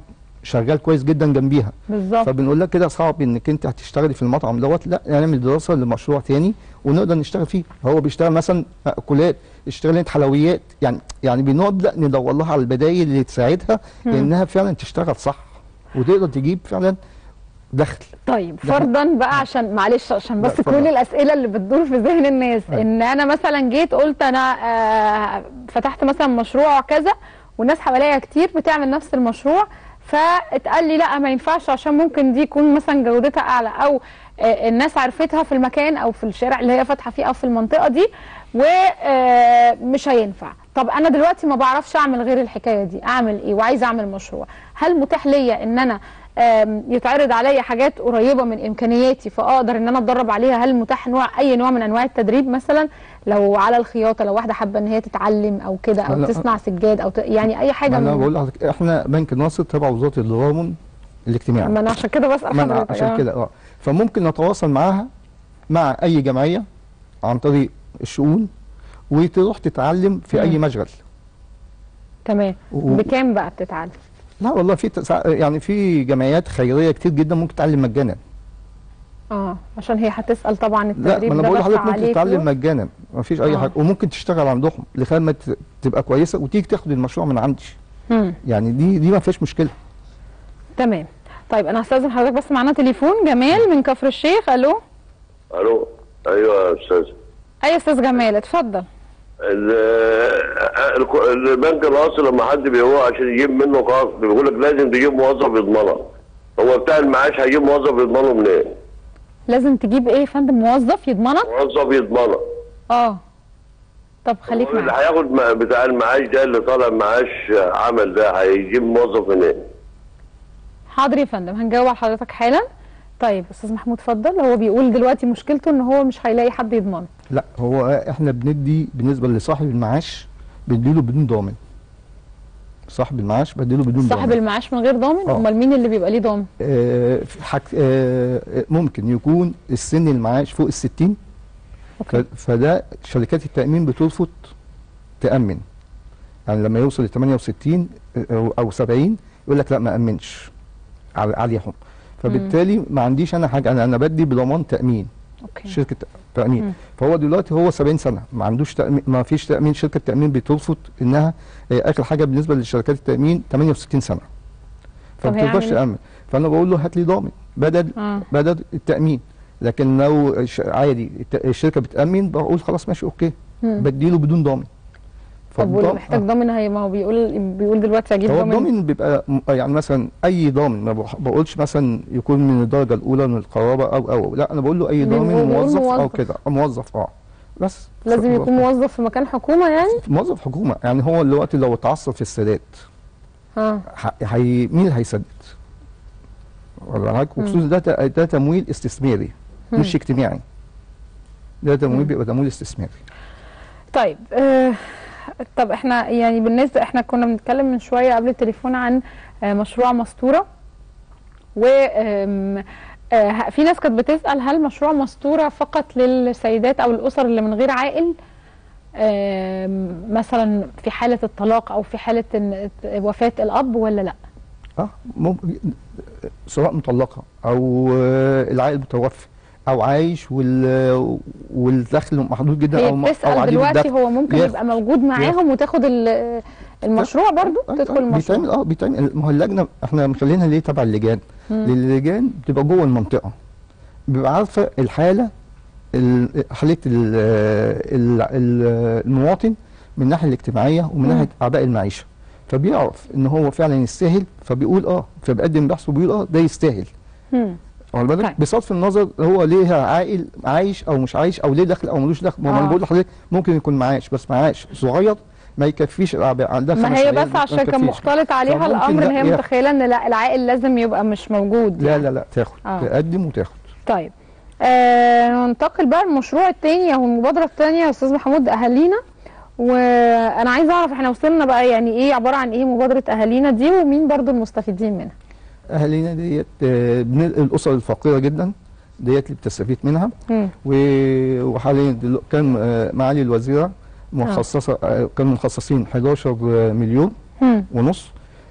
S20: شغال كويس جدا جنبيها
S1: بالظبط
S20: فبنقول لك كده صعب انك انت هتشتغلي في المطعم دوت لا نعمل دراسه لمشروع تاني ونقدر نشتغل فيه هو بيشتغل مثلا مأكولات اشتغل انت حلويات يعني يعني بنبدا ندور لها على البدايل اللي تساعدها
S1: مم.
S20: انها فعلا تشتغل صح وتقدر تجيب فعلا دخل
S1: طيب
S20: ده-
S1: فرضا بقى عشان معلش عشان
S20: لا،
S1: بس
S20: اتفضل.
S1: كل الاسئله اللي بتدور في ذهن الناس
S20: أيوة.
S1: ان انا مثلا جيت قلت انا آه فتحت مثلا مشروع كذا والناس حواليا كتير بتعمل نفس المشروع فاتقال لي لا ما ينفعش عشان ممكن دي يكون مثلا جودتها اعلى او آه الناس عرفتها في المكان او في الشارع اللي هي فاتحه فيه او في المنطقه دي ومش هينفع طب انا دلوقتي ما بعرفش اعمل غير الحكايه دي اعمل ايه وعايزه اعمل مشروع هل متاح ليا ان انا آم، يتعرض عليا حاجات قريبه من امكانياتي فاقدر ان انا اتدرب عليها هل متاح نوع اي نوع من انواع التدريب مثلا لو على الخياطه لو واحده حابه ان هي تتعلم او كده او
S20: لا.
S1: تصنع سجاد او ت... يعني اي حاجه
S20: انا
S1: من-
S20: بقول لحضرتك احنا بنك الناصر تبع وزاره التضامن الاجتماعي
S1: ما انا عشان كده بسال
S20: ما أنا
S1: حضرتك
S20: عشان
S1: آه.
S20: كده اه فممكن نتواصل معاها مع اي جمعيه عن طريق الشؤون وتروح تتعلم في اي
S1: مم.
S20: مشغل
S1: تمام
S20: و-
S1: بكام بقى بتتعلم
S20: لا والله في تسع... يعني في جمعيات خيريه كتير جدا ممكن تتعلم مجانا
S1: اه عشان هي هتسال طبعا
S20: لا
S1: التدريب
S20: ما انا
S1: ده
S20: بقول
S1: بس
S20: لحضرتك ممكن
S1: عليه
S20: تتعلم
S1: فلوس؟
S20: مجانا ما فيش اي
S1: آه.
S20: حاجه وممكن تشتغل عندهم لغايه ما ت- تبقى كويسه وتيجي تاخد المشروع من عندي
S1: مم.
S20: يعني دي دي ما فيش مشكله
S1: تمام طيب انا هستاذن حضرتك بس معانا تليفون جمال من كفر الشيخ الو
S21: الو ايوه يا استاذ
S1: اي استاذ جمال اتفضل
S21: ال- الك- البنك الاصلي لما حد بيقول عشان يجيب منه قرض بيقول لك لازم تجيب موظف يضمنها هو بتاع المعاش هيجيب موظف يضمنه منين؟
S1: لازم تجيب ايه يا فندم موظف يضمنك
S21: موظف يضمنها
S1: اه طب خليك
S21: اللي
S1: معايا
S21: هياخد م- بتاع المعاش ده اللي طالع معاش عمل ده هيجيب موظف منين؟
S1: حاضر يا فندم هنجاوب على حضرتك حالا طيب استاذ محمود اتفضل هو بيقول دلوقتي مشكلته ان هو مش هيلاقي حد يضمنه
S20: لا هو احنا بندي بالنسبه لصاحب المعاش بنديله بدون ضامن صاحب المعاش بديله بدون
S1: صاحب
S20: ضامن
S1: المعاش من غير ضامن
S20: آه.
S1: امال مين اللي بيبقى ليه ضامن
S20: آه في حك... آه ممكن يكون السن المعاش فوق الستين ف... فده شركات التأمين بترفض تأمن يعني لما يوصل ل 68 أو- أو 70 يقول لك لا ما أمنش على عليهم فبالتالي ما عنديش أنا حاجة أنا أنا بدي بضمان تأمين
S1: أوكي.
S20: شركة تأمين
S1: مم.
S20: فهو دلوقتي هو 70 سنة ما عندوش تأمين ما فيش تأمين شركة تأمين بترفض إنها آه، آخر حاجة بالنسبة لشركات التأمين 68 سنة
S1: طب
S20: فما
S1: هيعمل
S20: تقدرش
S1: إيه؟
S20: تأمن فأنا بقول له هات لي ضامن بدل
S1: آه.
S20: بدل التأمين لكن لو ش- عادي الت- الشركة بتأمن بقول خلاص ماشي أوكي
S1: مم.
S20: بديله بدون ضامن
S1: طب واللي
S20: فالضامن-
S1: محتاج ضامن هي ما هو بيقول بيقول دلوقتي اجيب
S20: هو
S1: ضامن
S20: الضامن بيبقى م- يعني مثلا اي ضامن ما بح- بقولش مثلا يكون من الدرجه الاولى من القرابه او او لا انا بقول له اي
S1: بيقول-
S20: ضامن
S1: بيقول
S20: موظف او
S1: موظف.
S20: كده آه، موظف اه بس
S1: لازم يكون موظف في مكان حكومه يعني
S20: موظف حكومه يعني هو دلوقتي لو اتعثر في السداد
S1: اه
S20: ح- هي مين اللي هيسدد؟ ولا معاك
S1: مم.
S20: وخصوصا ده ت- ده تمويل استثماري
S1: مم.
S20: مش اجتماعي ده تمويل
S1: مم.
S20: بيبقى تمويل استثماري
S1: طيب آه طب احنا يعني بالنسبه احنا كنا بنتكلم من شويه قبل التليفون عن آه مشروع مستوره و آم، آه في ناس كانت بتسال هل مشروع مستوره فقط للسيدات او الاسر اللي من غير عائل آم، مثلا في حاله الطلاق او في حاله إن- وفاه الاب ولا لا
S20: اه ممكن سواء مطلقه او آه، العائل متوفي او عايش وال والدخل محدود جدا
S1: هي
S20: او م- او
S1: بتسال
S20: عديم
S1: دلوقتي
S20: الدخل
S1: هو ممكن
S20: ياخد-
S1: يبقى موجود معاهم وتاخد ال- المشروع برضو تدخل المشروع
S20: بيتعمل اه بيتعمل ما هو اللجنه احنا مخلينها ليه تبع اللجان
S1: مم.
S20: لأن اللجان بتبقى جوه المنطقه بيبقى عارفه الحاله ال- حاله ال- ال- ال- المواطن من الناحيه الاجتماعيه ومن
S1: مم.
S20: ناحيه اعباء المعيشه فبيعرف ان هو فعلا يستاهل فبيقول اه فبيقدم بحث وبيقول اه ده يستاهل
S1: مم.
S20: واخد بالك بصرف النظر هو ليه عائل عايش او مش عايش او ليه دخل او ملوش دخل ما هو
S1: آه.
S20: انا بقول لحضرتك ممكن يكون معاش بس معاش صغير ما يكفيش الاعباء عندها
S1: ما
S20: خمس
S1: هي
S20: عيال
S1: بس
S20: ما
S1: عشان كان
S20: يكفيش.
S1: مختلط عليها
S20: فممكن
S1: الامر ان
S20: لا
S1: هي
S20: ياخد.
S1: متخيله ان لا العائل لازم يبقى مش موجود
S20: لا لا لا تاخد
S1: آه.
S20: تقدم وتاخد
S1: طيب آه ننتقل بقى للمشروع الثاني او المبادره الثانيه يا استاذ محمود اهالينا وانا عايزه اعرف احنا وصلنا بقى يعني ايه عباره عن ايه مبادره اهالينا دي ومين برضو المستفيدين منها
S20: اهالينا ديت آه، بن- الاسر الفقيره جدا ديت اللي بتستفيد منها
S1: مم.
S20: و- وحاليا دلو- كان آه، معالي الوزيره مخصصه آه، كانوا مخصصين 11 مليون
S1: مم.
S20: ونص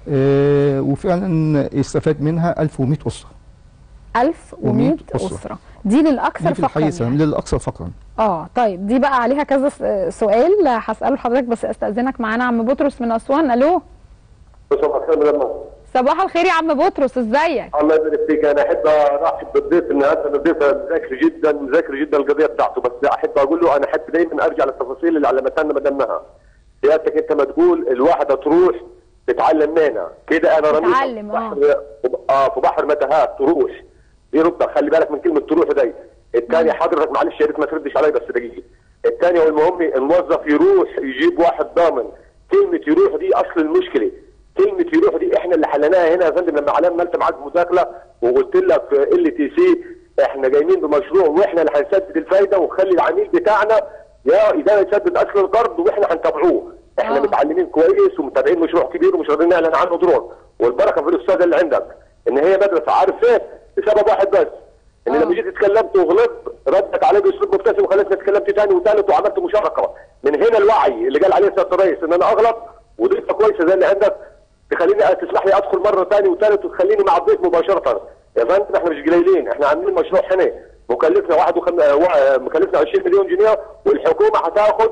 S20: آه، وفعلا استفاد منها 1100 اسره
S1: 1100
S20: 100
S1: اسره,
S20: أسرة.
S1: دي للاكثر
S20: دي في الحي
S1: فقرا
S20: السلام للاكثر فقرا
S1: اه طيب دي بقى عليها كذا س- سؤال هساله لحضرتك بس استاذنك معانا عم بطرس من اسوان الو
S21: صباح الخير مدام
S1: صباح الخير يا عم بطرس ازيك
S21: الله يبارك فيك انا احب ارحب بالضيف النهارده الضيف مذاكر جدا مذاكر جدا القضيه بتاعته بس احب اقول له انا احب دايما ارجع للتفاصيل اللي علمتها لنا مدامها سيادتك انت ما تقول الواحده تروح تتعلم مهنه كده انا رميت
S1: تتعلم، اه.
S21: بحر اه في بحر متاهات تروح دي رتبه خلي بالك من كلمه تروح دي الثاني حضرتك معلش يا ريت ما تردش علي بس دقيقه الثاني والمهم الموظف يروح يجيب واحد ضامن كلمه يروح دي اصل المشكله كلمه يروح دي احنا اللي حليناها هنا يا فندم لما عملت معاك مداخله وقلت لك ال تي سي احنا جايين بمشروع واحنا اللي هنسدد الفايده ونخلي العميل بتاعنا يا اذا يسدد اصل القرض واحنا هنتابعوه احنا متعلمين كويس ومتابعين مشروع كبير ومش راضيين نعلن عنه درون والبركه في الاستاذ اللي عندك ان هي مدرسه عارف ايه لسبب واحد بس ان لما جيت اتكلمت وغلطت ردك عليه باسلوب مبتسم وخلتني اتكلمت تاني وثالث وعملت مشاركه من هنا الوعي اللي قال عليه سياده الرئيس ان انا اغلط وضيفه كويسه زي اللي عندك تخليني تسمح لي ادخل مره ثاني وثالث وتخليني مع الضيف مباشره يا فندم احنا مش قليلين احنا عاملين مشروع هنا مكلفنا واحد وخم... وا- مكلفنا 20 مليون جنيه والحكومه هتاخد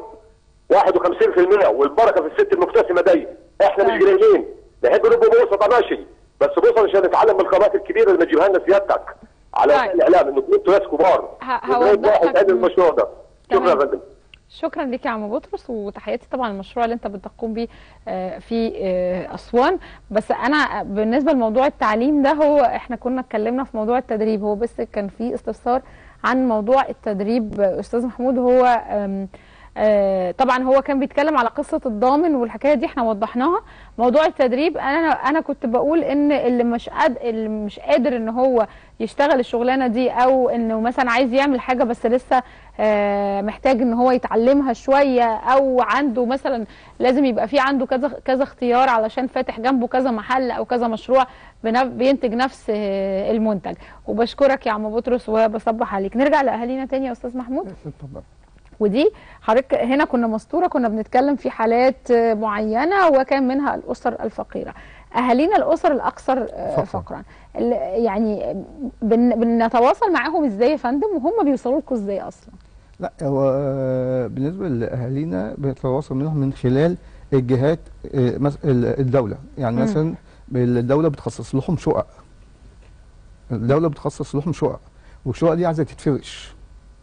S21: 51% والبركه في الست المبتسمه دي احنا مش قليلين نحب نبقى بوسطه ماشي بس بوسطه عشان نتعلم من الخبرات الكبيره اللي تجيبها لنا سيادتك على
S1: طيب.
S21: وسائل الاعلام انه انتوا ناس كبار
S1: ه-
S21: وزي
S1: هوضح
S21: واحد
S1: لك
S21: قال المشروع ده شكرا يا فندم
S1: شكرا لك يا عم بطرس وتحياتي طبعا المشروع اللي انت بتقوم بيه آه، في آه، اسوان بس انا بالنسبه لموضوع التعليم ده هو احنا كنا اتكلمنا في موضوع التدريب هو بس كان في استفسار عن موضوع التدريب آه، استاذ محمود هو آم، آه، طبعا هو كان بيتكلم على قصه الضامن والحكايه دي احنا وضحناها موضوع التدريب انا انا كنت بقول ان اللي مش قاد اللي مش قادر ان هو يشتغل الشغلانه دي او انه مثلا عايز يعمل حاجه بس لسه آه، محتاج ان هو يتعلمها شويه او عنده مثلا لازم يبقى في عنده كذا كذا اختيار علشان فاتح جنبه كذا محل او كذا مشروع بنف- بينتج نفس آه، المنتج وبشكرك يا عم بطرس وبصبح عليك نرجع لاهالينا تاني يا استاذ محمود
S20: اتفضل
S1: ودي حضرتك هنا كنا مسطوره كنا بنتكلم في حالات آه، معينه وكان منها الاسر الفقيره اهالينا الاسر الاكثر آه، فقرا ال- يعني بن- بنتواصل معاهم ازاي يا فندم وهم بيوصلوا لكم ازاي اصلا
S20: لا هو آه، بالنسبه لاهالينا بنتواصل منهم من خلال الجهات آه، مس- ال- الدوله يعني
S1: مم.
S20: مثلا الدوله بتخصص لهم شقق الدوله بتخصص لهم شقق والشقق دي عايزه تتفرش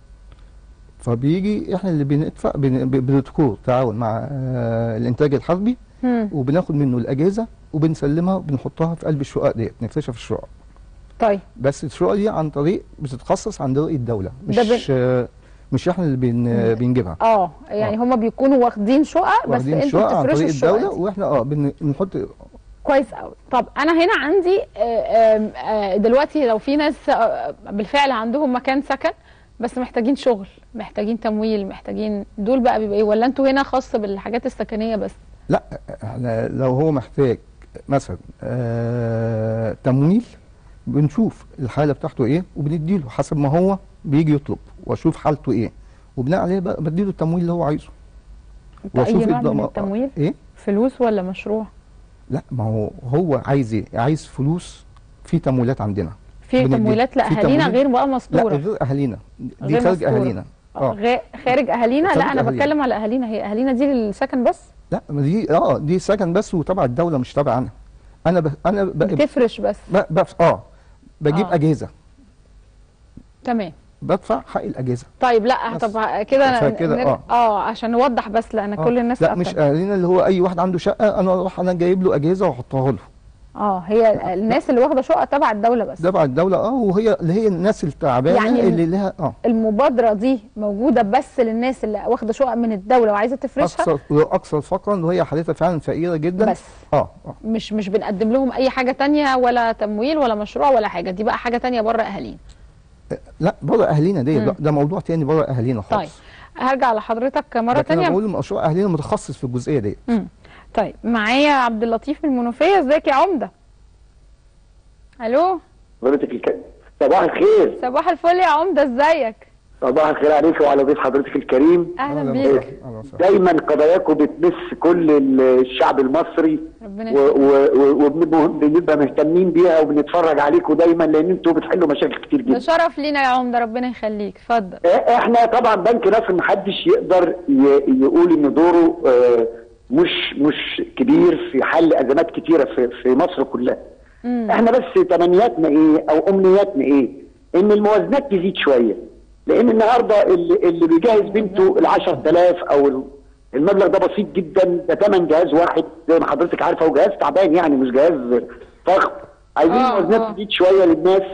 S20: فبيجي احنا اللي بندفع بن- ب- بندخل تعاون مع آه، الانتاج الحربي
S1: مم.
S20: وبناخد منه الاجهزه وبنسلمها وبنحطها في قلب الشقق ديت نفرشها في الشقق
S1: طيب
S20: بس الشقق دي عن طريق بتتخصص عن طريق الدوله مش
S1: ده بن-
S20: آه، مش احنا اللي بن
S1: مم.
S20: بنجيبها
S1: اه يعني هم بيكونوا واخدين شقق بس
S20: واخدين
S1: انتوا
S20: الشقق عن
S1: بتفرشوا
S20: طريق
S1: الشقق
S20: الدوله
S1: دي.
S20: واحنا اه بن- بنحط
S1: كويس قوي طب انا هنا عندي آه، آم، آه، دلوقتي لو في ناس آه، بالفعل عندهم مكان سكن بس محتاجين شغل محتاجين تمويل محتاجين دول بقى بيبقى ايه ولا انتوا هنا خاص بالحاجات السكنيه بس
S20: لا احنا لو هو محتاج مثلا آه تمويل بنشوف الحاله بتاعته ايه وبنديله حسب ما هو بيجي يطلب واشوف حالته ايه وبناء عليه بقى بديله التمويل اللي هو عايزه
S1: اي نوع من
S20: الضمان-
S1: التمويل
S20: ايه
S1: فلوس ولا مشروع
S20: لا ما هو هو عايز ايه عايز فلوس في تمويلات عندنا
S1: في
S20: بندي-
S1: تمويلات
S20: في
S1: لاهالينا
S20: تمويل-
S1: غير بقى
S20: لا
S1: مسطوره
S20: غير اهالينا دي
S1: غير
S20: خارج
S1: مسطورة.
S20: اهالينا اه
S1: غير خارج اهالينا لا
S20: خارج
S1: انا
S20: أهالينا.
S1: بتكلم على اهالينا هي اهالينا دي للسكن بس
S20: لا ما دي اه دي سكن بس وتبع الدوله مش تبع انا انا ب... انا ب...
S1: بتفرش بس
S20: ب... بف... اه بجيب
S1: آه.
S20: آه. اجهزه
S1: تمام
S20: بدفع حق الاجهزه
S1: طيب لا طب كده
S20: عشان كده،
S1: نر-
S20: آه.
S1: اه عشان نوضح بس لان
S20: آه.
S1: كل الناس
S20: لا مش
S1: أكتر.
S20: اهالينا اللي هو اي واحد عنده شقه انا اروح انا جايب له اجهزه واحطها له
S1: اه هي الناس اللي واخده شقه تبع الدوله بس
S20: تبع الدوله اه وهي اللي هي الناس التعبانه
S1: يعني
S20: يعني
S1: ال-
S20: اللي لها اه
S1: المبادره دي موجوده بس للناس اللي واخده شقق من الدوله وعايزه تفرشها
S20: اكثر اكثر فقرا وهي حالتها فعلا فقيره جدا
S1: بس.
S20: اه اه
S1: مش مش بنقدم لهم اي حاجه تانية ولا تمويل ولا مشروع ولا حاجه دي بقى حاجه تانية بره اهالينا
S20: لا بره اهالينا دي
S1: مم.
S20: ده, ده موضوع تاني بره اهالينا
S1: طيب
S20: خالص
S1: هرجع لحضرتك مره
S20: لكن انا
S1: تانية
S20: بقول مشروع اهالينا متخصص في الجزئيه دي
S1: مم. طيب معايا عبد اللطيف من المنوفيه ازيك يا عمده الو
S21: حضرتك الكلام صباح الخير
S1: صباح الفل يا عمده ازيك
S2: صباح الخير عليك وعلى ضيف حضرتك الكريم
S1: اهلا بيك
S2: دايما قضاياكم بتمس كل الشعب المصري
S1: ربنا
S2: و- و- و- وبنبقى بنبقى مهتمين بيها وبنتفرج عليكم دايما لان انتوا بتحلوا مشاكل كتير
S1: ده
S2: جدا
S1: شرف لينا يا عمده ربنا يخليك اتفضل
S2: احنا طبعا بنك مصر محدش يقدر ي- يقول ان دوره آه، مش مش كبير في حل ازمات كتيره في في مصر كلها احنا بس تمنياتنا ايه او امنياتنا ايه ان الموازنات تزيد شويه لان النهارده اللي, اللي بيجهز بنته ال 10000 او ال- المبلغ ده بسيط جدا ده ثمن جهاز واحد زي ما حضرتك عارفه هو جهاز تعبان يعني مش جهاز فخم عايزين
S1: آه،
S2: الموازنات
S1: آه.
S2: تزيد شويه للناس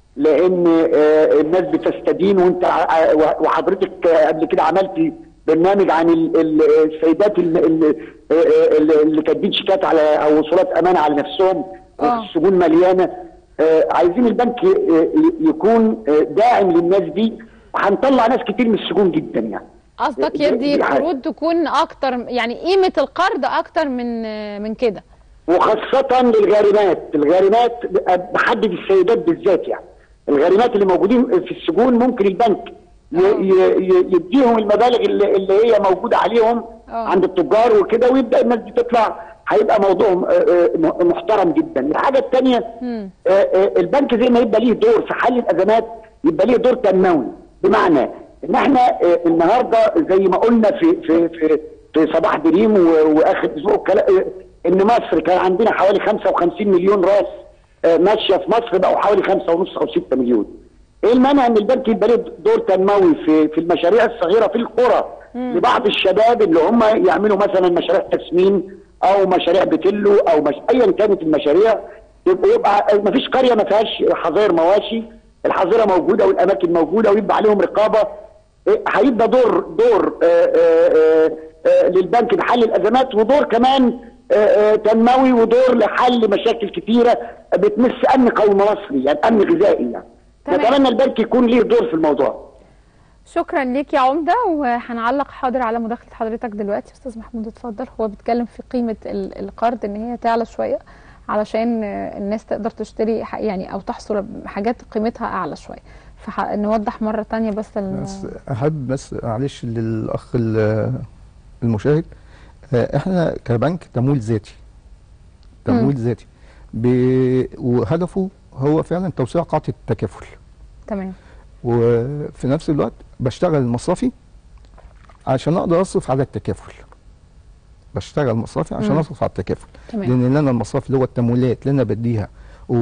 S2: لان آه، الناس بتستدين وانت ع- وحضرتك آه، قبل كده عملتي برنامج عن ال- ال- السيدات ال- ال- آه، اللي اللي كاتبين شيكات على او وصولات امانه على نفسهم والسجون مليانه آه، عايزين البنك ي- ي- يكون آه، داعم للناس دي وهنطلع ناس كتير من السجون جدا يعني
S1: قصدك
S2: دي-
S1: يدي
S2: دي حاجة.
S1: قروض تكون اكتر يعني قيمه القرض اكتر من من كده
S2: وخاصة للغارمات، الغارمات بحدد السيدات بالذات يعني. الغارمات اللي موجودين في السجون ممكن البنك ي- ي- ي- يديهم المبالغ اللي, اللي هي موجودة عليهم عند التجار وكده ويبدأ الناس دي تطلع هيبقى موضوع آه، آه، م- محترم جدا. الحاجة الثانية آه، آه، البنك زي ما يبقى ليه دور في حل الأزمات يبقى ليه دور تنموي بمعنى ان احنا آه، النهارده زي ما قلنا في في في في صباح دريم و- واخر اسبوع كلا- آه، ان مصر كان عندنا حوالي 55 مليون راس آه، ماشيه في مصر بقوا حوالي 5 ونص او 6 مليون. ايه المانع ان البنك يبقى له دور تنموي في في المشاريع الصغيره في القرى لبعض الشباب اللي هم يعملوا مثلا مشاريع تسمين او مشاريع بتلو او مش... ايا كانت المشاريع يبقى يبقى ما فيش قريه ما فيهاش حظاير مواشي الحظيره موجوده والاماكن موجوده ويبقى عليهم رقابه إيه، هيبقى دور دور آه، آه، آه، آه، للبنك لحل الازمات ودور كمان آه، آه، تنموي ودور لحل مشاكل كثيره بتمس امن قومي مصري يعني امن غذائي يعني
S1: تمام.
S2: نتمنى البنك يكون ليه دور في الموضوع
S1: شكرا ليك يا عمده وهنعلق حاضر على مداخله حضرتك دلوقتي استاذ محمود اتفضل هو بيتكلم في قيمه ال- القرض ان هي تعلى شويه علشان آه، الناس تقدر تشتري ح- يعني او تحصل حاجات قيمتها اعلى شويه فنوضح مره تانية بس, ال-
S20: بس احب بس معلش للاخ ال- المشاهد آه، احنا كبنك تمويل ذاتي تمويل ذاتي ب- وهدفه هو فعلا توسيع قاعده التكافل
S1: تمام
S20: وفي نفس الوقت بشتغل مصرفي عشان اقدر اصرف على التكافل بشتغل مصرفي عشان
S22: مم.
S20: اصرف على التكافل
S22: تمام.
S20: لان انا المصرف اللي هو التمويلات اللي انا بديها و...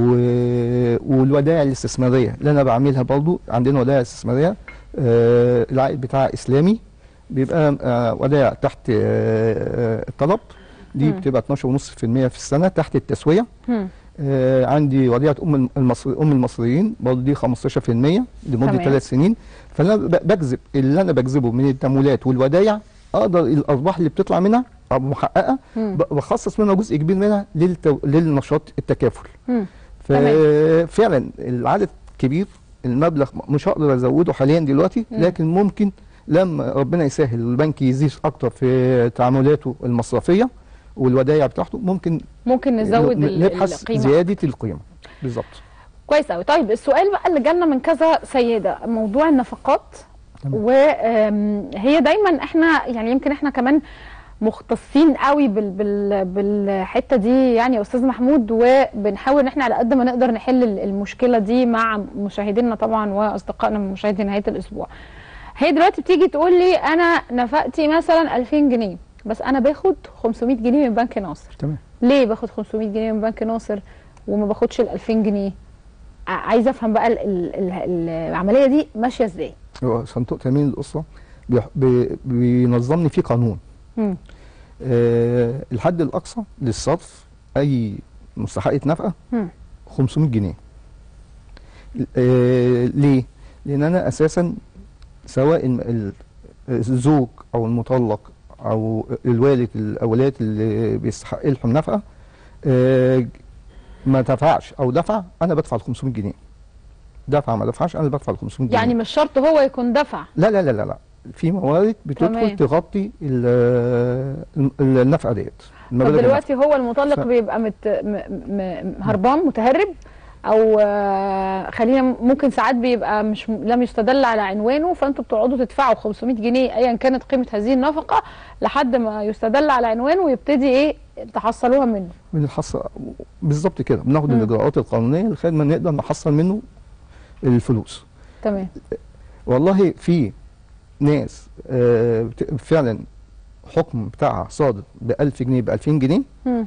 S20: والودائع الاستثماريه اللي انا بعملها برضو عندنا ودائع استثماريه آه العائد بتاعها اسلامي بيبقى آه ودائع تحت آه آه، الطلب دي
S22: مم.
S20: بتبقى 12.5% في السنه تحت التسويه
S1: هم.
S20: آه عندي وديعه ام المصري ام المصريين برضه دي 15% لمده
S1: تمام.
S20: ثلاث سنين فانا ب- بجذب اللي انا بجذبه من التمويلات والودايع اقدر الارباح اللي بتطلع منها أو محققه
S1: مم.
S20: ب- بخصص منها جزء كبير منها للتو... للنشاط التكافل
S1: هم. تمام.
S20: ففعلا العدد كبير المبلغ مش هقدر ازوده حاليا دلوقتي
S1: مم.
S20: لكن ممكن لما ربنا يسهل والبنك يزيد اكتر في تعاملاته المصرفيه والودائع بتاعته ممكن
S1: ممكن نزود ال-
S20: نبحث
S1: القيمة
S20: زياده القيمه بالظبط
S1: كويس قوي طيب السؤال بقى اللي جالنا من كذا سيده موضوع النفقات وهي دايما احنا يعني يمكن احنا كمان مختصين قوي بال بال بالحته دي يعني يا استاذ محمود وبنحاول ان احنا على قد ما نقدر نحل ال- المشكله دي مع مشاهدينا طبعا واصدقائنا من مشاهدي نهايه الاسبوع. هي دلوقتي بتيجي تقول لي انا نفقتي مثلا 2000 جنيه بس انا باخد 500 جنيه من بنك ناصر.
S20: تمام
S1: ليه باخد 500 جنيه من بنك ناصر وما باخدش ال 2000 جنيه؟ ع- عايزه افهم بقى ال ال ال العمليه دي ماشيه ازاي؟
S20: هو صندوق تامين الاسره بيح- بي- بينظمني فيه قانون
S1: مم.
S20: آه الحد الاقصى للصرف اي مستحقه نفقه
S1: مم.
S20: 500 جنيه آه ليه؟ لان انا اساسا سواء الم- ال- الزوج او المطلق او الوالد الاولاد اللي بيستحق لهم نفقه آه ما دفعش او دفع انا بدفع ال 500 جنيه دفع ما دفعش انا بدفع ال 500 جنيه
S1: يعني مش شرط هو يكون دفع
S20: لا لا لا لا لا في موارد
S1: تمام.
S20: بتدخل تغطي ال- ال- النفقه ديت
S1: طب
S20: المبالغ
S1: دلوقتي هو المطلق
S20: ف-
S1: بيبقى مت م م هربان متهرب او آه، خلينا ممكن ساعات بيبقى مش لم يستدل على عنوانه فانتوا بتقعدوا تدفعوا 500 جنيه ايا كانت قيمه هذه النفقه لحد ما يستدل على عنوانه ويبتدي ايه تحصلوها منه
S20: بنحصل بالظبط كده بناخد
S1: مم.
S20: الاجراءات القانونيه لغايه ما نقدر نحصل منه الفلوس
S1: تمام
S20: والله في ناس آه، بت- فعلا حكم بتاعها صادر ب 1000 جنيه ب 2000 جنيه
S1: مم.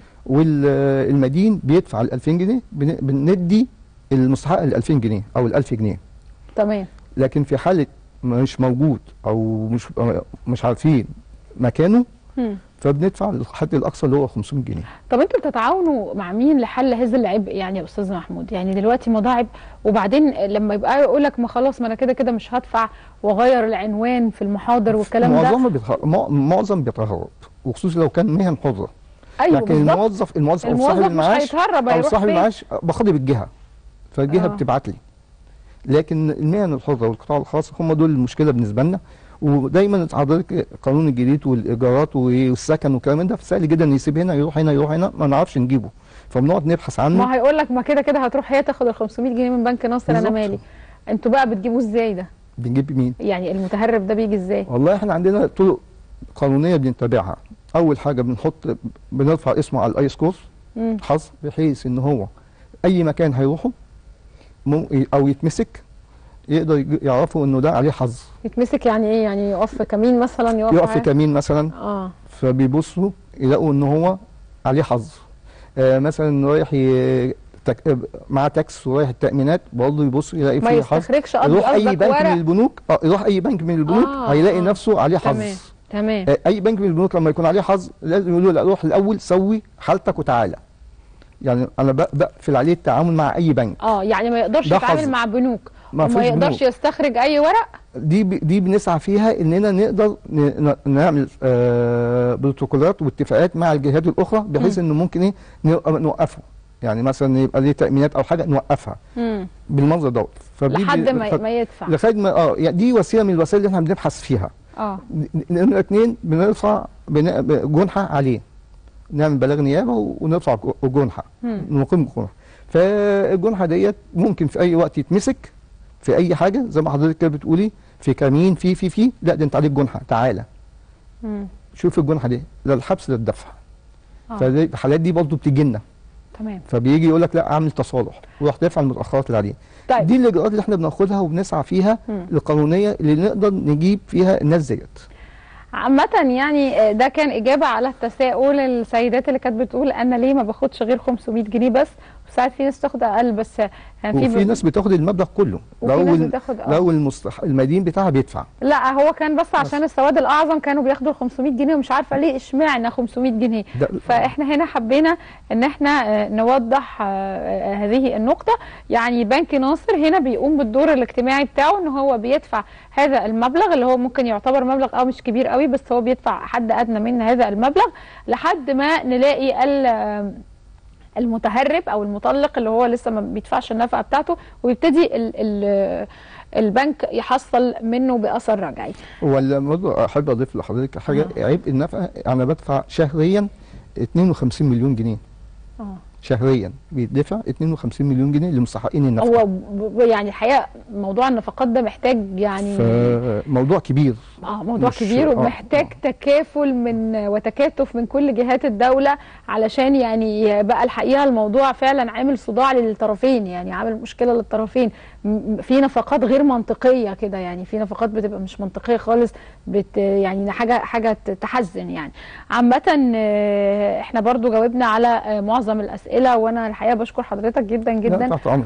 S20: والمدين بيدفع ال 2000 جنيه بن- بندي المستحق ال 2000 جنيه او ال 1000 جنيه
S1: تمام
S20: لكن في حاله مش موجود او مش مش عارفين مكانه
S1: مم.
S20: فبندفع الحد الاقصى اللي هو 500 جنيه
S1: طب انتوا بتتعاونوا مع مين لحل هذا العبء يعني يا استاذ محمود يعني دلوقتي مضاعب وبعدين لما يبقى يقول لك ما خلاص ما انا كده كده مش هدفع واغير العنوان في المحاضر والكلام ده
S20: معظم بيتهرب مع- معظم بيتهرب وخصوصا لو كان مهن حره
S1: ايوه
S20: لكن
S1: بالظبط.
S20: الموظف الموظف او
S1: الموظف
S20: صاحب
S1: مش
S20: المعاش
S1: هيتهرب،
S20: او
S1: هيروح
S20: صاحب
S1: فين؟
S20: المعاش بقاضي بالجهه فالجهه
S1: آه.
S20: بتبعت لي لكن المهن الحره والقطاع الخاص هم دول المشكله بالنسبه لنا ودايما حضرتك القانون الجديد والايجارات والسكن والكلام من ده سهل جدا يسيب هنا يروح هنا يروح هنا ما نعرفش نجيبه فبنقعد نبحث عنه
S1: ما هيقول لك ما كده كده هتروح هي تاخد ال 500 جنيه من بنك ناصر انا
S20: بالظبط.
S1: مالي انتوا بقى بتجيبوه ازاي ده
S20: بنجيب مين
S1: يعني المتهرب ده بيجي ازاي
S20: والله احنا عندنا طرق قانونيه بنتبعها اول حاجه بنحط بنرفع اسمه على الاي سكور
S1: مم.
S20: حظ بحيث ان هو اي مكان هيروحه مو او يتمسك يقدر يج- يعرفوا انه ده عليه حظ
S1: يتمسك يعني ايه يعني يقف في كمين مثلا يقف
S20: يقف في
S1: معاه؟
S20: كمين مثلا
S1: اه
S20: فبيبصوا يلاقوا ان هو عليه حظ آه مثلا رايح ي... تك... آه، معاه تاكس ورايح التامينات برضه يبص يلاقي
S1: ما
S20: فيه حظ
S1: يستخرجش قصدي
S20: يروح اي
S1: قصدك
S20: بنك
S1: ورق.
S20: من البنوك اه يروح اي بنك من البنوك
S1: آه،
S20: هيلاقي
S1: آه.
S20: نفسه عليه حظ
S1: تمام تمام
S20: آه، اي بنك من البنوك لما يكون عليه حظ لازم يقولوا لا روح الاول سوي حالتك وتعالى يعني انا ب- بقفل عليه التعامل مع اي بنك
S1: اه يعني ما يقدرش
S20: ده
S1: يتعامل
S20: حظ.
S1: مع بنوك
S20: ما
S1: وما
S20: فيش
S1: يقدرش
S20: بنوك.
S1: يستخرج اي ورق
S20: دي ب... دي بنسعى فيها اننا نقدر ن... ن- نعمل آه بروتوكولات واتفاقات مع الجهات الاخرى بحيث انه ممكن ايه نوق- نوقفه يعني مثلا يبقى ليه تامينات او حاجه نوقفها
S1: مم.
S20: بالمنظر دوت فدي
S1: لحد
S20: ب-
S1: ما
S20: ف-
S1: ما يدفع
S20: لغايه ما اه يعني دي وسيله من الوسائل اللي احنا بنبحث فيها
S1: اه
S20: ن- نمرة اتنين بنرفع بن- ب- جنحة عليه نعمل بلاغ نيابة و- ونرفع ج- جنحة
S1: مم.
S20: نقيم جنحة فالجنحة ديت ممكن في أي وقت يتمسك في أي حاجة زي ما حضرتك كده بتقولي في كمين في في في لا ده أنت عليك جنحة تعالى
S1: مم.
S20: شوف الجنحة دي لا الحبس لا الدفع
S1: آه.
S20: فالحالات دي برضه بتيجي لنا
S1: تمام
S20: فبيجي يقول لك لا اعمل تصالح وروح دافع المتاخرات اللي عليه
S1: طيب.
S20: دي الاجراءات اللي احنا بناخدها وبنسعى فيها
S1: مم.
S20: القانونيه اللي نقدر نجيب فيها الناس ديت
S1: عامة يعني آه، ده كان إجابة على التساؤل السيدات اللي كانت بتقول أنا ليه ما باخدش غير 500 جنيه بس وساعات في ناس تاخد أقل بس يعني في
S20: وفي ناس بتاخد المبلغ كله
S1: وفي
S20: لو
S1: ناس
S20: ال-
S1: بتاخد آه.
S20: لو المستح... المدين بتاعها بيدفع
S1: لا هو كان بس عشان السواد الاعظم كانوا بياخدوا ال 500 جنيه ومش عارفه ليه اشمعنى 500 جنيه
S20: ده-
S1: فاحنا هنا حبينا ان احنا آه، نوضح آه، آه، هذه النقطه يعني بنك ناصر هنا بيقوم بالدور الاجتماعي بتاعه ان هو بيدفع هذا المبلغ اللي هو ممكن يعتبر مبلغ اه مش كبير قوي بس هو بيدفع حد ادنى من هذا المبلغ لحد ما نلاقي ال آه، المتهرب او المطلق اللي هو لسه ما بيدفعش النفقه بتاعته ويبتدي ال ال البنك يحصل منه باثر رجعي
S20: ولا برضه احب اضيف لحضرتك حاجه عبء النفقه انا بدفع شهريا 52 مليون جنيه
S1: اه
S20: شهريا بيدفع 52 مليون جنيه لمستحقين النفقه
S1: هو ب- ب- يعني الحقيقه موضوع النفقات ده محتاج يعني
S20: فموضوع كبير
S1: اه موضوع
S20: مش-
S1: كبير
S20: آه،
S1: ومحتاج تكافل من وتكاتف من كل جهات الدوله علشان يعني بقى الحقيقه الموضوع فعلا عامل صداع للطرفين يعني عامل مشكله للطرفين م- في نفقات غير منطقيه كده يعني في نفقات بتبقى مش منطقيه خالص بت يعني حاجه حاجه تحزن يعني عامه آه، احنا برضو جاوبنا على آه، معظم الاسئله وانا الحقيقه بشكر حضرتك جدا جدا
S20: تحت امرك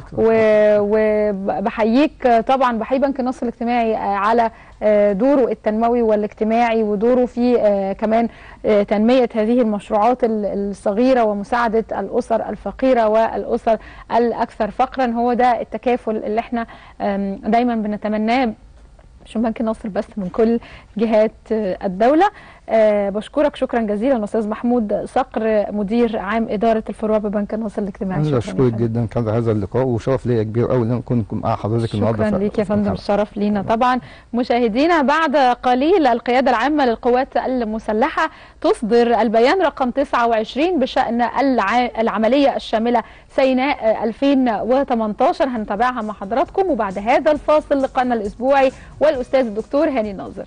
S1: وبحييك طبعا بحيي بنك النصر الاجتماعي آه، على آه، دوره التنموي والاجتماعي ودوره في آه، كمان آه، تنمية هذه المشروعات ال- الصغيرة ومساعدة الأسر الفقيرة والأسر الأكثر فقرا هو ده التكافل اللي احنا آم، دايما بنتمناه مش من بنك النصر بس من كل جهات آه، الدولة آه، بشكرك شكرا جزيلا أستاذ محمود صقر مدير عام إدارة الفروع ببنك النصر الاجتماعي
S20: انا
S1: شكرا
S20: بشكرك جدا كان هذا اللقاء وشرف ليا كبير قوي ان انا كنت مع حضرتك النهارده
S1: شكرا
S20: في-
S1: ليك يا
S20: في
S1: فندم
S20: الحلقة.
S1: الشرف لينا طبعا مشاهدينا بعد قليل القيادة العامة للقوات المسلحة تصدر البيان رقم 29 بشأن الع- العملية الشاملة سيناء آه، 2018 هنتابعها مع حضراتكم وبعد هذا الفاصل لقاءنا الاسبوعي والاستاذ الدكتور هاني ناظر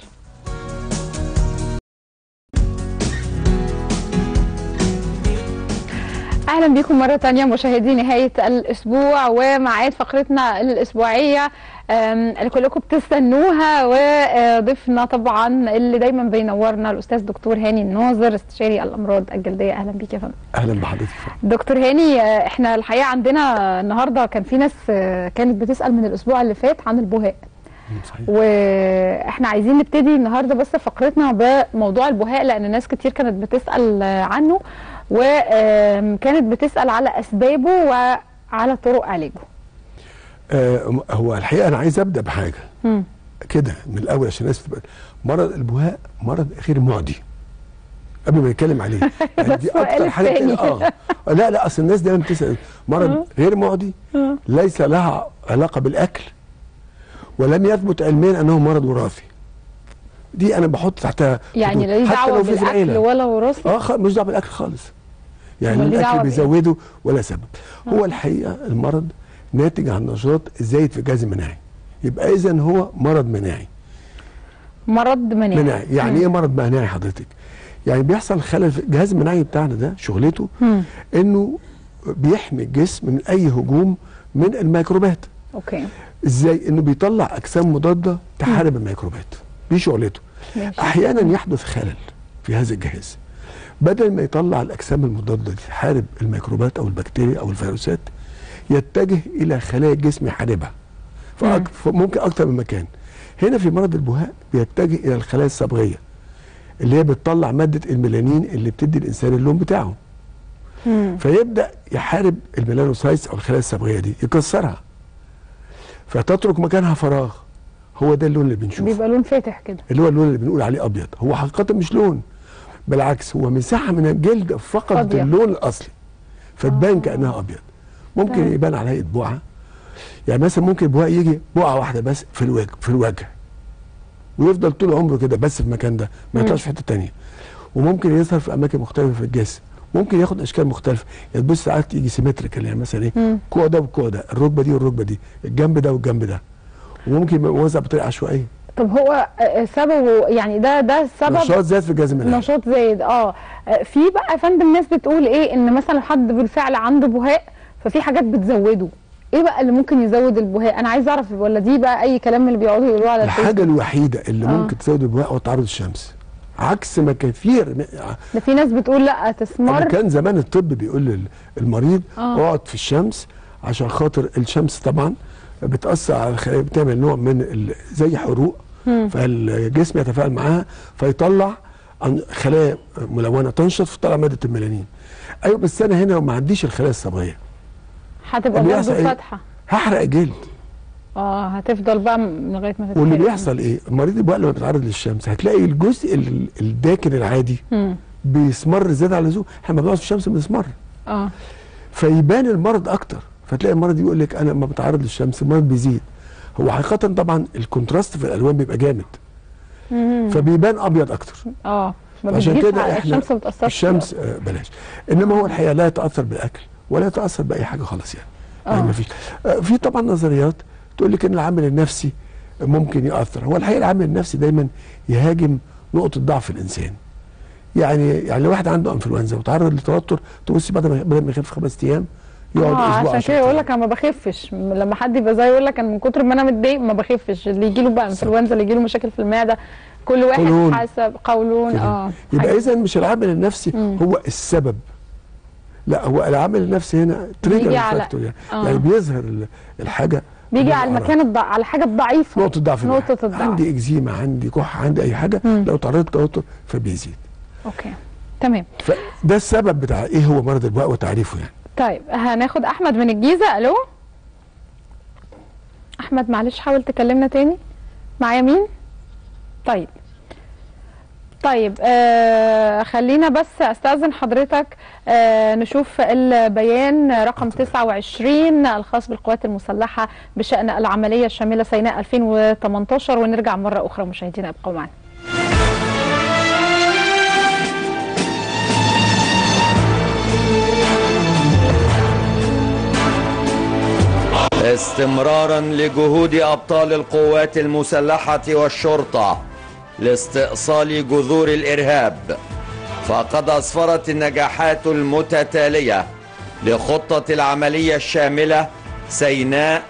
S1: اهلا بكم مره تانية مشاهدي نهايه الاسبوع ومعاد فقرتنا الاسبوعيه أم، اللي كلكم بتستنوها وضيفنا طبعا اللي دايما بينورنا الاستاذ دكتور هاني الناظر استشاري الامراض الجلديه اهلا بيك يا فندم
S3: اهلا بحضرتك
S1: دكتور هاني آه، احنا الحقيقه عندنا النهارده كان في ناس آه، كانت بتسال من الاسبوع اللي فات عن البهاء واحنا عايزين نبتدي النهارده بس فقرتنا بموضوع البهاء لان ناس كتير كانت بتسال آه، عنه وكانت بتسال على اسبابه وعلى طرق علاجه
S3: آه هو الحقيقه انا عايز ابدا بحاجه
S1: مم.
S3: كده من الاول عشان الناس تبقى مرض البهاء مرض غير معدي قبل ما نتكلم عليه يعني دي
S1: السؤال
S3: اكتر حاجه
S1: التاني.
S3: كده اه لا لا اصل الناس دايما بتسال مرض غير معدي ليس لها علاقه بالاكل ولم يثبت علميا انه مرض وراثي دي انا بحط تحتها
S1: يعني لا
S3: خطوط.
S1: ليه
S3: حتى
S1: دعوه
S3: لو في
S1: بالاكل
S3: العيلة.
S1: ولا وراثه
S3: اه خ- مش دعوه بالاكل خالص يعني
S1: أمال ليه
S3: الاكل
S1: دعوة بإيه؟
S3: بيزوده ولا سبب هو الحقيقه المرض ناتج عن نشاط زايد في الجهاز المناعي يبقى اذا هو مرض مناعي
S1: مرض مناعي
S3: مناعي يعني ايه مرض مناعي حضرتك يعني بيحصل خلل في الجهاز المناعي بتاعنا ده شغلته
S1: مم.
S3: انه بيحمي الجسم من اي هجوم من الميكروبات
S1: اوكي
S3: ازاي انه بيطلع اجسام مضاده تحارب الميكروبات دي شغلته
S1: ماشي.
S3: احيانا يحدث خلل في هذا الجهاز بدل ما يطلع الاجسام المضاده دي تحارب الميكروبات او البكتيريا او الفيروسات يتجه الى خلايا الجسم يحاربها فأك... فممكن اكتر من مكان هنا في مرض البهاء بيتجه الى الخلايا الصبغيه اللي هي بتطلع ماده الميلانين اللي بتدي الانسان اللون بتاعه فيبدا يحارب الميلانوسايتس او الخلايا الصبغيه دي يكسرها فتترك مكانها فراغ هو ده اللون اللي بنشوفه
S1: بيبقى لون فاتح كده
S3: اللي هو اللون اللي بنقول عليه ابيض هو حقيقه مش لون بالعكس هو مساحه من الجلد فقدت
S1: أبيض.
S3: اللون الاصلي فتبان كانها ابيض ممكن
S1: تمام.
S3: يبان على هيئه بقعه يعني مثلا ممكن البقعه يجي بقعه واحده بس في الوجه في الوجه ويفضل طول عمره كده بس في المكان ده ما
S1: مم.
S3: يطلعش في حته تانية وممكن يظهر في اماكن مختلفه في الجسم ممكن ياخد اشكال مختلفه يعني تبص ساعات يجي سيمتريكال يعني مثلا ايه
S1: مم.
S3: الكوع ده والكوع ده الركبه دي والركبه دي الجنب ده والجنب ده وممكن يبقى موزع بطريقه عشوائيه
S1: طب هو آه، سببه يعني ده ده سبب
S3: نشاط زاد في الجهاز المناعي
S1: نشاط زايد اه آه، في بقى يا فندم ناس بتقول ايه ان مثلا حد بالفعل عنده بهاء ففي حاجات بتزوده ايه بقى اللي ممكن يزود البهاء انا عايز اعرف ولا دي بقى اي كلام من اللي بيقعدوا يقولوه على
S3: الحاجه
S1: الفيسبوك
S3: الوحيده اللي
S1: آه.
S3: ممكن تزود البهاء هو تعرض الشمس عكس ما كثير من-
S1: ده في ناس بتقول لا
S3: أما
S1: تسمر
S3: كان زمان الطب بيقول لل- المريض
S1: آه.
S3: اقعد في الشمس عشان خاطر الشمس طبعا بتاثر على الخلايا بتعمل نوع من ال- زي حروق
S1: مم.
S3: فالجسم يتفاعل معاها فيطلع عن خلايا ملونه تنشط فتطلع ماده الميلانين ايوه بس انا هنا ما عنديش الخلايا الصبغيه
S1: هتبقى
S3: اللي
S1: برضه
S3: بيحصل إيه؟
S1: فاتحه
S3: هحرق الجلد
S1: اه هتفضل بقى م- لغايه ما تتحرق
S3: واللي بيحصل ايه مريض البهاء لما بيتعرض للشمس هتلاقي الجزء ال- الداكن العادي
S1: مم.
S3: بيسمر زياده عن اللزوم احنا لما بنقعد في الشمس بنسمر
S1: اه
S3: فيبان المرض اكتر فتلاقي المرض يقول لك انا لما بتعرض للشمس المرض بيزيد هو حقيقه طبعا الكونتراست في الالوان بيبقى جامد
S1: مم.
S3: فبيبان ابيض اكتر
S1: اه ما
S3: عشان
S1: بتجيش
S3: كده
S1: على
S3: احنا
S1: الشمس ما بتاثرش
S3: الشمس آه بلاش انما هو الحقيقه لا يتاثر بالاكل ولا يتاثر باي حاجه خالص يعني يعني
S1: آه.
S3: ما فيش آه في طبعا نظريات تقول لك ان العامل النفسي ممكن ياثر هو الحقيقه العامل النفسي دايما يهاجم نقطه ضعف الانسان يعني يعني لو واحد عنده انفلونزا وتعرض لتوتر تبص بعد ما بدل ما يخف خمس ايام يقعد
S1: اه
S3: اسبوع
S1: عشان كده يقول لك انا ما بخفش م- لما حد يبقى زي يقول لك انا من كتر ما انا متضايق ما بخفش اللي يجي له بقى انفلونزا اللي يجي له مشاكل في المعده كل واحد
S3: قولون.
S1: حسب قولون اه
S3: يبقى اذا مش العامل النفسي هو السبب لا هو العامل النفسي هنا تريجر
S1: بيجي على-
S3: فاكتور يعني,
S1: آه.
S3: يعني بيظهر ال- الحاجه
S1: بيجي على
S3: بالأعراض.
S1: المكان الضع... على حاجه الضعيفه
S3: نقطه ضعف
S1: نقطه
S3: الواحد.
S1: الضعف
S3: عندي اكزيما عندي كح عندي اي حاجه لو تعرضت توتر فبيزيد
S1: اوكي تمام
S3: فده السبب بتاع ايه هو مرض البهاء وتعريفه يعني
S1: طيب هناخد احمد من الجيزه الو احمد معلش حاول تكلمنا تاني معايا مين طيب طيب آه خلينا بس استاذن حضرتك آه نشوف البيان رقم 29 الخاص بالقوات المسلحه بشان العمليه الشامله سيناء 2018 ونرجع مره اخرى مشاهدينا ابقوا معنا
S4: استمرارا لجهود ابطال القوات المسلحه والشرطه لاستئصال جذور الارهاب فقد اسفرت النجاحات المتتاليه لخطه العمليه الشامله سيناء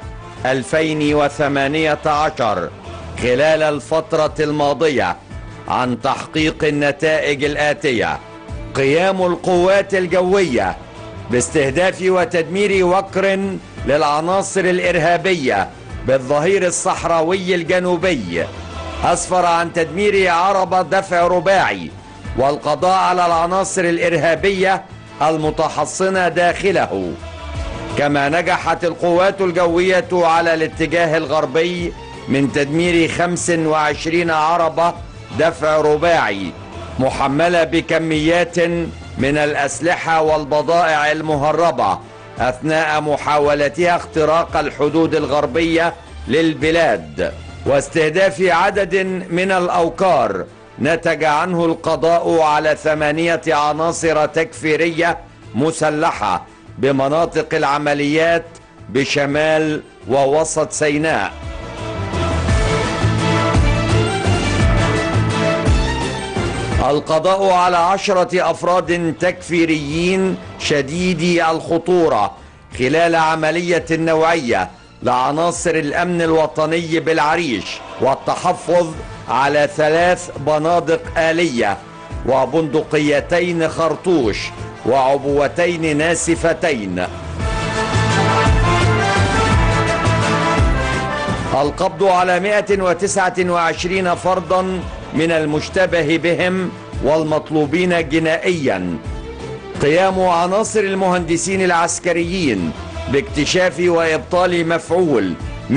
S4: 2018 خلال الفتره الماضيه عن تحقيق النتائج الاتيه قيام القوات الجويه باستهداف وتدمير وكر للعناصر الارهابيه بالظهير الصحراوي الجنوبي اسفر عن تدمير عربه دفع رباعي والقضاء على العناصر الارهابيه المتحصنه داخله كما نجحت القوات الجويه على الاتجاه الغربي من تدمير 25 عربه دفع رباعي محمله بكميات من الاسلحه والبضائع المهربه اثناء محاولتها اختراق الحدود الغربيه للبلاد واستهداف عدد من الاوكار نتج عنه القضاء على ثمانيه عناصر تكفيريه مسلحه بمناطق العمليات بشمال ووسط سيناء القضاء على عشرة أفراد تكفيريين شديدي الخطورة خلال عملية نوعية لعناصر الأمن الوطني بالعريش والتحفظ على ثلاث بنادق آلية وبندقيتين خرطوش وعبوتين ناسفتين القبض على 129 فردا من المشتبه بهم والمطلوبين جنائيا قيام عناصر المهندسين العسكريين باكتشاف وإبطال مفعول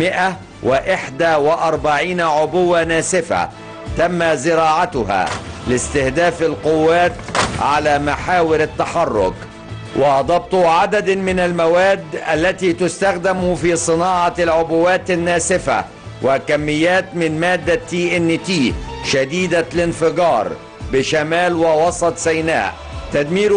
S4: 141 عبوة ناسفة تم زراعتها لاستهداف القوات على محاور التحرك وضبط عدد من المواد التي تستخدم في صناعة العبوات الناسفة وكميات من مادة تي ان تي شديدة الانفجار بشمال ووسط سيناء تدمير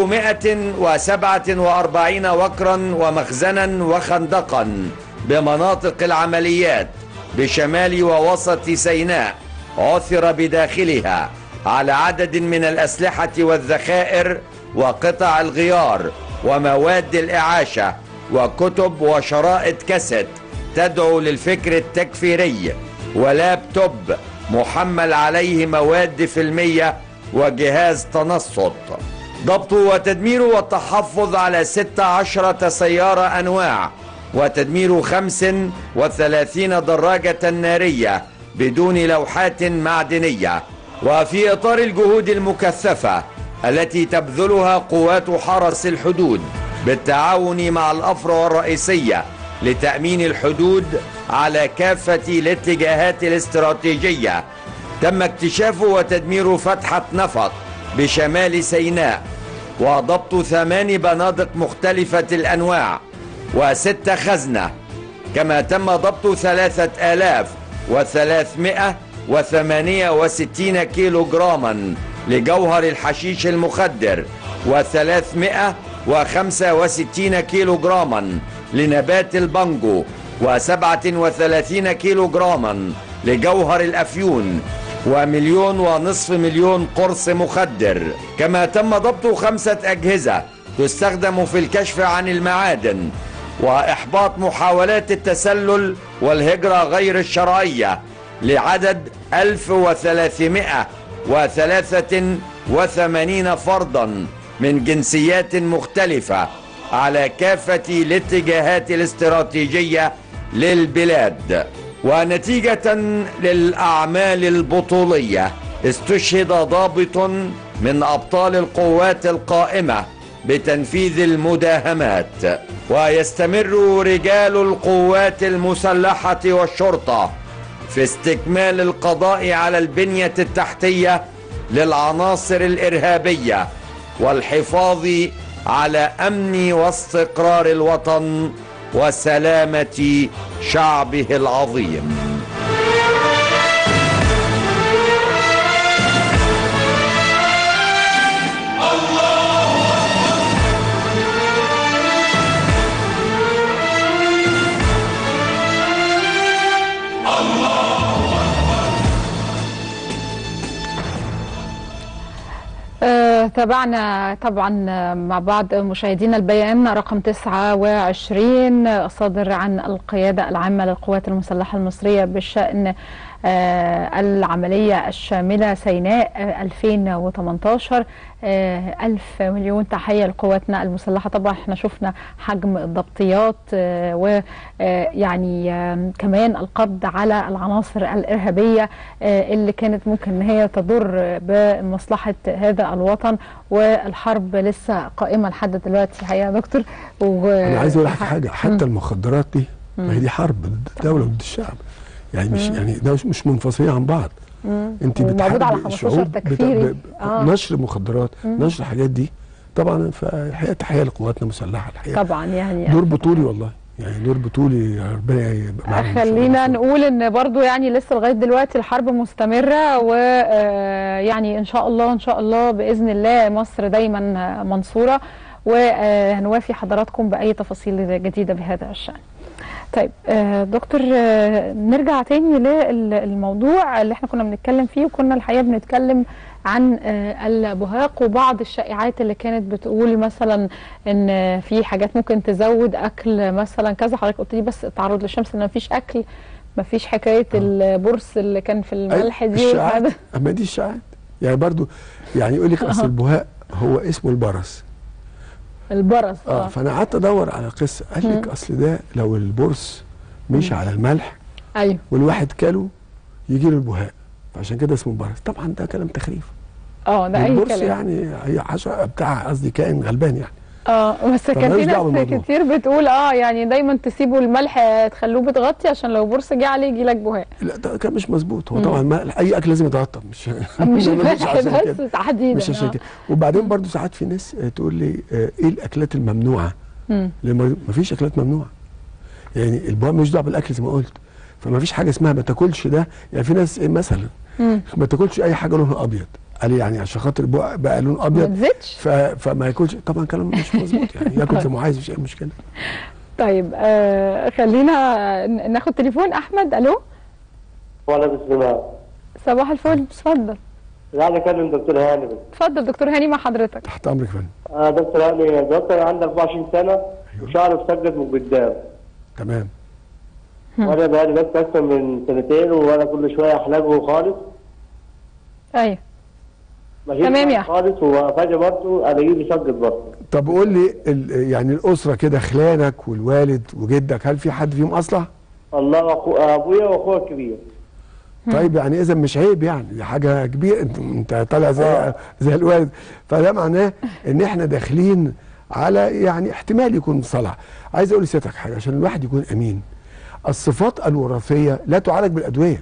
S4: 147 وكرا ومخزنا وخندقا بمناطق العمليات بشمال ووسط سيناء عثر بداخلها على عدد من الأسلحة والذخائر وقطع الغيار ومواد الإعاشة وكتب وشرائط كاسيت تدعو للفكر التكفيري ولابتوب محمل عليه مواد فيلمية وجهاز تنصت ضبط وتدمير والتحفظ على 16 سيارة أنواع وتدمير 35 دراجة نارية بدون لوحات معدنية وفي إطار الجهود المكثفة التي تبذلها قوات حرس الحدود بالتعاون مع الأفرع الرئيسية لتأمين الحدود على كافة الاتجاهات الاستراتيجية تم اكتشاف وتدمير فتحة نفط بشمال سيناء وضبط ثمان بنادق مختلفة الأنواع وست خزنة كما تم ضبط ثلاثة آلاف وثلاثمائة وثمانية وستين كيلو جراما لجوهر الحشيش المخدر وثلاثمائة وخمسة وستين كيلو جراما لنبات البانجو وسبعة وثلاثين كيلو جراما لجوهر الأفيون ومليون ونصف مليون قرص مخدر كما تم ضبط خمسة أجهزة تستخدم في الكشف عن المعادن وإحباط محاولات التسلل والهجرة غير الشرعية لعدد 1383 فردا من جنسيات مختلفة على كافة الاتجاهات الاستراتيجية للبلاد ونتيجة للأعمال البطولية استشهد ضابط من أبطال القوات القائمة بتنفيذ المداهمات ويستمر رجال القوات المسلحة والشرطة في استكمال القضاء على البنية التحتية للعناصر الإرهابية والحفاظ على أمن واستقرار الوطن وسلامة شعبه العظيم
S1: تابعنا طبعا مع بعض مشاهدينا البيان رقم 29 صادر عن القيادة العامة للقوات المسلحة المصرية بشأن آه، العملية الشاملة سيناء آه، 2018 آه، ألف مليون تحية لقواتنا المسلحة طبعا احنا شفنا حجم الضبطيات ويعني كمان القبض على العناصر الإرهابية آه، اللي كانت ممكن ان هي تضر بمصلحة هذا الوطن والحرب لسه قائمة لحد دلوقتي حقيقة يا دكتور و...
S3: انا عايز اقول لك حاجه حتى المخدرات دي ما هي
S1: مم.
S3: دي حرب ضد الدوله وضد الشعب يعني مش
S1: مم.
S3: يعني ده مش- مش منفصلين عن بعض
S1: مم.
S3: انت
S1: وموجود على
S3: بتحاربي
S1: 15
S3: الشعوب بت-
S1: تكفيري.
S3: ب-
S1: آه.
S3: نشر مخدرات
S1: مم.
S3: نشر الحاجات دي طبعا فالحقيقه تحيه لقواتنا المسلحه الحقيقه
S1: طبعا يعني
S3: دور بطولي والله يعني دور بطولي ربنا يبقى معاهم إن شاء الله.
S1: خلينا نقول ان برضو يعني لسه لغايه دلوقتي الحرب مستمره ويعني ان شاء الله ان شاء الله باذن الله مصر دايما آه، منصوره وهنوافي حضراتكم باي تفاصيل جديده بهذا الشان. طيب آه، دكتور آه، نرجع تاني للموضوع اللي احنا كنا بنتكلم فيه وكنا الحقيقه بنتكلم عن آه، البهاق وبعض الشائعات اللي كانت بتقول مثلا ان في حاجات ممكن تزود اكل مثلا كذا حضرتك قلت لي بس التعرض للشمس ان مفيش اكل مفيش حكايه البرص اللي كان في الملح دي
S3: الشائعات
S1: والحاجات
S3: اما دي الشائعات يعني برضو يعني يقول لك اصل البهاء هو اسمه البرص
S1: البرص
S3: اه
S1: اه
S3: فانا قعدت ادور على قصه قال لك
S1: مم.
S3: اصل ده لو البرص مشي على الملح
S1: ايوه
S3: والواحد كله يجي له البهاء فعشان كده اسمه البرص طبعا ده كلام تخريف
S1: اه ده اي
S3: البرص
S1: كلام
S3: يعني هي حشره بتاع قصدي كائن غلبان يعني
S1: اه بس
S3: طب
S1: كان في
S3: ماليش دعوة
S1: ناس
S3: بالموضوع.
S1: كتير بتقول اه يعني دايما تسيبوا الملح تخلوه بتغطي عشان لو برص جه عليه يجي لك بهاء
S3: لا ده كان مش مظبوط هو
S1: مم.
S3: طبعا ما اي اكل لازم يتغطى مش
S1: مش
S3: مش
S1: الملح
S3: عشان
S1: بس
S3: كده.
S1: تحديدا
S3: مش عشان
S1: آه.
S3: كده وبعدين برضو ساعات في ناس آه، تقول لي آه، ايه الاكلات الممنوعه
S1: مم.
S3: لما ما فيش اكلات ممنوعه يعني البهاء مش دعوه بالاكل زي ما قلت فما فيش حاجه اسمها ما تاكلش ده يعني في ناس إيه مثلا
S1: مم.
S3: ما تاكلش اي حاجه لونها ابيض قال لي يعني عشان خاطر البقع بقى لون
S1: ما
S3: ابيض
S1: تزيدش
S3: ف... فما ياكلش طبعا كلام مش مظبوط يعني ياكل زي ما عايز مش اي مشكله
S1: طيب آه خلينا ن- ناخد تليفون احمد الو
S5: وانا بسم الله
S1: صباح الفل اتفضل
S5: يعني اكلم دكتور هاني بس
S1: اتفضل دكتور هاني مع حضرتك
S3: تحت امرك يا فندم
S5: آه دكتور هاني دكتور عندي 24 سنه وشعري مسجد من قدام
S3: تمام
S5: وانا بقالي بس اكثر من سنتين وانا كل شويه احلقه خالص
S1: ايوه
S5: مفيش
S1: تمام يا
S5: خالص وفجاه برضه الاقيه مسجد برضه
S3: طب قول لي ال... يعني الاسره كده خلانك والوالد وجدك هل في حد فيهم اصلح؟
S5: الله وأخو... ابويا واخويا الكبير
S3: طيب يعني اذا مش عيب يعني دي حاجه كبيره انت انت طالع زي زي الوالد فده معناه ان احنا داخلين على يعني احتمال يكون صلاح عايز اقول لسيادتك حاجه عشان الواحد يكون امين الصفات الوراثيه لا تعالج بالادويه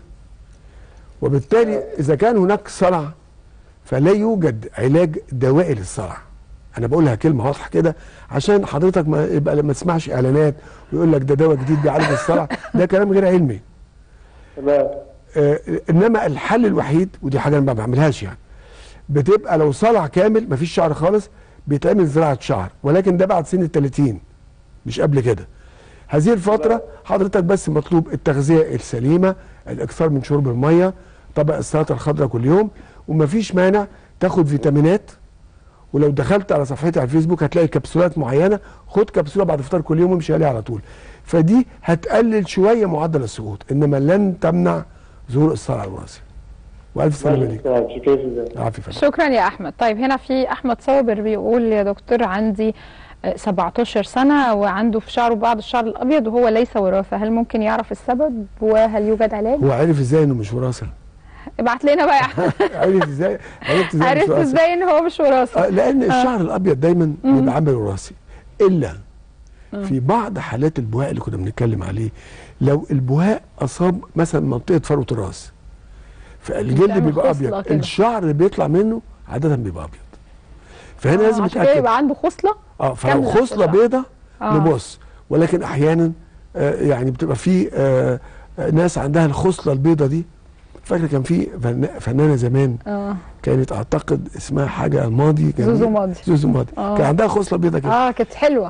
S3: وبالتالي اذا كان هناك صلع فلا يوجد علاج دوائي للصلع انا بقولها كلمه واضحه كده عشان حضرتك ما يبقى لما تسمعش اعلانات ويقول لك ده دواء جديد بيعالج الصلع ده كلام غير علمي
S5: تمام
S3: آه، انما الحل الوحيد ودي حاجه انا ما بعملهاش يعني بتبقى لو صلع كامل مفيش شعر خالص بيتعمل زراعه شعر ولكن ده بعد سن ال 30 مش قبل كده هذه الفتره حضرتك بس مطلوب التغذيه السليمه الاكثار من شرب الميه طبق السلطه الخضراء كل يوم ومفيش مانع تاخد فيتامينات ولو دخلت على صفحتي على الفيسبوك هتلاقي كبسولات معينه خد كبسوله بعد الفطار كل يوم وامشي عليها على طول فدي هتقلل شويه معدل السقوط انما لن تمنع ظهور الصلع الوراثي والف سلامه ليك عافيه فندم.
S1: شكرا يا احمد طيب هنا في احمد صابر بيقول يا دكتور عندي آه، 17 سنه وعنده في شعره بعض الشعر الابيض وهو ليس وراثه هل ممكن يعرف السبب وهل يوجد علاج
S3: هو عرف ازاي انه مش وراثه
S1: ابعت لنا بقى يا احمد
S3: عرف ازاي عرفت ازاي مش
S1: عرفت
S3: وراثة؟
S1: ازاي ان هو مش وراثه
S3: آه، لان
S1: آه.
S3: الشعر الابيض دايما
S1: مم.
S3: بيبقى عامل وراثي الا
S1: مم.
S3: في بعض حالات البهاء اللي كنا بنتكلم عليه لو البهاء اصاب مثلا منطقه فروه الراس فالجلد
S1: بتعمل
S3: بيبقى
S1: خصلة
S3: ابيض
S1: كده.
S3: الشعر اللي بيطلع منه عاده بيبقى ابيض فهنا
S1: آه،
S3: لازم
S1: عشان كده
S3: نتاكد
S1: يبقى عنده خصله
S3: اه فلو
S1: كاملة
S3: خصله
S1: في
S3: بيضه
S1: آه.
S3: نبص ولكن احيانا آه يعني بتبقى في آه آه، ناس عندها الخصله البيضه دي فاكره كان في فن- فنانه زمان
S1: اه
S3: كانت اعتقد اسمها حاجه الماضي كان-
S1: زوزو ماضي.
S3: زوزو ماضي
S1: آه.
S3: كان عندها خصله بيضه كده
S1: اه كانت حلوه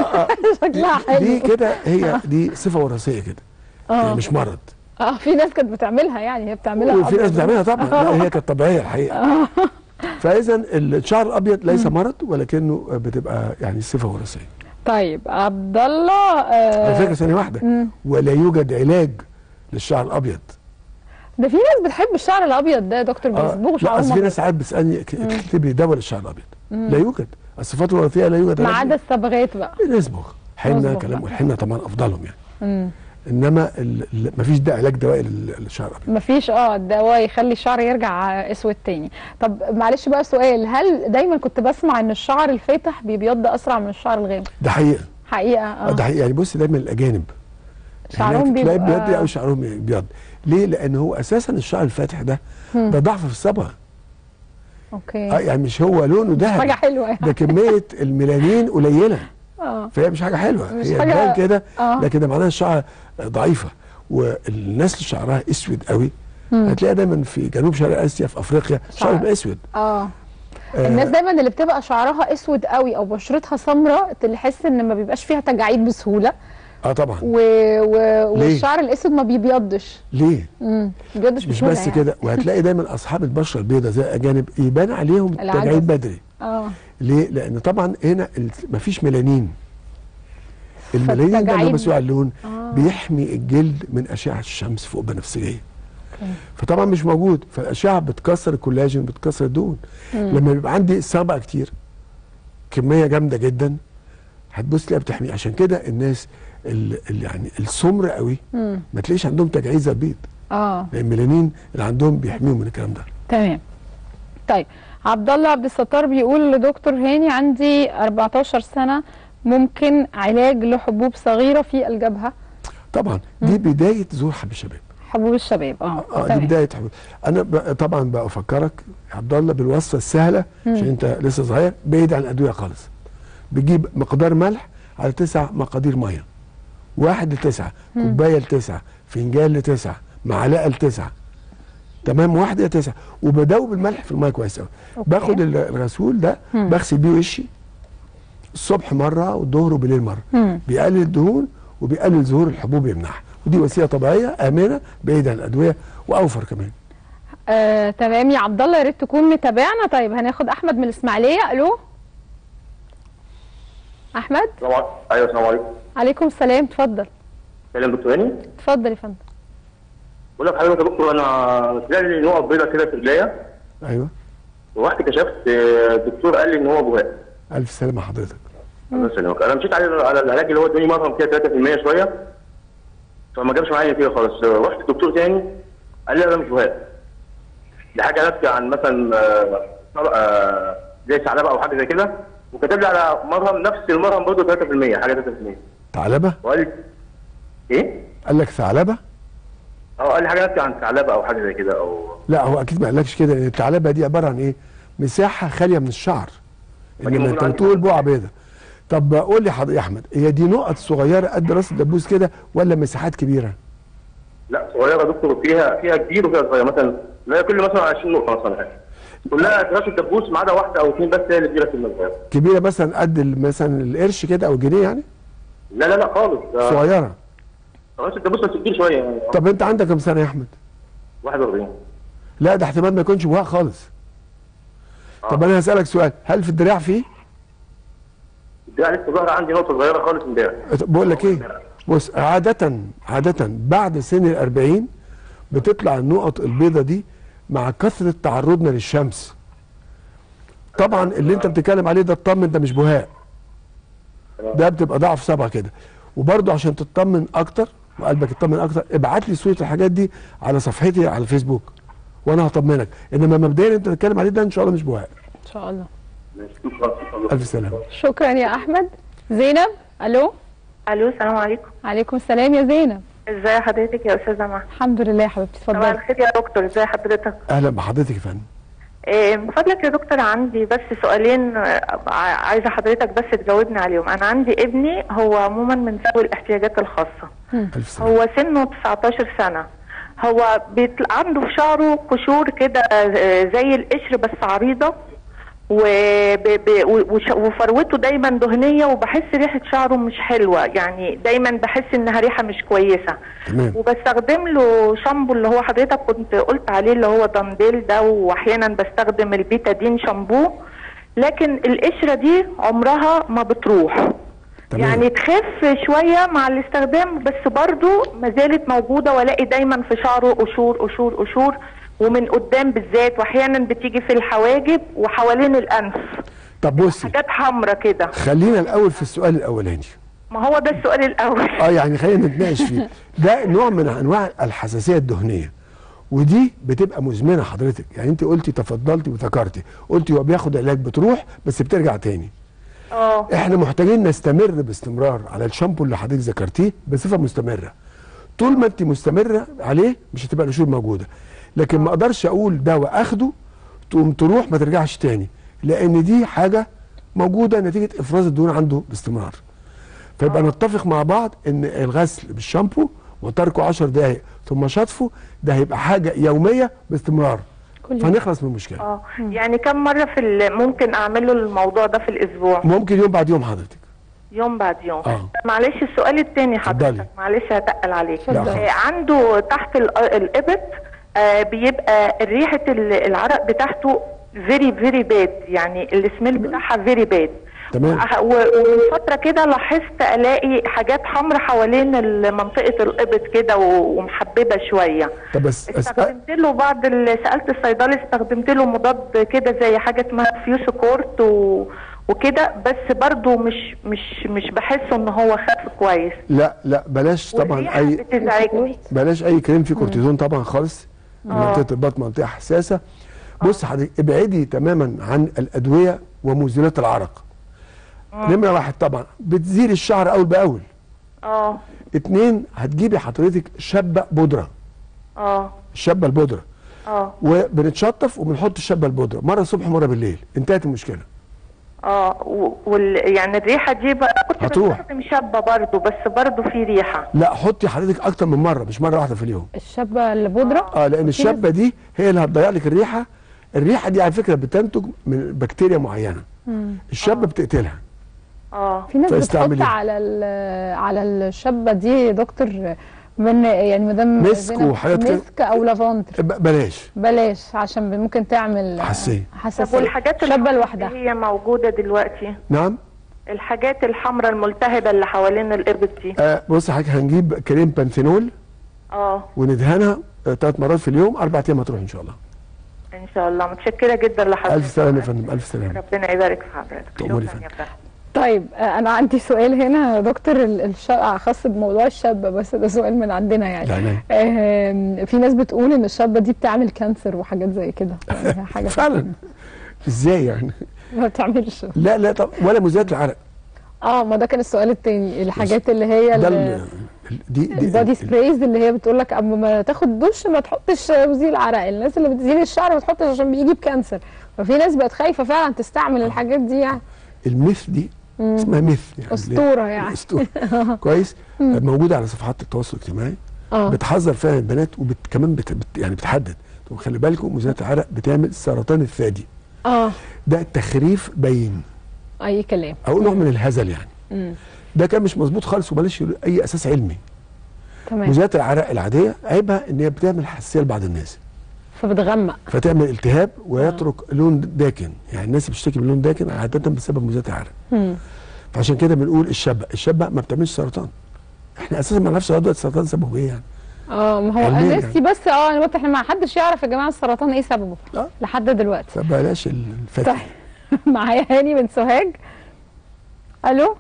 S1: شكلها حلو
S3: دي كده هي دي صفه وراثيه كده
S1: اه
S3: يعني مش مرض
S1: اه في ناس كانت بتعملها يعني هي بتعملها
S3: وفي ناس
S1: أبيض.
S3: بتعملها طبعا لا هي كانت طبيعيه الحقيقه
S1: آه.
S3: فاذا الشعر الابيض ليس مرض ولكنه بتبقى يعني صفه وراثيه
S1: طيب عبد الله
S3: على
S1: آه
S3: فكره ثانيه واحده
S1: مم.
S3: ولا يوجد علاج للشعر الابيض
S1: ده في ناس بتحب الشعر الابيض ده يا دكتور بيصبغوا
S3: لا
S1: شعرهم
S3: اصل في
S1: أبيض.
S3: ناس ساعات بتسالني ك-
S1: مم.
S3: اكتب لي دواء للشعر الابيض
S1: مم.
S3: لا يوجد الصفات الوراثيه لا يوجد
S1: ما
S3: علاج
S1: عدا الصبغات بقى
S3: نصبغ حنه
S1: نصبغ
S3: كلام
S1: بقى.
S3: والحنه طبعا افضلهم يعني
S1: مم.
S3: انما ال- ال- مفيش ده علاج دوائي لل- للشعر الابيض
S1: مفيش اه دواء يخلي الشعر يرجع اسود تاني طب معلش بقى سؤال هل دايما كنت بسمع ان الشعر الفاتح بيبيض اسرع من الشعر الغامق
S3: ده حقيقه
S1: حقيقه
S3: آه.
S1: اه
S3: ده حقيقه يعني بص دايما الاجانب
S1: شعرهم
S3: هناك تلاقي
S1: بيبقى-
S3: بيض او شعرهم ابيض ليه لان هو اساسا الشعر الفاتح ده
S1: مم.
S3: ده ضعف في الصبغه
S1: اوكي
S3: اه يعني مش هو لونه ذهبي
S1: حاجه حلوه يعني
S3: ده كميه الميلانين قليله
S1: اه
S3: فهي مش حاجه حلوه
S1: مش
S3: هي
S1: حاجة-
S3: تبان كده
S1: آه.
S3: لكن ده معناها الشعر ضعيفه والناس اللي شعرها اسود قوي
S1: مم.
S3: هتلاقيها دايما في جنوب شرق اسيا في افريقيا شعر بيبقى اسود
S1: اه
S3: آه.
S1: الناس دايما اللي بتبقى شعرها اسود قوي او بشرتها سمراء تحس ان ما بيبقاش فيها تجاعيد بسهوله
S3: اه طبعا
S1: و... و...
S3: ليه؟
S1: والشعر الاسود ما بيبيضش
S3: ليه
S1: امم بيبيضش
S3: مش
S1: بسهوله
S3: بس
S1: يعني.
S3: كده وهتلاقي دايما اصحاب البشره البيضاء زي الاجانب يبان عليهم
S1: العجز.
S3: تجاعيد بدري
S1: اه
S3: ليه؟ لأن طبعا هنا ال- مفيش ميلانين الميلانين ده اللي هو
S1: فالتجاعيد-
S3: مسؤول عن اللون
S1: آه.
S3: بيحمي الجلد من أشعة الشمس فوق بنفسجية فطبعا مش موجود فالأشعة بتكسر الكولاجين بتكسر الدهون
S1: مم.
S3: لما بيبقى عندي صبغة كتير كمية جامدة جدا هتبص تلاقيها بتحمي عشان كده الناس ال ال يعني السمر قوي
S1: مم.
S3: ما تلاقيش عندهم تجاعيد زي البيض
S1: اه
S3: لأن الميلانين اللي عندهم بيحميهم من الكلام ده
S1: تمام طيب عبد الله عبد الستار بيقول لدكتور هاني عندي 14 سنه ممكن علاج لحبوب صغيره في الجبهه
S3: طبعا دي بداية ظهور حب الشباب
S1: حبوب الشباب اه
S3: اه دي
S1: تمام.
S3: بدايه حب انا ب... طبعا بفكرك يا عبد الله بالوصفه السهله
S1: مم.
S3: عشان انت لسه صغير بعيد عن الادويه خالص بتجيب مقدار ملح على تسع مقادير ميه واحد لتسعه
S1: مم.
S3: كوبايه لتسعه فنجان لتسعه معلقه لتسعه تمام واحده لتسعه وبدوب الملح في الميه كويس قوي
S1: أوكي.
S3: باخد ال- الغسول ده
S1: مم.
S3: بغسل بيه وشي الصبح مره والظهر وبالليل مره
S1: مم.
S3: بيقلل الدهون وبيقلل ظهور الحبوب يمنعها ودي وسيله طبيعيه امنه بعيده عن الادويه واوفر كمان
S1: آه، تمام يا عبد الله يا ريت تكون متابعنا طيب هناخد احمد من الاسماعيليه الو احمد
S21: السلام عليكم ايوه السلام عليكم
S1: عليكم السلام اتفضل
S21: كلام دكتور هاني
S1: اتفضل يا فندم
S21: بقول لك حضرتك يا دكتور انا طلع لي نقط بيضاء كده في رجليا
S3: ايوه
S21: ورحت كشفت آه، الدكتور قال لي ان هو بهاء
S3: الف سلامه حضرتك
S21: الله يسلمك انا مشيت على على العلاج اللي هو اداني مرهم كده 3% شويه فما جابش معايا كده خالص آه، رحت دكتور تاني قال لي لا ده مش بهاء دي حاجه ناتجه عن مثلا آه، آه، زي ثعلبه او حاجه زي كده وكتب لي على مرهم نفس المرهم برضه 3% حاجه 3%
S3: ثعلبه
S21: وقال لي ايه؟
S3: قال لك ثعلبه
S21: اه قال لي حاجه ناتجه عن ثعلبه او حاجه زي كده او
S3: لا هو اكيد ما قالكش كده لان الثعلبه دي عباره عن ايه مساحه خاليه من الشعر
S21: ما دي
S3: انما
S21: موجودة
S3: انت
S21: عندي.
S3: بتقول بقعه بيضاء طب قول لي حضرتك يا احمد هي دي نقط صغيره قد راس الدبوس كده ولا مساحات كبيره
S21: لا صغيره يا دكتور فيها فيها كبير وفيها صغير مثلا لا كل مثلا 20 نقطه مثلا حاجه كلها راس الدبوس ما عدا واحده او اثنين بس هي اللي كبيره في المصغر
S3: كبيره مثلا قد ال- مثلا القرش كده او الجنيه يعني
S21: لا لا لا خالص ده
S3: صغيره
S21: راس الدبوس بس كبير شويه يعني
S3: طب انت عندك كام سنه يا احمد
S21: 41
S3: لا ده احتمال ما يكونش بهاء خالص طب انا هسالك سؤال هل في الدراع فيه
S21: الدراع لسه ظهر عندي نقطه صغيره خالص امبارح
S3: بقول لك ايه بص عادة عادة بعد سن الأربعين بتطلع النقط البيضة دي مع كثرة تعرضنا للشمس طبعا اللي انت بتتكلم عليه ده اطمن ده مش بهاء ده بتبقى ضعف صبع كده وبرضه عشان تطمن اكتر وقلبك يطمن اكتر ابعت لي صورة الحاجات دي على صفحتي على الفيسبوك وانا هطمنك انما مبدئيا انت بتتكلم عليه ده ان شاء الله مش بهاء
S1: ان شاء الله
S3: الف سلامة
S1: شكرا يا احمد زينب الو
S7: الو السلام عليكم
S1: عليكم السلام يا زينب
S7: ازي حضرتك يا استاذه مها
S1: الحمد لله يا حبيبتي
S7: طبعا
S1: اتفضلي
S7: الخير يا دكتور ازي حضرتك
S3: اهلا بحضرتك يا فندم
S7: إيه، من فضلك يا دكتور عندي بس سؤالين آه، ع- عايزه حضرتك بس تجاوبني عليهم انا عندي ابني هو عموما من ذوي الاحتياجات الخاصه
S3: الف سلامة
S7: هو سنه 19 سنه هو بيطلع عنده في شعره قشور كده آه، زي القشر بس عريضه وب- ب- وش- وفروته دايما دهنيه وبحس ريحه شعره مش حلوه يعني دايما بحس انها ريحه مش كويسه
S3: تمام
S7: وبستخدم له شامبو اللي هو حضرتك كنت قلت عليه اللي هو دانديل ده واحيانا بستخدم البيتادين شامبو لكن القشره دي عمرها ما بتروح
S3: تمام.
S7: يعني تخف شويه مع الاستخدام بس برضو ما زالت موجوده والاقي دايما في شعره قشور قشور قشور ومن قدام بالذات واحيانا بتيجي في الحواجب وحوالين الانف
S3: طب بصي
S7: حاجات حمراء كده
S3: خلينا الاول في السؤال الاولاني
S7: ما هو ده السؤال الاول
S3: اه يعني خلينا نتناقش فيه ده نوع من انواع الحساسيه الدهنيه ودي بتبقى مزمنه حضرتك يعني انت قلتي تفضلتي وذكرتي قلتي هو بياخد علاج بتروح بس بترجع تاني
S7: اه
S3: احنا محتاجين نستمر باستمرار على الشامبو اللي حضرتك ذكرتيه بصفه مستمره طول ما انت مستمره عليه مش هتبقى القشور موجوده لكن ما اقدرش اقول دواء اخده تقوم تروح ما ترجعش تاني لان دي حاجه موجوده نتيجه افراز الدهون عنده باستمرار فيبقى نتفق مع بعض ان الغسل بالشامبو وتركه 10 دقائق ثم شطفه ده هيبقى حاجه يوميه باستمرار
S7: كل يوم.
S3: فنخلص من المشكله
S7: اه يعني كم مره في ال- ممكن اعمل له الموضوع ده في الاسبوع
S3: ممكن يوم بعد يوم حضرتك
S7: يوم بعد يوم
S3: اه
S7: معلش السؤال الثاني حضرتك
S3: اتفضلي.
S7: معلش هتقل عليك
S3: لا خالص.
S7: آه عنده تحت ال- الابط آه بيبقى ريحه ال- العرق بتاعته فيري فيري باد يعني السميل بتاعها فيري باد
S3: تمام
S7: أه- و- ومن فتره كده لاحظت الاقي حاجات حمراء حوالين ال- منطقه الابط كده و- ومحببه شويه
S3: طب بس أس...
S7: استخدمت له بعض ال- سالت الصيدلي استخدمت له مضاد كده زي حاجه اسمها فيوسكورت و... وكده بس برضو مش مش مش بحسه ان هو خف كويس
S3: لا لا بلاش طبعا
S7: والريحة
S3: اي
S7: بتزعجني
S3: بلاش اي كريم فيه كورتيزون طبعا خالص
S7: آه.
S3: منطقه البطن منطقه حساسه بص حضرتك ابعدي تماما عن الادويه ومزيلات العرق نمره واحد طبعا بتزيل الشعر اول باول
S7: اه
S3: اتنين هتجيبي حضرتك شبه بودره
S7: اه
S3: الشبه البودره
S7: اه
S3: وبنتشطف وبنحط الشبه البودره مره الصبح ومره بالليل انتهت المشكله
S7: اه و- وال... يعني الريحه دي بقى كنت
S3: هتروح.
S7: بستخدم شابه برضو بس برضو في ريحه
S3: لا حطي حضرتك اكتر من مره مش مره واحده في اليوم
S1: الشابه البودره
S3: اه لان الشابه دي هي اللي هتضيع لك الريحه الريحه دي على فكره بتنتج من بكتيريا معينه الشابه بتقتلها
S7: اه
S1: في ناس بتحط
S3: فاستعمليه.
S1: على ال- على الشابه دي يا دكتور من يعني مدام
S3: مسك
S1: زينب
S3: وحاجات كده.
S1: مسك او لافندر
S3: ب- بلاش
S1: بلاش عشان ممكن تعمل
S3: حساسيه
S7: طب
S1: حساسيه
S7: والحاجات
S1: شابه
S7: الحمراء
S1: لوحدها
S7: اللي هي موجوده دلوقتي
S3: نعم
S7: الحاجات الحمراء الملتهبه اللي حوالين الابط دي
S3: آه بص حضرتك هنجيب كريم بانثينول
S7: اه
S3: وندهنها ثلاث مرات في اليوم اربع ايام هتروح ان شاء الله
S7: ان شاء الله متشكره جدا لحضرتك
S3: الف سلامه يا فندم الف سلامه
S7: ربنا يبارك في حضرتك
S3: تأمري
S7: شكرا يا فندم
S1: طيب آه، انا عندي سؤال هنا يا دكتور ال- الش- خاص بموضوع الشابه بس ده سؤال من عندنا يعني
S3: يعني
S1: آم، في ناس بتقول ان الشابه دي بتعمل كانسر وحاجات زي كده يعني حاجه
S3: فعلا ازاي يعني
S1: ما بتعملش
S3: لا لا طب ولا مزيلات العرق
S1: اه ما ده كان السؤال التاني الحاجات اللي هي
S3: ده
S1: ال-
S3: ال- دي دي
S1: البادي سبرايز اللي هي بتقول لك اما ما تاخد دش ما تحطش مزيل عرق الناس اللي بتزيل الشعر ما تحطش عشان بيجي بكانسر ففي ناس بقت خايفه فعلا تستعمل الحاجات دي يعني
S3: الميث دي
S1: مم.
S3: اسمها ميث يعني
S1: اسطوره يعني
S3: اسطوره كويس
S1: مم.
S3: موجوده على صفحات التواصل الاجتماعي
S1: اه
S3: بتحذر فيها البنات وكمان بت... بت... يعني بتحدد تقول خلي بالكم مزيلات العرق بتعمل سرطان الثدي
S1: اه
S3: ده تخريف باين
S1: اي كلام
S3: او نوع من الهزل يعني
S1: مم.
S3: ده كان مش مظبوط خالص ومالش اي اساس علمي
S1: تمام
S3: مزيلات العرق العاديه عيبها ان هي بتعمل حساسيه لبعض الناس
S1: فبتغمق
S3: فتعمل التهاب ويترك لون داكن يعني الناس اللي بتشتكي من لون داكن عاده بسبب مزيلات العرق
S1: مم.
S3: فعشان كده بنقول الشبه الشبه ما بتعملش سرطان احنا اساسا ما نعرفش لغايه دلوقتي السرطان سببه ايه يعني
S1: اه ما هو
S3: علميا
S1: نفسي بس اه انا قلت احنا ما حدش يعرف يا جماعه السرطان ايه سببه
S3: آه.
S1: لحد دلوقتي
S3: فبلاش الفتح
S1: طيب معايا هاني من سوهاج الو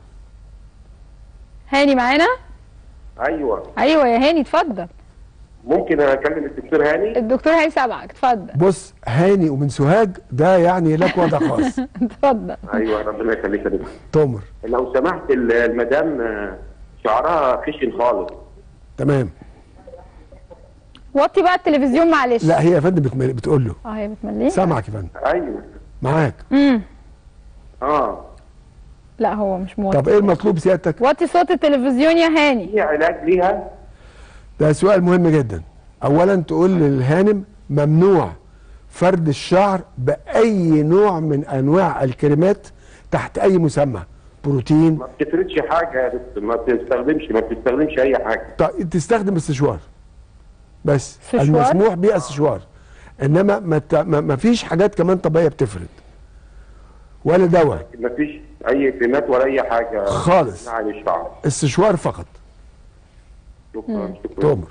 S1: هاني معانا
S21: ايوه
S1: ايوه يا هاني اتفضل
S21: ممكن اكلم الدكتور هاني
S1: الدكتور هيسامعك اتفضل
S3: بص هاني ومن سوهاج ده يعني لك وضع خاص
S1: اتفضل
S21: ايوه ربنا يخليك يا دكتور
S3: تؤمر
S21: لو سمحت ال- المدام آه، شعرها خشن خالص
S3: تمام
S1: وطي بقى التلفزيون معلش
S3: لا هي يا فندم بتمل... بتقول له
S1: اه هي بتمليه
S3: سامعك يا فندم
S21: ايوه
S3: معاك
S1: امم
S21: اه
S1: لا هو مش موطي
S3: طب ايه المطلوب سيادتك
S1: وطي صوت التلفزيون يا هاني
S21: في علاج ليها
S3: ده سؤال مهم جدا اولا تقول للهانم ممنوع فرد الشعر باي نوع من انواع الكريمات تحت اي مسمى بروتين
S21: ما بتفرضش حاجه يا دكتور ما بتستخدمش ما بتستخدمش اي حاجه
S3: ط- تستخدم السشوار بس
S21: سشوار؟
S3: المسموح بيه السشوار انما ما, ت... ما ما فيش حاجات كمان طبيعيه بتفرد ولا دواء
S21: ما فيش اي كريمات ولا اي حاجه
S3: خالص.
S21: عن الشعر
S3: السشوار فقط
S21: شكرا شكرا
S3: تؤمر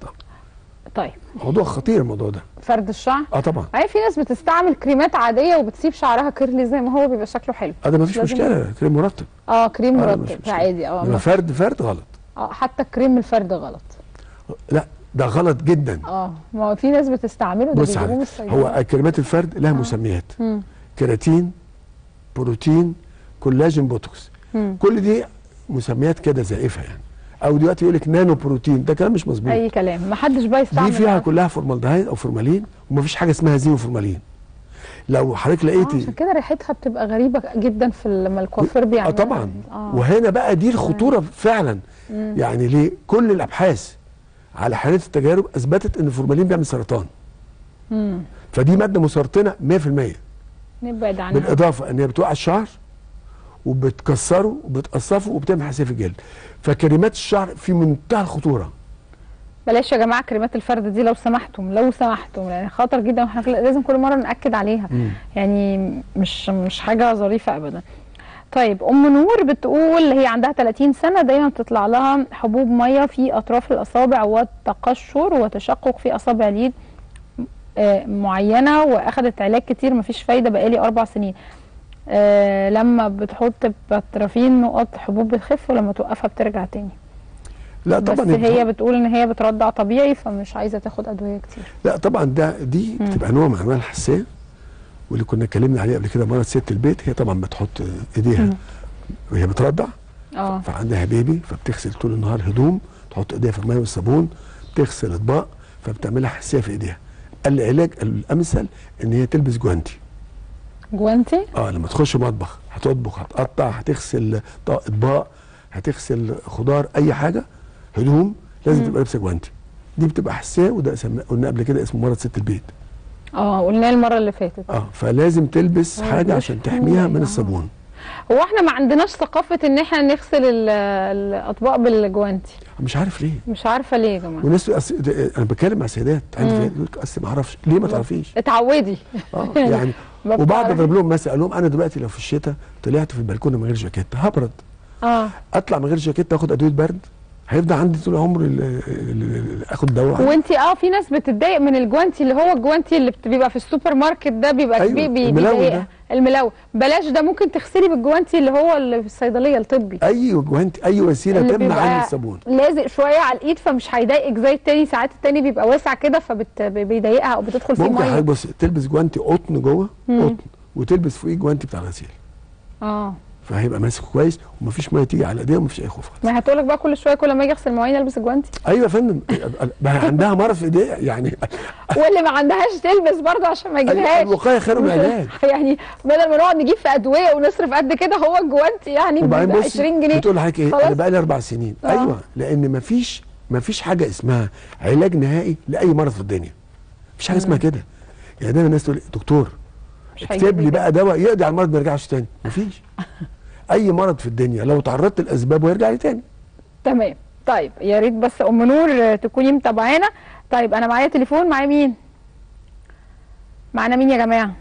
S1: طيب
S3: موضوع خطير الموضوع ده
S1: فرد الشعر
S3: اه طبعا
S1: اي في ناس بتستعمل كريمات عاديه وبتسيب شعرها كيرلي زي ما هو بيبقى شكله حلو
S3: اه ده ما فيش
S1: لازم-
S3: مشكله كريم مرطب
S1: اه كريم
S3: آه، لا، مش
S1: مرطب
S3: مشكلة.
S1: عادي اه
S3: انما
S1: ما-
S3: فرد فرد غلط
S1: اه حتى كريم الفرد غلط
S3: لا ده غلط جدا
S1: اه ما هو في ناس بتستعمله ده
S3: بص
S1: بيجيبوه من
S3: حضرتك
S1: الصيدلية.
S3: هو كريمات الفرد لها مسميات
S1: مم.
S3: كيراتين بروتين كولاجين بوتوكس
S1: مم.
S3: كل دي مسميات كده زائفه يعني او دلوقتي يقول لك نانو بروتين ده كلام مش مظبوط
S1: اي كلام ما حدش بقى يستعمل
S3: دي فيها
S1: ده.
S3: كلها فورمالدهيد او فورمالين ومفيش حاجه اسمها زيرو فورمالين لو حضرتك
S1: آه
S3: لقيتي
S1: عشان كده ريحتها بتبقى غريبه جدا في ال- لما الكوافير
S3: اه
S1: بيعمل
S3: طبعا
S1: آه.
S3: وهنا بقى دي الخطوره فعلا
S1: مم.
S3: يعني ليه كل الابحاث على حالات التجارب اثبتت ان الفورمالين بيعمل سرطان
S1: مم.
S3: فدي ماده مسرطنه 100%
S1: نبعد عنها
S3: بالاضافه ان هي بتوقع الشعر وبتكسره وبتقصفه وبتعمل حساسيه في الجلد فكريمات الشعر في منتهى الخطوره
S1: بلاش يا جماعه كريمات الفرد دي لو سمحتم لو سمحتم يعني خطر جدا واحنا لازم كل مره ناكد عليها
S3: مم.
S1: يعني مش مش حاجه ظريفه ابدا طيب ام نور بتقول هي عندها 30 سنه دايما بتطلع لها حبوب ميه في اطراف الاصابع وتقشر وتشقق في اصابع اليد آه، معينه واخدت علاج كتير مفيش فايده بقالي اربع سنين آه لما بتحط باترافين نقط حبوب بتخف ولما توقفها بترجع تاني
S3: لا
S1: بس
S3: طبعا
S1: هي بتقول ان هي بترضع طبيعي فمش عايزه تاخد ادويه كتير
S3: لا طبعا ده دي
S1: مم.
S3: بتبقى نوع من انواع الحساسيه واللي كنا اتكلمنا عليه قبل كده مره ست البيت هي طبعا بتحط ايديها
S1: مم.
S3: وهي بترضع
S1: اه
S3: فعندها بيبي فبتغسل طول النهار هدوم تحط ايديها في الميه والصابون بتغسل اطباق فبتعملها حساسيه في ايديها العلاج الامثل ان هي تلبس جوانتي
S1: جوانتي
S3: اه لما تخش مطبخ هتطبخ هتقطع هتغسل ط- اطباق هتغسل خضار اي حاجه هدوم لازم
S1: مم.
S3: تبقى لابسه جوانتي دي بتبقى حساسيه وده سمى- قلنا قبل كده اسمه مرض ست البيت
S1: اه قلناه المره اللي فاتت
S3: اه فلازم تلبس
S1: آه،
S3: حاجه
S1: مش
S3: عشان تحميها من
S1: آه.
S3: الصابون
S1: هو احنا ما عندناش ثقافه ان احنا نغسل ال- الاطباق بالجوانتي
S3: مش عارف ليه
S1: مش عارفه ليه يا جماعه
S3: والناس أس... ده- انا بتكلم مع سيدات عندي
S1: مم.
S3: سيدات يقول لك اصل ما اعرفش ليه ما تعرفيش
S1: اتعودي
S3: اه يعني
S1: ما
S3: وبعد
S1: بتعرفي.
S3: اضرب لهم مثل اقول لهم انا دلوقتي لو في الشتاء طلعت في البلكونه من غير جاكيت هبرد
S1: اه
S3: اطلع من غير جاكيت اخد ادويه برد هيفضل عندي طول عمري ال- ال- ال- اخد دواء
S1: وانت اه في ناس بتتضايق من الجوانتي اللي هو الجوانتي اللي بت- بيبقى في السوبر ماركت ده بيبقى
S3: أيوة،
S1: بي بي
S3: الملون
S1: بيضايقها.
S3: ده.
S1: الملون بلاش ده ممكن تغسلي بالجوانتي اللي هو اللي في الصيدليه الطبي
S3: اي جوانتي اي وسيله
S1: اللي
S3: تمنع
S1: بيبقى
S3: عن الصابون
S1: لازق شويه على الايد فمش هيضايقك زي التاني ساعات التاني بيبقى واسع كده فبيضايقها او بتدخل فيه
S3: ممكن
S1: ميه
S3: حضرتك بص تلبس جوانتي قطن جوه
S1: مم.
S3: قطن وتلبس فوقيه جوانتي بتاع غسيل
S1: اه
S3: فهيبقى ماسك كويس ومفيش ميه تيجي على ايديها ومفيش اي خوف
S1: ما هتقولك بقى كل شويه كل ما اجي اغسل مواعين البس الجوانتي
S3: ايوه يا فندم بقى عندها مرض في ايديها يعني
S1: واللي ما عندهاش تلبس برضه عشان ما يجيبهاش
S3: الوقايه خير من العلاج
S1: يعني بدل ما نقعد نجيب في ادويه ونصرف قد كده هو الجوانتي يعني ب
S3: وبعدين بص
S1: 20 جنيه
S3: بتقول لحضرتك ايه انا
S1: خلاص.
S3: بقى لي اربع سنين
S1: آه.
S3: ايوه لان مفيش مفيش حاجه اسمها علاج نهائي لاي مرض في الدنيا مفيش حاجه اسمها كده يعني دايما الناس تقول دكتور
S1: مش
S3: اكتب
S1: هيجيب
S3: لي
S1: لي
S3: بقى دواء يقضي على المرض ما يرجعش تاني مفيش اي مرض في الدنيا لو تعرضت لاسباب ويرجع لي تاني
S1: تمام طيب يا ريت بس ام نور آه، تكوني متابعانا طيب انا معايا تليفون معايا مين معانا مين يا جماعه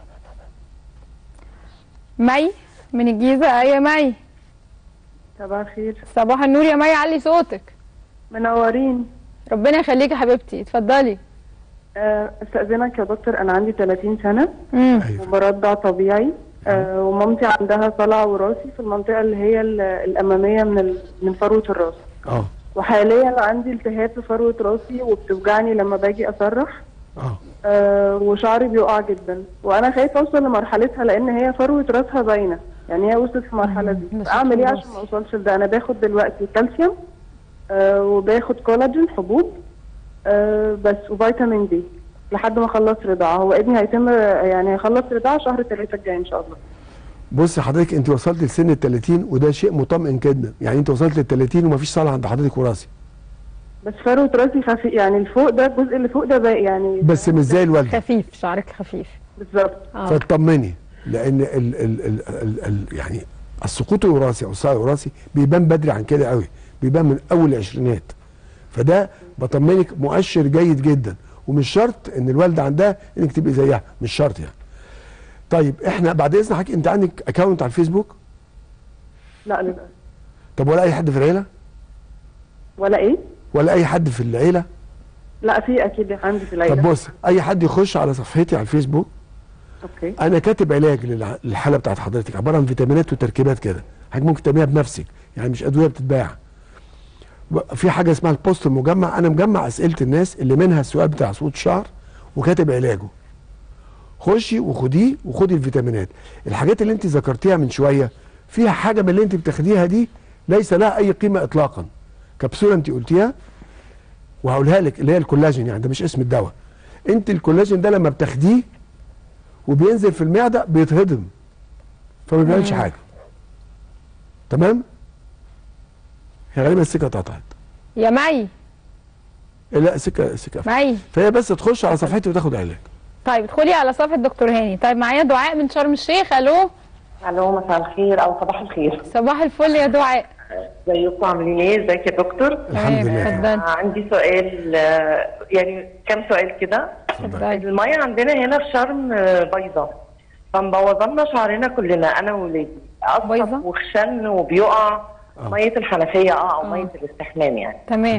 S1: مي من الجيزه ايوه مي
S6: صباح الخير
S1: صباح النور يا مي علي صوتك
S6: منورين
S1: ربنا يخليكي يا حبيبتي اتفضلي
S6: آه، استاذنك يا دكتور انا عندي 30 سنه
S1: مم.
S6: وبرضع طبيعي آه، ومامتي عندها صلع وراثي في المنطقه اللي هي ال- الاماميه من ال- من فروه الراس
S3: اه
S6: وحاليا عندي التهاب في فروه راسي وبتوجعني لما باجي اسرح
S3: اه
S6: آه وشعري بيقع جدا وانا خايفه اوصل لمرحلتها لان هي فروه راسها باينه يعني هي وصلت في المرحله دي اعمل ايه عشان ما اوصلش لده انا باخد دلوقتي كالسيوم آه وباخد كولاجين حبوب آه بس وفيتامين دي لحد ما اخلص رضاعه هو ابني هيتم يعني هيخلص رضاعه شهر ثلاثة الجاي ان شاء الله
S3: بص حضرتك انت وصلت لسن ال 30 وده شيء مطمئن جدا يعني انت وصلت لل 30 ومفيش صلع عند حضرتك وراثي
S6: بس فروه راسي خفيف يعني الفوق ده الجزء اللي فوق ده بقى يعني
S3: بس مش زي الوالده
S1: خفيف شعرك خفيف
S6: بالظبط
S3: فاطمني لان ال ال ال ال ال يعني السقوط الوراثي او الصاع الوراثي بيبان بدري عن كده قوي بيبان من اول العشرينات فده بطمنك مؤشر جيد جدا ومش شرط ان الوالده عندها انك تبقي زيها مش شرط يعني طيب احنا بعد اذن حضرتك انت عندك اكونت على الفيسبوك
S6: لا للاسف
S3: طب ولا اي حد في العيله
S6: ولا ايه؟
S3: ولا اي حد في العيله
S6: لا في اكيد عندي في العيله
S3: طب بص اي حد يخش على صفحتي على الفيسبوك
S6: اوكي
S3: انا كاتب علاج للع- للحاله بتاعت حضرتك عباره عن فيتامينات وتركيبات كده حضرتك ممكن تعمليها بنفسك يعني مش ادويه بتتباع و- في حاجه اسمها البوست المجمع انا مجمع اسئله الناس اللي منها السؤال بتاع صوت الشعر وكاتب علاجه خشي وخديه وخدي الفيتامينات الحاجات اللي انت ذكرتيها من شويه فيها حاجه من اللي انت بتاخديها دي ليس لها اي قيمه اطلاقا كبسوله انت قلتيها وهقولها لك اللي هي الكولاجين يعني ده مش اسم الدواء انت الكولاجين ده لما بتاخديه وبينزل في المعده بيتهضم فما بيعملش
S1: مم.
S3: حاجه تمام هي غالبا السكه اتقطعت
S1: يا مي
S3: لا سكه سكه قفلت.
S1: مي
S3: فهي بس تخش على صفحتي وتاخد علاج
S1: طيب ادخلي على صفحه دكتور هاني طيب معايا دعاء من شرم الشيخ الو
S8: الو مساء الخير او صباح الخير
S1: صباح الفل يا دعاء
S8: ازيكم عاملين ايه ازيك يا دكتور
S1: الحمد لله. اتفضل.
S8: آه، عندي سؤال آه، يعني كم سؤال كده المية عندنا هنا في شرم آه، بيضة فمبوظة لنا شعرنا كلنا انا وولادي اصفر وخشن وبيقع مية الحنفية اه او مية الاستحمام يعني
S1: تمام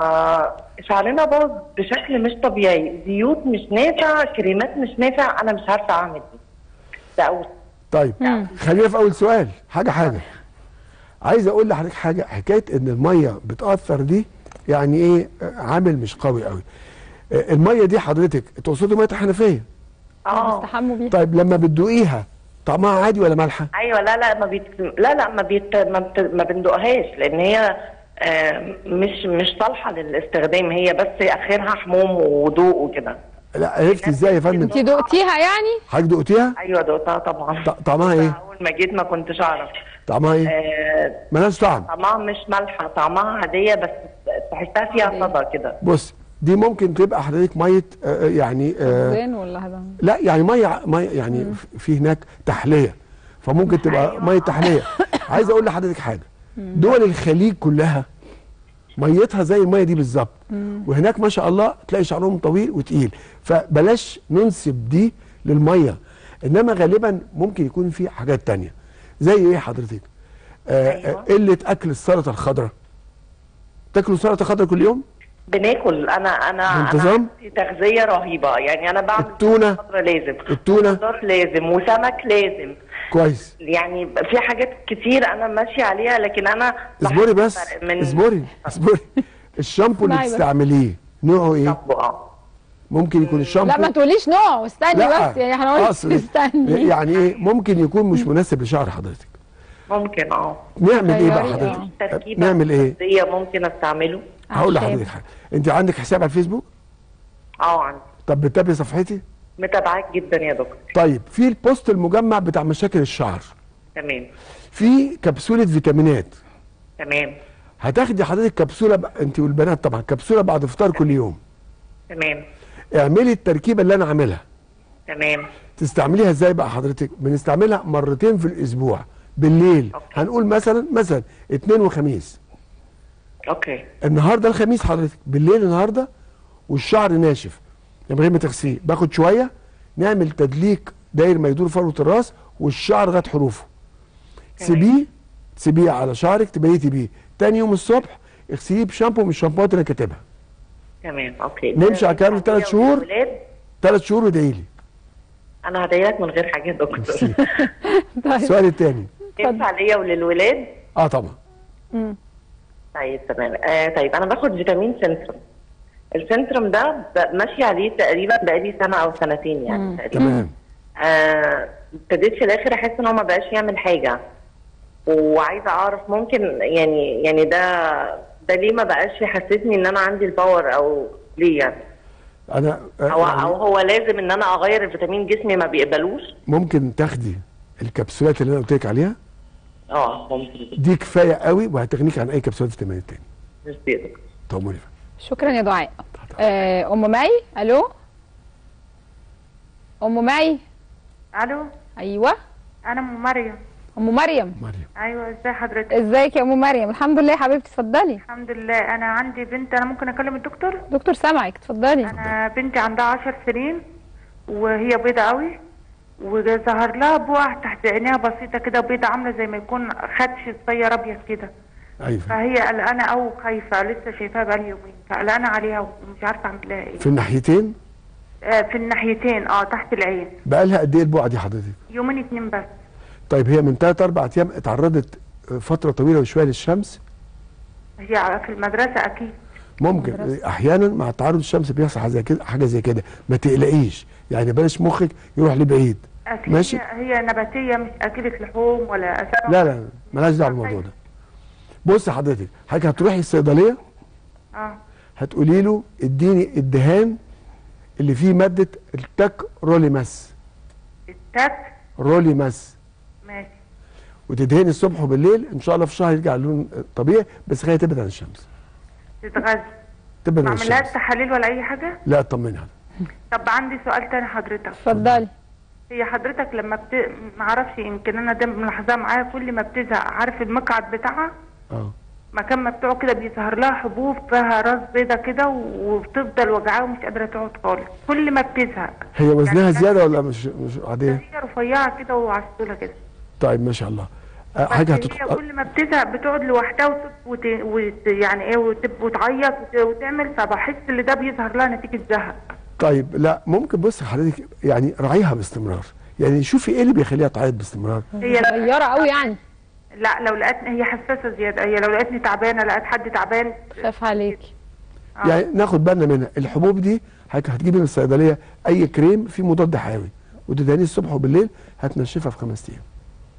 S8: فشعرنا باظ بشكل مش طبيعي زيوت مش نافع كريمات مش نافع انا مش عارفة اعمل ايه ده اول
S3: طيب خلينا في اول سؤال حاجه حاجه عايز اقول لحضرتك حاجه حكايه ان الميه بتاثر دي يعني ايه آه، عامل مش قوي قوي آه، الميه دي حضرتك تقصدي ميه الحنفيه
S8: اه
S1: بيستحموا بيها
S3: طيب لما بتدوقيها طعمها عادي ولا مالحه
S8: ايوه لا لا ما بيت... لا لا ما بيت... ما, بت... ما بندقهاش لان هي آه، مش مش صالحه للاستخدام هي بس اخرها حموم ودوق وكده
S3: لا عرفتي ازاي يا فندم
S1: انت دقتيها يعني
S3: حضرتك دقتيها
S8: ايوه دقتها طبعا
S3: ط- طعمها ايه
S8: اول ما جيت ما كنتش اعرف
S3: طعمها ايه
S8: آه،
S3: ملهاش طعم
S8: طعمها مش مالحه طعمها عاديه بس تحسها فيها صدى كده
S3: بص دي ممكن تبقى حضرتك ميه آه، يعني آه،
S1: زين ولا هذا
S3: لا يعني ميه ميه يعني في هناك تحليه فممكن تبقى ميه تحليه عايز اقول لحضرتك حاجه دول الخليج كلها ميتها زي الميه دي بالظبط وهناك ما شاء الله تلاقي شعرهم طويل وتقيل فبلاش ننسب دي للميه انما غالبا ممكن يكون في حاجات تانية زي ايه حضرتك آه آه، قله اكل السلطه الخضراء تاكلوا سلطه خضراء كل يوم
S8: بناكل انا انا انا
S3: بانتظام؟
S8: عندي تغذيه رهيبه يعني انا بعمل
S3: التونة؟
S8: فتره لازم
S3: التونة؟
S8: خضار لازم وسمك لازم
S3: كويس
S8: يعني في حاجات كتير انا ماشيه عليها لكن انا
S3: اصبري
S8: بحس
S3: بس
S8: فرق من
S3: اصبري اصبري الشامبو اللي
S1: اسمعي بس.
S3: بتستعمليه نوعه ايه ممكن يكون الشامبو
S1: لا ما تقوليش نوع استني
S3: لا،
S1: بس يعني احنا قلنا
S3: أقصد
S1: استني
S3: يعني ايه ممكن يكون مش مناسب لشعر حضرتك
S8: ممكن اه
S3: نعمل ايه بقى
S8: غيري،
S3: حضرتك
S8: تركيبه
S3: نعمل ايه
S8: غذائيه ممكن استعمله
S3: هقول لحضرتك حاجه انت عندك حساب على الفيسبوك
S8: اه عندي
S3: طب بتتابعي صفحتي
S8: متابعاك جدا يا دكتور
S3: طيب في البوست المجمع بتاع مشاكل الشعر
S8: تمام
S3: في كبسوله فيتامينات
S8: تمام
S3: هتاخدي حضرتك كبسوله ب... انت والبنات طبعا كبسوله بعد افطار كل يوم
S8: تمام
S3: اعملي التركيبه اللي انا عاملها
S8: تمام
S3: تستعمليها ازاي بقى حضرتك بنستعملها مرتين في الاسبوع بالليل هنقول مثلا مثلا اثنين وخميس
S8: اوكي
S3: النهارده الخميس حضرتك بالليل النهارده والشعر ناشف من غير ما تغسليه باخد شويه نعمل تدليك داير ما يدور فروه الراس والشعر لغايه حروفه سيبيه تسيبيه على شعرك تبيتي بيه تاني يوم الصبح اغسليه بشامبو من الشامبوات اللي انا كاتبها
S8: تمام اوكي
S3: نمشي على الكلام ثلاث شهور
S8: والولاد
S3: ثلاث شهور وادعي لي
S8: انا هضايقك من غير حاجه يا دكتور
S3: السؤال الثاني
S8: ينفع ليا وللولاد
S3: اه طبعا
S8: طيب تمام آه طيب انا باخد فيتامين سنترم السنترم ده ب- ماشيه عليه تقريبا بقالي سنه او سنتين يعني تقريبا
S3: تمام
S8: آه، ابتديت في الاخر احس ان هو ما بقاش يعمل حاجه وعايزه اعرف ممكن يعني يعني ده ده ليه ما بقاش يحسسني ان انا عندي الباور او ليه يعني
S3: انا آه،
S8: او
S3: يعني
S8: او هو لازم ان انا اغير الفيتامين جسمي ما بيقبلوش
S3: ممكن تاخدي الكبسولات اللي انا قلت لك عليها
S8: اه ممكن
S3: دي كفايه قوي وهتغنيك عن اي كبسولات فيتامينات تاني
S8: مش بيقدر
S3: طمني
S1: شكرا يا دعاء آه، ام معي الو ام معي
S10: الو
S1: ايوه
S10: انا ام مريم
S1: ام مريم
S10: ايوه ازي حضرتك
S1: ازيك يا ام مريم الحمد لله يا حبيبتي اتفضلي
S10: الحمد لله انا عندي بنت انا ممكن اكلم الدكتور
S1: دكتور سامعك اتفضلي
S10: انا بنتي عندها 10 سنين وهي بيضة قوي وظهر لها بقع تحت عينيها بسيطه كده بيضة عامله زي ما يكون خدش صغير ابيض كده
S3: ايوه
S10: فهي قلقانه او خايفه لسه شايفاها بقالي يومين فقلقانه عليها ومش عارفه اعمل لها ايه
S3: في الناحيتين
S10: آه في الناحيتين اه تحت العين
S3: بقى لها قد ايه البقعه دي حضرتك
S10: يومين اتنين بس
S3: طيب هي من 3 4 ايام اتعرضت فتره طويله وشويه للشمس
S10: هي في المدرسه اكيد
S3: ممكن احيانا مع تعرض الشمس بيحصل حاجه زي كده حاجه زي كده ما تقلقيش يعني بلاش مخك يروح لبعيد
S10: أكيد
S3: ماشي
S10: هي, هي نباتيه مش اكله لحوم ولا أسماك.
S3: لا لا مالهاش دعوه بالموضوع ده بص حضرتك حضرتك هتروحي الصيدليه
S10: اه
S3: هتقولي له اديني الدهان اللي فيه ماده التاك روليماس
S10: التاك
S3: روليماس
S10: ماشي
S3: وتدهني الصبح وبالليل ان شاء الله في شهر يرجع اللون طبيعي بس خليها تبعد عن الشمس
S10: تتغذى
S3: تبعد
S10: ما
S3: عن
S10: اعملهاش
S3: الشمس
S10: تحاليل ولا اي حاجه
S3: لا اطمنها
S10: طب عندي سؤال تاني حضرتك
S1: اتفضلي
S10: هي حضرتك لما بت... ما اعرفش يمكن انا ده ملاحظاه معايا كل ما بتزهق عارف المقعد بتاعها
S3: اه
S10: مكان ما بتقعد كده بيظهر لها حبوب فيها راس بيضه كده وبتفضل وجعاها ومش قادره تقعد خالص كل ما بتزهق
S3: هي وزنها زياده ولا مش مش عاديه
S10: هي رفيعه كده وعسوله كده
S3: طيب ما شاء الله آه، حاجه
S10: هي
S3: هتدخل
S10: كل ما بتزهق بتقعد لوحدها وت... وت... وت... يعني ايه وتب... وتعيط وت... وتعمل فبحس ان ده بيظهر لها نتيجه زهق
S3: طيب لا ممكن بص حضرتك يعني راعيها باستمرار يعني شوفي ايه اللي بيخليها تعيط باستمرار
S10: هي
S1: صغيره قوي يعني
S10: لا لو لقيتني هي حساسه زياده هي لو لقيتني تعبانه لقيت حد تعبان
S1: خاف عليكي
S3: يعني ناخد بالنا منها الحبوب دي حضرتك هتجيبي من الصيدليه اي كريم فيه مضاد حيوي وتدهنيه الصبح وبالليل هتنشفها في خمس ايام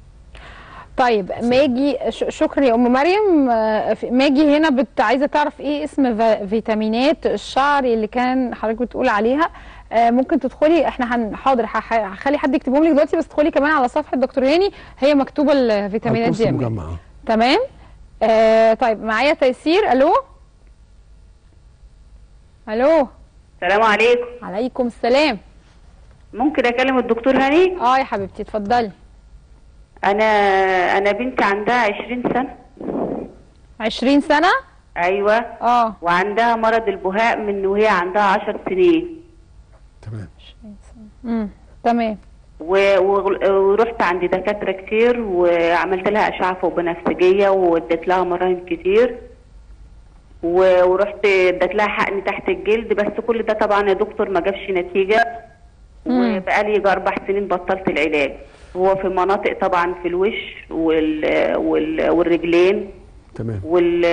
S1: طيب ماجي ش- شكرا يا ام مريم آه، في- ماجي هنا بت عايزه تعرف ايه اسم فا- فيتامينات الشعر اللي كان حضرتك بتقول عليها آه، ممكن تدخلي احنا هن- حاضر هح- هخلي حد يكتبهم لك دلوقتي بس تدخلي كمان على صفحه دكتور هاني هي مكتوبه الفيتامينات
S3: الكورس
S1: دي يا ماجي.
S3: مجمع
S1: تمام آه طيب معايا تيسير الو الو
S22: السلام عليكم
S1: عليكم السلام
S22: ممكن اكلم الدكتور هاني
S1: اه يا حبيبتي اتفضلي
S22: انا انا بنتي عندها 20 سنه
S1: 20 سنه
S22: ايوه
S1: اه
S22: وعندها مرض البهاء من وهي عندها 10 سنين
S1: امم تمام
S22: و- و- ورحت عند دكاتره كتير وعملت لها اشعه فوق بنفسجيه واديت لها مراهم كتير و- ورحت اديت لها حقن تحت الجلد بس كل ده طبعا يا دكتور ما جابش نتيجه وبقالي يجي اربع سنين بطلت العلاج هو في مناطق طبعا في الوش وال وال والرجلين
S3: تمام
S22: وال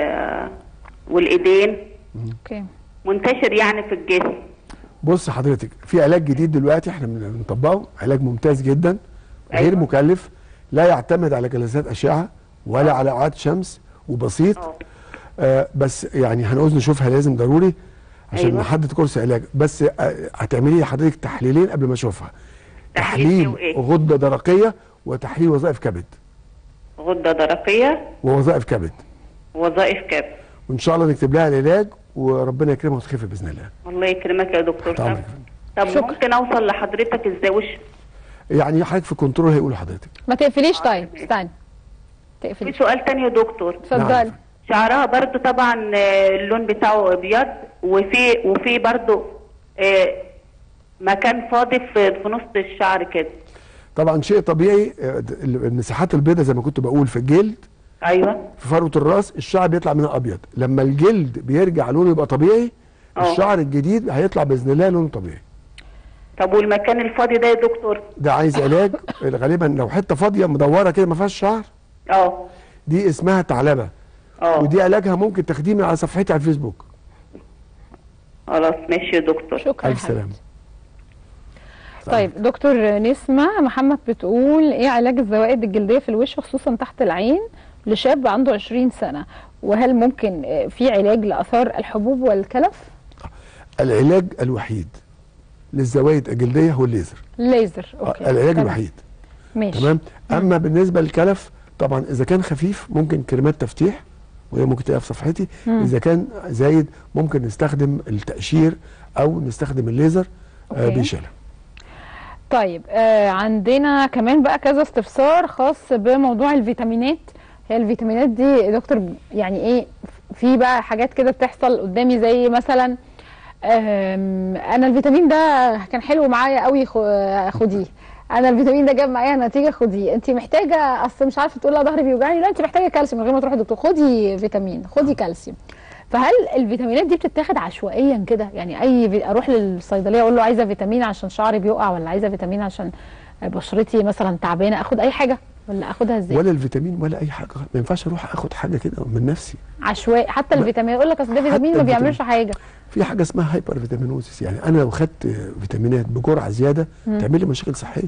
S22: والايدين
S1: اوكي
S22: منتشر يعني في الجسم
S3: بص حضرتك في علاج جديد دلوقتي احنا بن- بنطبقه علاج ممتاز جدا غير
S22: أيوة.
S3: مكلف لا يعتمد على جلسات اشعه ولا على اشعه شمس وبسيط آه بس يعني هنعوز نشوفها لازم ضروري عشان
S22: أيوة.
S3: نحدد كورس علاج بس آه هتعملي لحضرتك تحليلين قبل ما اشوفها تحليل
S22: وإيه؟
S3: غده درقيه وتحليل وظائف كبد
S22: غده درقيه
S3: ووظائف كبد
S22: وظائف كبد
S3: وان شاء الله نكتب لها العلاج وربنا يكرمها وتخف باذن الله
S22: الله يكرمك يا دكتور طب,
S3: طبعا.
S22: طب ممكن اوصل لحضرتك ازاي وش
S3: يعني حضرتك في كنترول هيقول لحضرتك
S1: ما تقفليش طيب استني
S22: في
S1: تقفليش
S22: سؤال تاني يا دكتور
S1: اتفضلي
S22: شعرها برضو طبعا آه، اللون بتاعه ابيض وفي وفي برضو آه، مكان فاضي في في نص الشعر كده
S3: طبعا شيء طبيعي آه، د- المساحات البيضاء زي ما كنت بقول في الجلد
S22: ايوه
S3: في فروه الراس الشعر بيطلع منها ابيض لما الجلد بيرجع لونه يبقى طبيعي
S22: أه.
S3: الشعر الجديد هيطلع باذن الله لونه طبيعي
S22: طب والمكان الفاضي ده يا دكتور
S3: ده عايز علاج غالبا لو حته فاضيه مدوره كده ما فيهاش شعر
S22: اه
S3: دي اسمها ثعلبه
S22: اه
S3: ودي علاجها ممكن تاخديه من على صفحتي على الفيسبوك
S22: خلاص ماشي يا دكتور
S1: شكرا
S3: الف سلامه
S1: طيب دكتور نسمة محمد بتقول ايه علاج الزوائد الجلدية في الوش خصوصا تحت العين لشاب عنده 20 سنة وهل ممكن آه، في علاج لآثار الحبوب والكلف؟
S3: العلاج الوحيد للزوايد الجلديه هو الليزر
S1: ليزر
S3: آه،
S1: اوكي
S3: العلاج
S1: تمام.
S3: الوحيد
S1: ماشي
S3: تمام اما بالنسبه للكلف طبعا اذا كان خفيف ممكن كريمات تفتيح وهي ممكن تلاقيها في صفحتي
S1: مم.
S3: اذا كان زايد ممكن نستخدم التقشير او نستخدم الليزر آه
S1: أوكي.
S3: بيشيلها
S1: طيب آه عندنا كمان بقى كذا استفسار خاص بموضوع الفيتامينات هي الفيتامينات دي يا دكتور يعني ايه في بقى حاجات كده بتحصل قدامي زي مثلا آم، انا الفيتامين ده كان حلو معايا قوي خ- خديه انا الفيتامين ده جاب معايا نتيجه خديه انت محتاجه اصل مش عارفه تقول لها ظهري بيوجعني لا انت محتاجه كالسيوم من غير ما تروحي للدكتور خدي فيتامين خدي كالسيوم فهل الفيتامينات دي بتتاخد عشوائيا كده يعني اي في... اروح للصيدليه اقول له عايزه فيتامين عشان شعري بيقع ولا عايزه فيتامين عشان بشرتي مثلا تعبانه اخد اي حاجه ولا اخدها ازاي
S3: ولا الفيتامين ولا اي حاجه ما ينفعش اروح اخد حاجه كده من نفسي
S1: عشوائي حتى الفيتامين يقول لك اصل ده فيتامين ما
S3: الفيتامين.
S1: بيعملش حاجه
S3: في حاجه اسمها هايبر فيتامينوزيس يعني انا لو خدت فيتامينات بجرعه زياده
S1: مم.
S3: تعمل لي مشاكل صحيه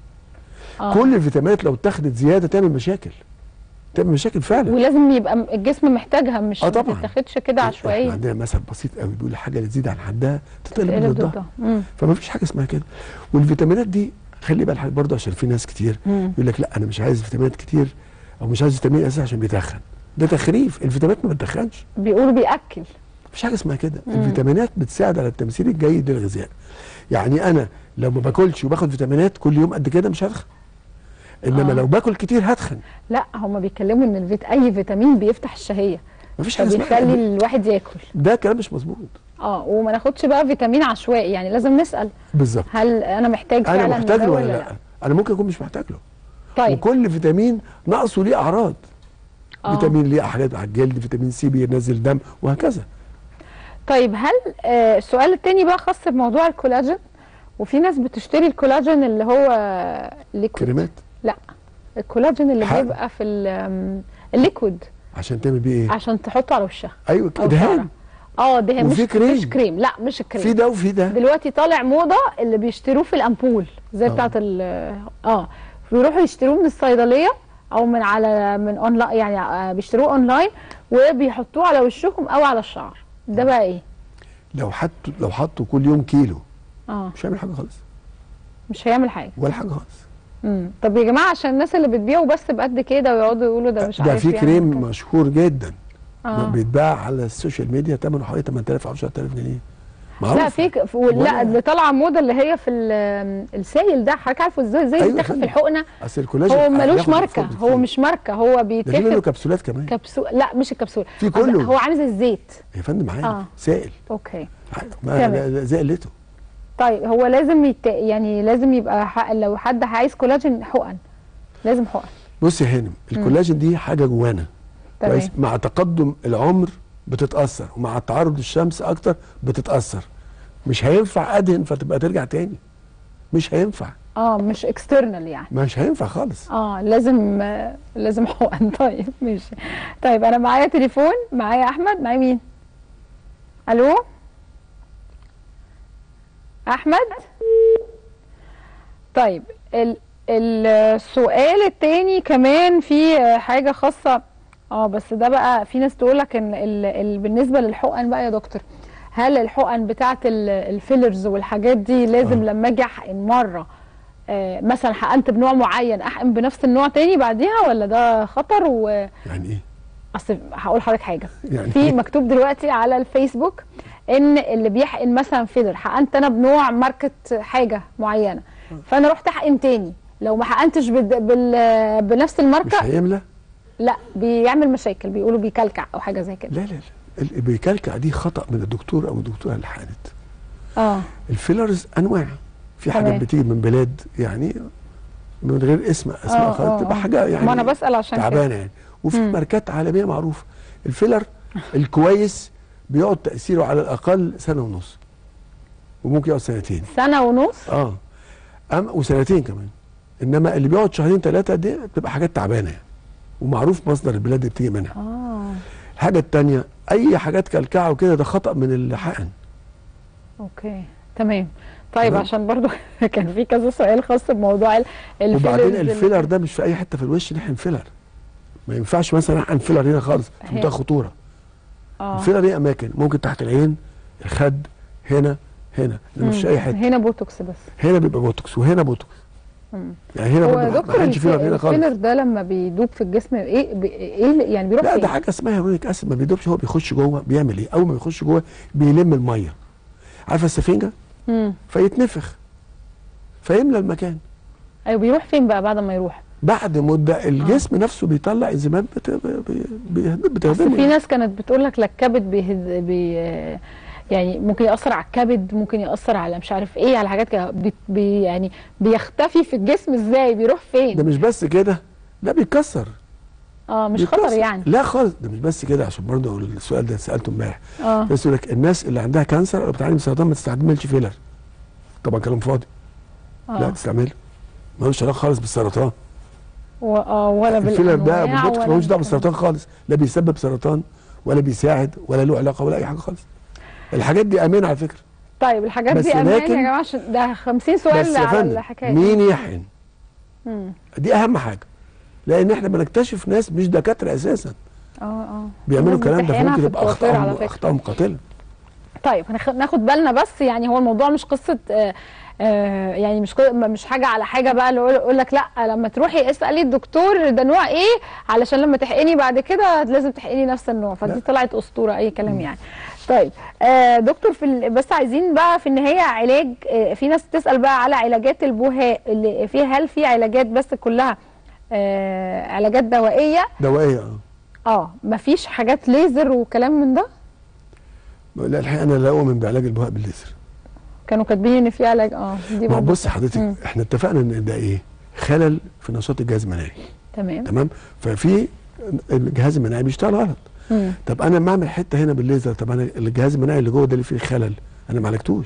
S1: آه.
S3: كل الفيتامينات لو اتاخدت زياده تعمل مشاكل تعمل مشاكل فعلا
S1: ولازم يبقى م- الجسم محتاجها مش
S3: آه
S1: ما
S3: طبعاً.
S1: تتاخدش كده
S3: احنا
S1: عشوائيا
S3: عندنا مثل بسيط قوي بيقول الحاجه اللي تزيد عن حدها تتقلب
S1: تقلب
S3: ضدها
S1: ضدها. مم.
S3: فما فيش حاجه اسمها كده والفيتامينات دي خلي بالك برضه عشان في ناس كتير
S1: مم.
S3: يقول لك لا انا مش عايز فيتامينات كتير او مش عايز فيتامين اساسا عشان بيتخن ده تخريف الفيتامينات ما بتتخنش
S1: بيقولوا بياكل
S3: مفيش حاجه اسمها كده
S1: مم.
S3: الفيتامينات بتساعد على التمثيل الجيد للغذاء يعني انا لو ما باكلش وباخد فيتامينات كل يوم قد كده مش هتخن انما
S1: آه.
S3: لو باكل كتير هتخن
S1: لا هم بيتكلموا ان الفيت... اي فيتامين بيفتح الشهيه
S3: مفيش حاجه اسمها
S1: فبيخلي
S3: كده.
S1: الواحد ياكل
S3: ده كلام مش مظبوط
S1: اه وما ناخدش بقى فيتامين عشوائي يعني لازم نسال
S3: بالظبط
S1: هل انا محتاج
S3: انا
S1: فعلا
S3: محتاج
S1: ده
S3: له ولا لا انا ممكن اكون مش محتاج له
S1: طيب
S3: وكل فيتامين ناقصه ليه اعراض
S1: آه.
S3: فيتامين ليه حاجات على الجلد فيتامين سي بينزل دم وهكذا
S1: طيب هل آه السؤال التاني بقى خاص بموضوع الكولاجين وفي ناس بتشتري الكولاجين اللي هو ليكويد
S3: كريمات
S1: لا الكولاجين اللي
S3: حقن.
S1: بيبقى في ال- آم، الليكويد
S3: عشان تعمل بيه ايه
S1: عشان تحطه على وشها
S3: ايوه
S1: أو
S3: دهان
S1: شعرها. اه دهان مش
S3: وفي كريم.
S1: مش كريم لا مش الكريم
S3: في ده وفي ده
S1: دلوقتي طالع موضه اللي بيشتروه في الامبول زي
S3: آه.
S1: بتاعت ال اه بيروحوا يشتروه من الصيدليه او من على من اونلاين يعني آه، بيشتروه اونلاين وبيحطوه على وشهم او على الشعر ده بقى ايه
S3: لو حطوا لو حطوا كل يوم كيلو
S1: اه
S3: مش هيعمل حاجه خالص
S1: مش هيعمل حاجه
S3: ولا حاجه خالص
S1: امم طب يا جماعه عشان الناس اللي بتبيعه بس بقد كده ويقعدوا يقولوا ده مش
S3: ده
S1: عارف
S3: في
S1: يعمل
S3: كريم
S1: كده.
S3: مشهور جدا
S1: آه.
S3: بيتباع على السوشيال ميديا ثمنه حوالي 8000 او 10000 جنيه
S1: لا
S3: معروف
S1: في ك- في- لا اللي طالعه موضه اللي هي في ال- السائل ده حضرتك عارفه ازاي ازاي
S3: أيوة
S1: بيتاخد في
S3: فندم.
S1: الحقنه
S3: اصل الكولاجين
S1: هو ملوش
S3: هياخد
S1: ماركه
S3: مفروض
S1: هو مش ماركه هو
S3: ده في منه
S1: بيتاخد
S3: كبسولات كمان
S1: كبسول لا مش الكبسول
S3: في
S1: قصدي
S3: كله.
S1: هو عامل زي الزيت
S3: يا فندم عادي
S1: آه.
S3: سائل
S1: اوكي
S3: ما
S1: تمام.
S3: لا- لا- زي قلته
S1: طيب هو لازم يت... يعني لازم يبقى ح... لو حد عايز كولاجين حقن لازم حقن
S3: بص يا هانم الكولاجين دي حاجه جوانا
S1: تمام.
S3: كويس مع تقدم العمر بتتاثر ومع تعرض الشمس اكتر بتتاثر مش هينفع ادهن فتبقى ترجع تاني مش هينفع
S1: اه مش اكسترنال يعني
S3: مش هينفع خالص
S1: اه لازم آه، لازم حقن طيب ماشي طيب انا معايا تليفون معايا احمد معايا مين الو احمد طيب ال السؤال التاني كمان في آه، حاجه خاصه اه بس ده بقى في ناس تقول لك ان ال ال بالنسبه للحقن بقى يا دكتور هل الحقن بتاعه ال- الفيلرز والحاجات دي لازم آه. لما اجي احقن مره آه، مثلا حقنت بنوع معين احقن بنفس النوع تاني بعديها ولا ده خطر و
S3: يعني ايه
S1: اصل هقول لحضرتك حاجه
S3: يعني
S1: في مكتوب دلوقتي على الفيسبوك ان اللي بيحقن مثلا فيلر حقنت انا بنوع ماركه حاجه معينه فانا رحت احقن تاني لو ما حقنتش بال... بال... بنفس
S3: مش
S1: الماركه
S3: هيملى
S1: لا بيعمل مشاكل بيقولوا بيكلكع او حاجه زي كده
S3: لا لا لا اللي بيكلكع دي خطا من الدكتور او الدكتوره اللي حقنت
S1: اه
S3: الفيلرز انواع في
S1: تمام.
S3: حاجات بتيجي من بلاد يعني من غير اسم اسماء
S1: آه،
S3: خالص
S1: آه،
S3: تبقى
S1: آه.
S3: حاجه يعني
S1: ما أنا بسأل عشان كده.
S3: تعبانه يعني وفي
S1: مم.
S3: ماركات عالميه معروفه الفيلر الكويس بيقعد تاثيره على الاقل سنه ونص وممكن يقعد سنتين
S1: سنه ونص
S3: اه أم وسنتين كمان انما اللي بيقعد شهرين ثلاثه دي بتبقى حاجات تعبانه يعني ومعروف مصدر البلاد اللي بتيجي منها
S1: اه
S3: الحاجه الثانيه اي حاجات كلكعه وكده ده خطا من اللي حقن
S1: اوكي تمام طيب
S3: تمام.
S1: عشان برضو كان في كذا سؤال خاص بموضوع ال- الفيلرز
S3: وبعدين
S1: اللي-
S3: الفيلر ده مش في اي حته في الوش نحن فيلر ما ينفعش مثلا احقن فيلر هنا خالص في
S1: هي.
S3: منتهى الخطوره
S1: اه
S3: الفيلر ليه اماكن ممكن تحت العين الخد هنا هنا إنما مش
S1: مم.
S3: اي حته
S1: هنا بوتوكس بس
S3: هنا بيبقى بوتوكس وهنا بوتوكس يعني هنا
S1: هو
S3: ما-
S1: يا
S3: ما
S1: دكتور
S3: كانش فيه هنا خالص
S1: الفيلر ده لما بيدوب في الجسم ايه بي- ايه اللي- يعني بيروح
S3: لا
S1: فين؟
S3: ده حاجه اسمها هيرونيك اسيد ما بيدوبش هو بيخش جوه بيعمل ايه؟ اول ما بيخش جوه بيلم الميه عارفه السفنجه؟
S1: مم.
S3: فيتنفخ فيملى المكان
S1: ايوه بيروح فين بقى بعد ما يروح؟
S3: بعد مده الجسم نفسه بيطلع انزيمات بت... بي... بي...
S1: اصل
S3: بتهدمه
S1: في ناس كانت بتقول لك لا الكبد بيهد بي يعني ممكن ياثر على الكبد ممكن ياثر على مش عارف ايه على حاجات كده بي بي يعني بيختفي في الجسم ازاي بيروح
S3: ده
S1: فين
S3: مش بس كده ده بيكسر
S1: اه مش
S3: بيكسر.
S1: خطر يعني
S3: لا خالص ده مش بس كده عشان برضه السؤال ده سالته امبارح
S1: اه
S3: بس يقول لك الناس اللي عندها كانسر او بتعاني من سرطان ما تستعملش فيلر طبعا كلام فاضي لا
S1: اه
S3: تستعمله ملوش علاقه خالص بالسرطان
S1: و- اه ولا
S3: الفيلر ده
S1: بالانواع
S3: بالبوتوكس
S1: ولا
S3: ملوش دعوه بالسرطان خالص لا بيسبب سرطان ولا بيساعد ولا له علاقه ولا اي حاجه خالص الحاجات دي امنه على فكره
S1: طيب الحاجات
S3: بس
S1: دي امان يا
S3: لكن-
S1: جماعه عشان ده 50
S3: بس
S1: سؤال
S3: يا
S1: على
S3: فندم
S1: الحكايه
S3: مين يحقن
S1: مم.
S3: دي اهم حاجه لان احنا بنكتشف ناس مش دكاتره اساسا
S1: اه اه
S3: بيعملوا
S1: الناس
S3: الكلام ده
S1: بتحقنها
S3: فممكن
S1: في
S3: يبقى
S1: الكوافير على
S3: اخطائهم
S1: فكرة.
S3: اخطائهم قاتله
S1: طيب هنخ- ناخد بالنا بس يعني هو الموضوع مش قصه آه آه يعني مش ق- مش حاجه على حاجه بقى اللي يقول- يقول لك لا لما تروحي اسالي الدكتور ده نوع ايه علشان لما تحقني بعد كده لازم تحقني نفس النوع فدي طلعت اسطوره اي كلام يعني طيب آه دكتور في ال- بس عايزين بقى في النهايه علاج آه في ناس تسال بقى على علاجات البهاء اللي فيها هل في علاجات بس كلها آه علاجات دوائيه
S3: دوائيه اه
S1: اه مفيش حاجات ليزر وكلام من ده
S3: لا الحقيقه انا لا اؤمن بعلاج البهاء بالليزر
S1: كانوا كاتبين ان في علاج اه دي
S3: ما هو
S1: برضه
S3: بص حضرتك
S1: مم.
S3: احنا اتفقنا ان ده ايه خلل في نشاط الجهاز المناعي
S1: تمام
S3: تمام ففي الجهاز المناعي بيشتغل غلط
S1: مم.
S3: طب انا لما اعمل حته هنا بالليزر طب انا الجهاز المناعي اللي جوه ده اللي فيه خلل انا ما عالجتوش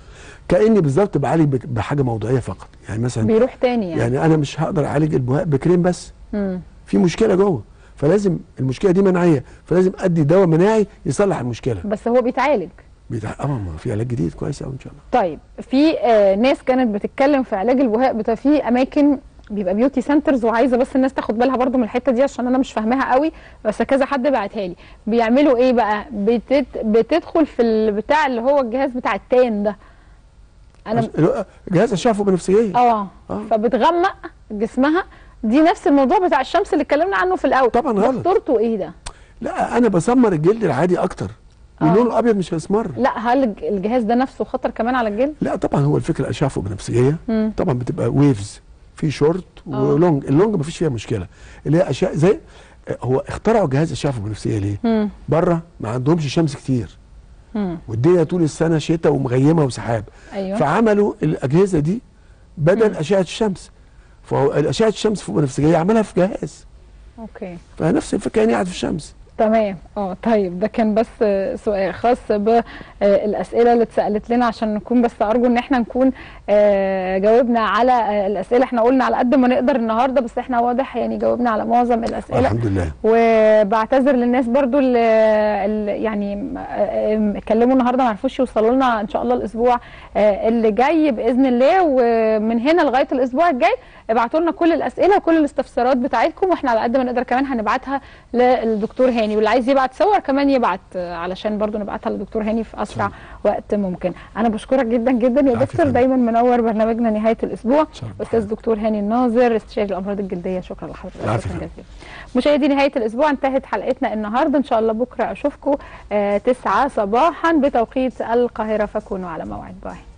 S3: كاني بالظبط بعالج بك- بحاجه موضوعيه فقط يعني مثلا
S1: بيروح تاني يعني,
S3: يعني انا مش هقدر اعالج البهاء بكريم بس
S1: مم.
S3: في مشكله جوه فلازم المشكله دي مناعيه فلازم ادي دواء مناعي يصلح المشكله
S1: بس هو بيتعالج
S3: بيتع... اه ما في علاج جديد كويس قوي ان شاء الله
S1: طيب في آه ناس كانت بتتكلم في علاج البهاء بتا في اماكن بيبقى بيوتي سنترز وعايزه بس الناس تاخد بالها برضو من الحته دي عشان انا مش فاهماها قوي بس كذا حد بعتها لي بيعملوا ايه بقى بتت بتدخل في البتاع اللي هو الجهاز بتاع التان ده انا
S3: جهاز اشعه فوق بنفسجيه
S1: اه فبتغمق جسمها دي نفس الموضوع بتاع الشمس اللي اتكلمنا عنه في الاول
S3: طبعا غلط.
S1: خطورته ايه ده
S3: لا انا بسمر الجلد العادي اكتر واللون الابيض مش هيسمر
S1: لا هل الج- الجهاز ده نفسه خطر كمان على الجلد
S3: لا طبعا هو الفكره اشعه فوق بنفسجيه
S1: مم.
S3: طبعا بتبقى ويفز في شورت
S1: آه.
S3: ولونج اللونج مفيش فيها مشكله اللي هي اشعه زي هو اخترعوا جهاز اشعه فوق بنفسجيه ليه
S1: مم.
S3: بره ما عندهمش شمس كتير
S1: مم.
S3: والدنيا طول السنه شتاء ومغيمه وسحاب
S1: ايوه
S3: فعملوا الاجهزه دي بدل اشعه الشمس فهو اشعه الشمس فوق بنفسجيه عملها في جهاز
S1: اوكي
S3: فنفس الفكره يعني قاعد في الشمس
S1: تمام اه طيب ده كان بس آه، سؤال خاص بالاسئله اللي اتسالت لنا عشان نكون بس ارجو ان احنا نكون آه، جاوبنا على آه، الاسئله احنا قلنا على قد ما نقدر النهارده بس احنا واضح يعني جاوبنا على معظم الاسئله
S3: الحمد لله
S1: وبعتذر للناس برضو اللي اللي يعني م- آه، اتكلموا النهارده ما عرفوش يوصلوا لنا ان شاء الله الاسبوع آه، اللي جاي باذن الله ومن هنا لغايه الاسبوع الجاي ابعتوا لنا كل الاسئله وكل الاستفسارات بتاعتكم واحنا على قد ما نقدر كمان هنبعتها للدكتور هاني واللي عايز يبعت صور كمان يبعت آه، علشان برضو نبعتها للدكتور هاني في اسرع وقت ممكن انا بشكرك جدا جدا يا دكتور دايما منور برنامجنا نهايه الاسبوع استاذ دكتور هاني الناظر استشاري الامراض الجلديه شكرا لحضرتك
S3: العافية.
S1: شكرا جزيلا مشاهدي نهايه الاسبوع انتهت حلقتنا النهارده ان شاء الله بكره اشوفكم آه 9 صباحا بتوقيت القاهره فكونوا على موعد باي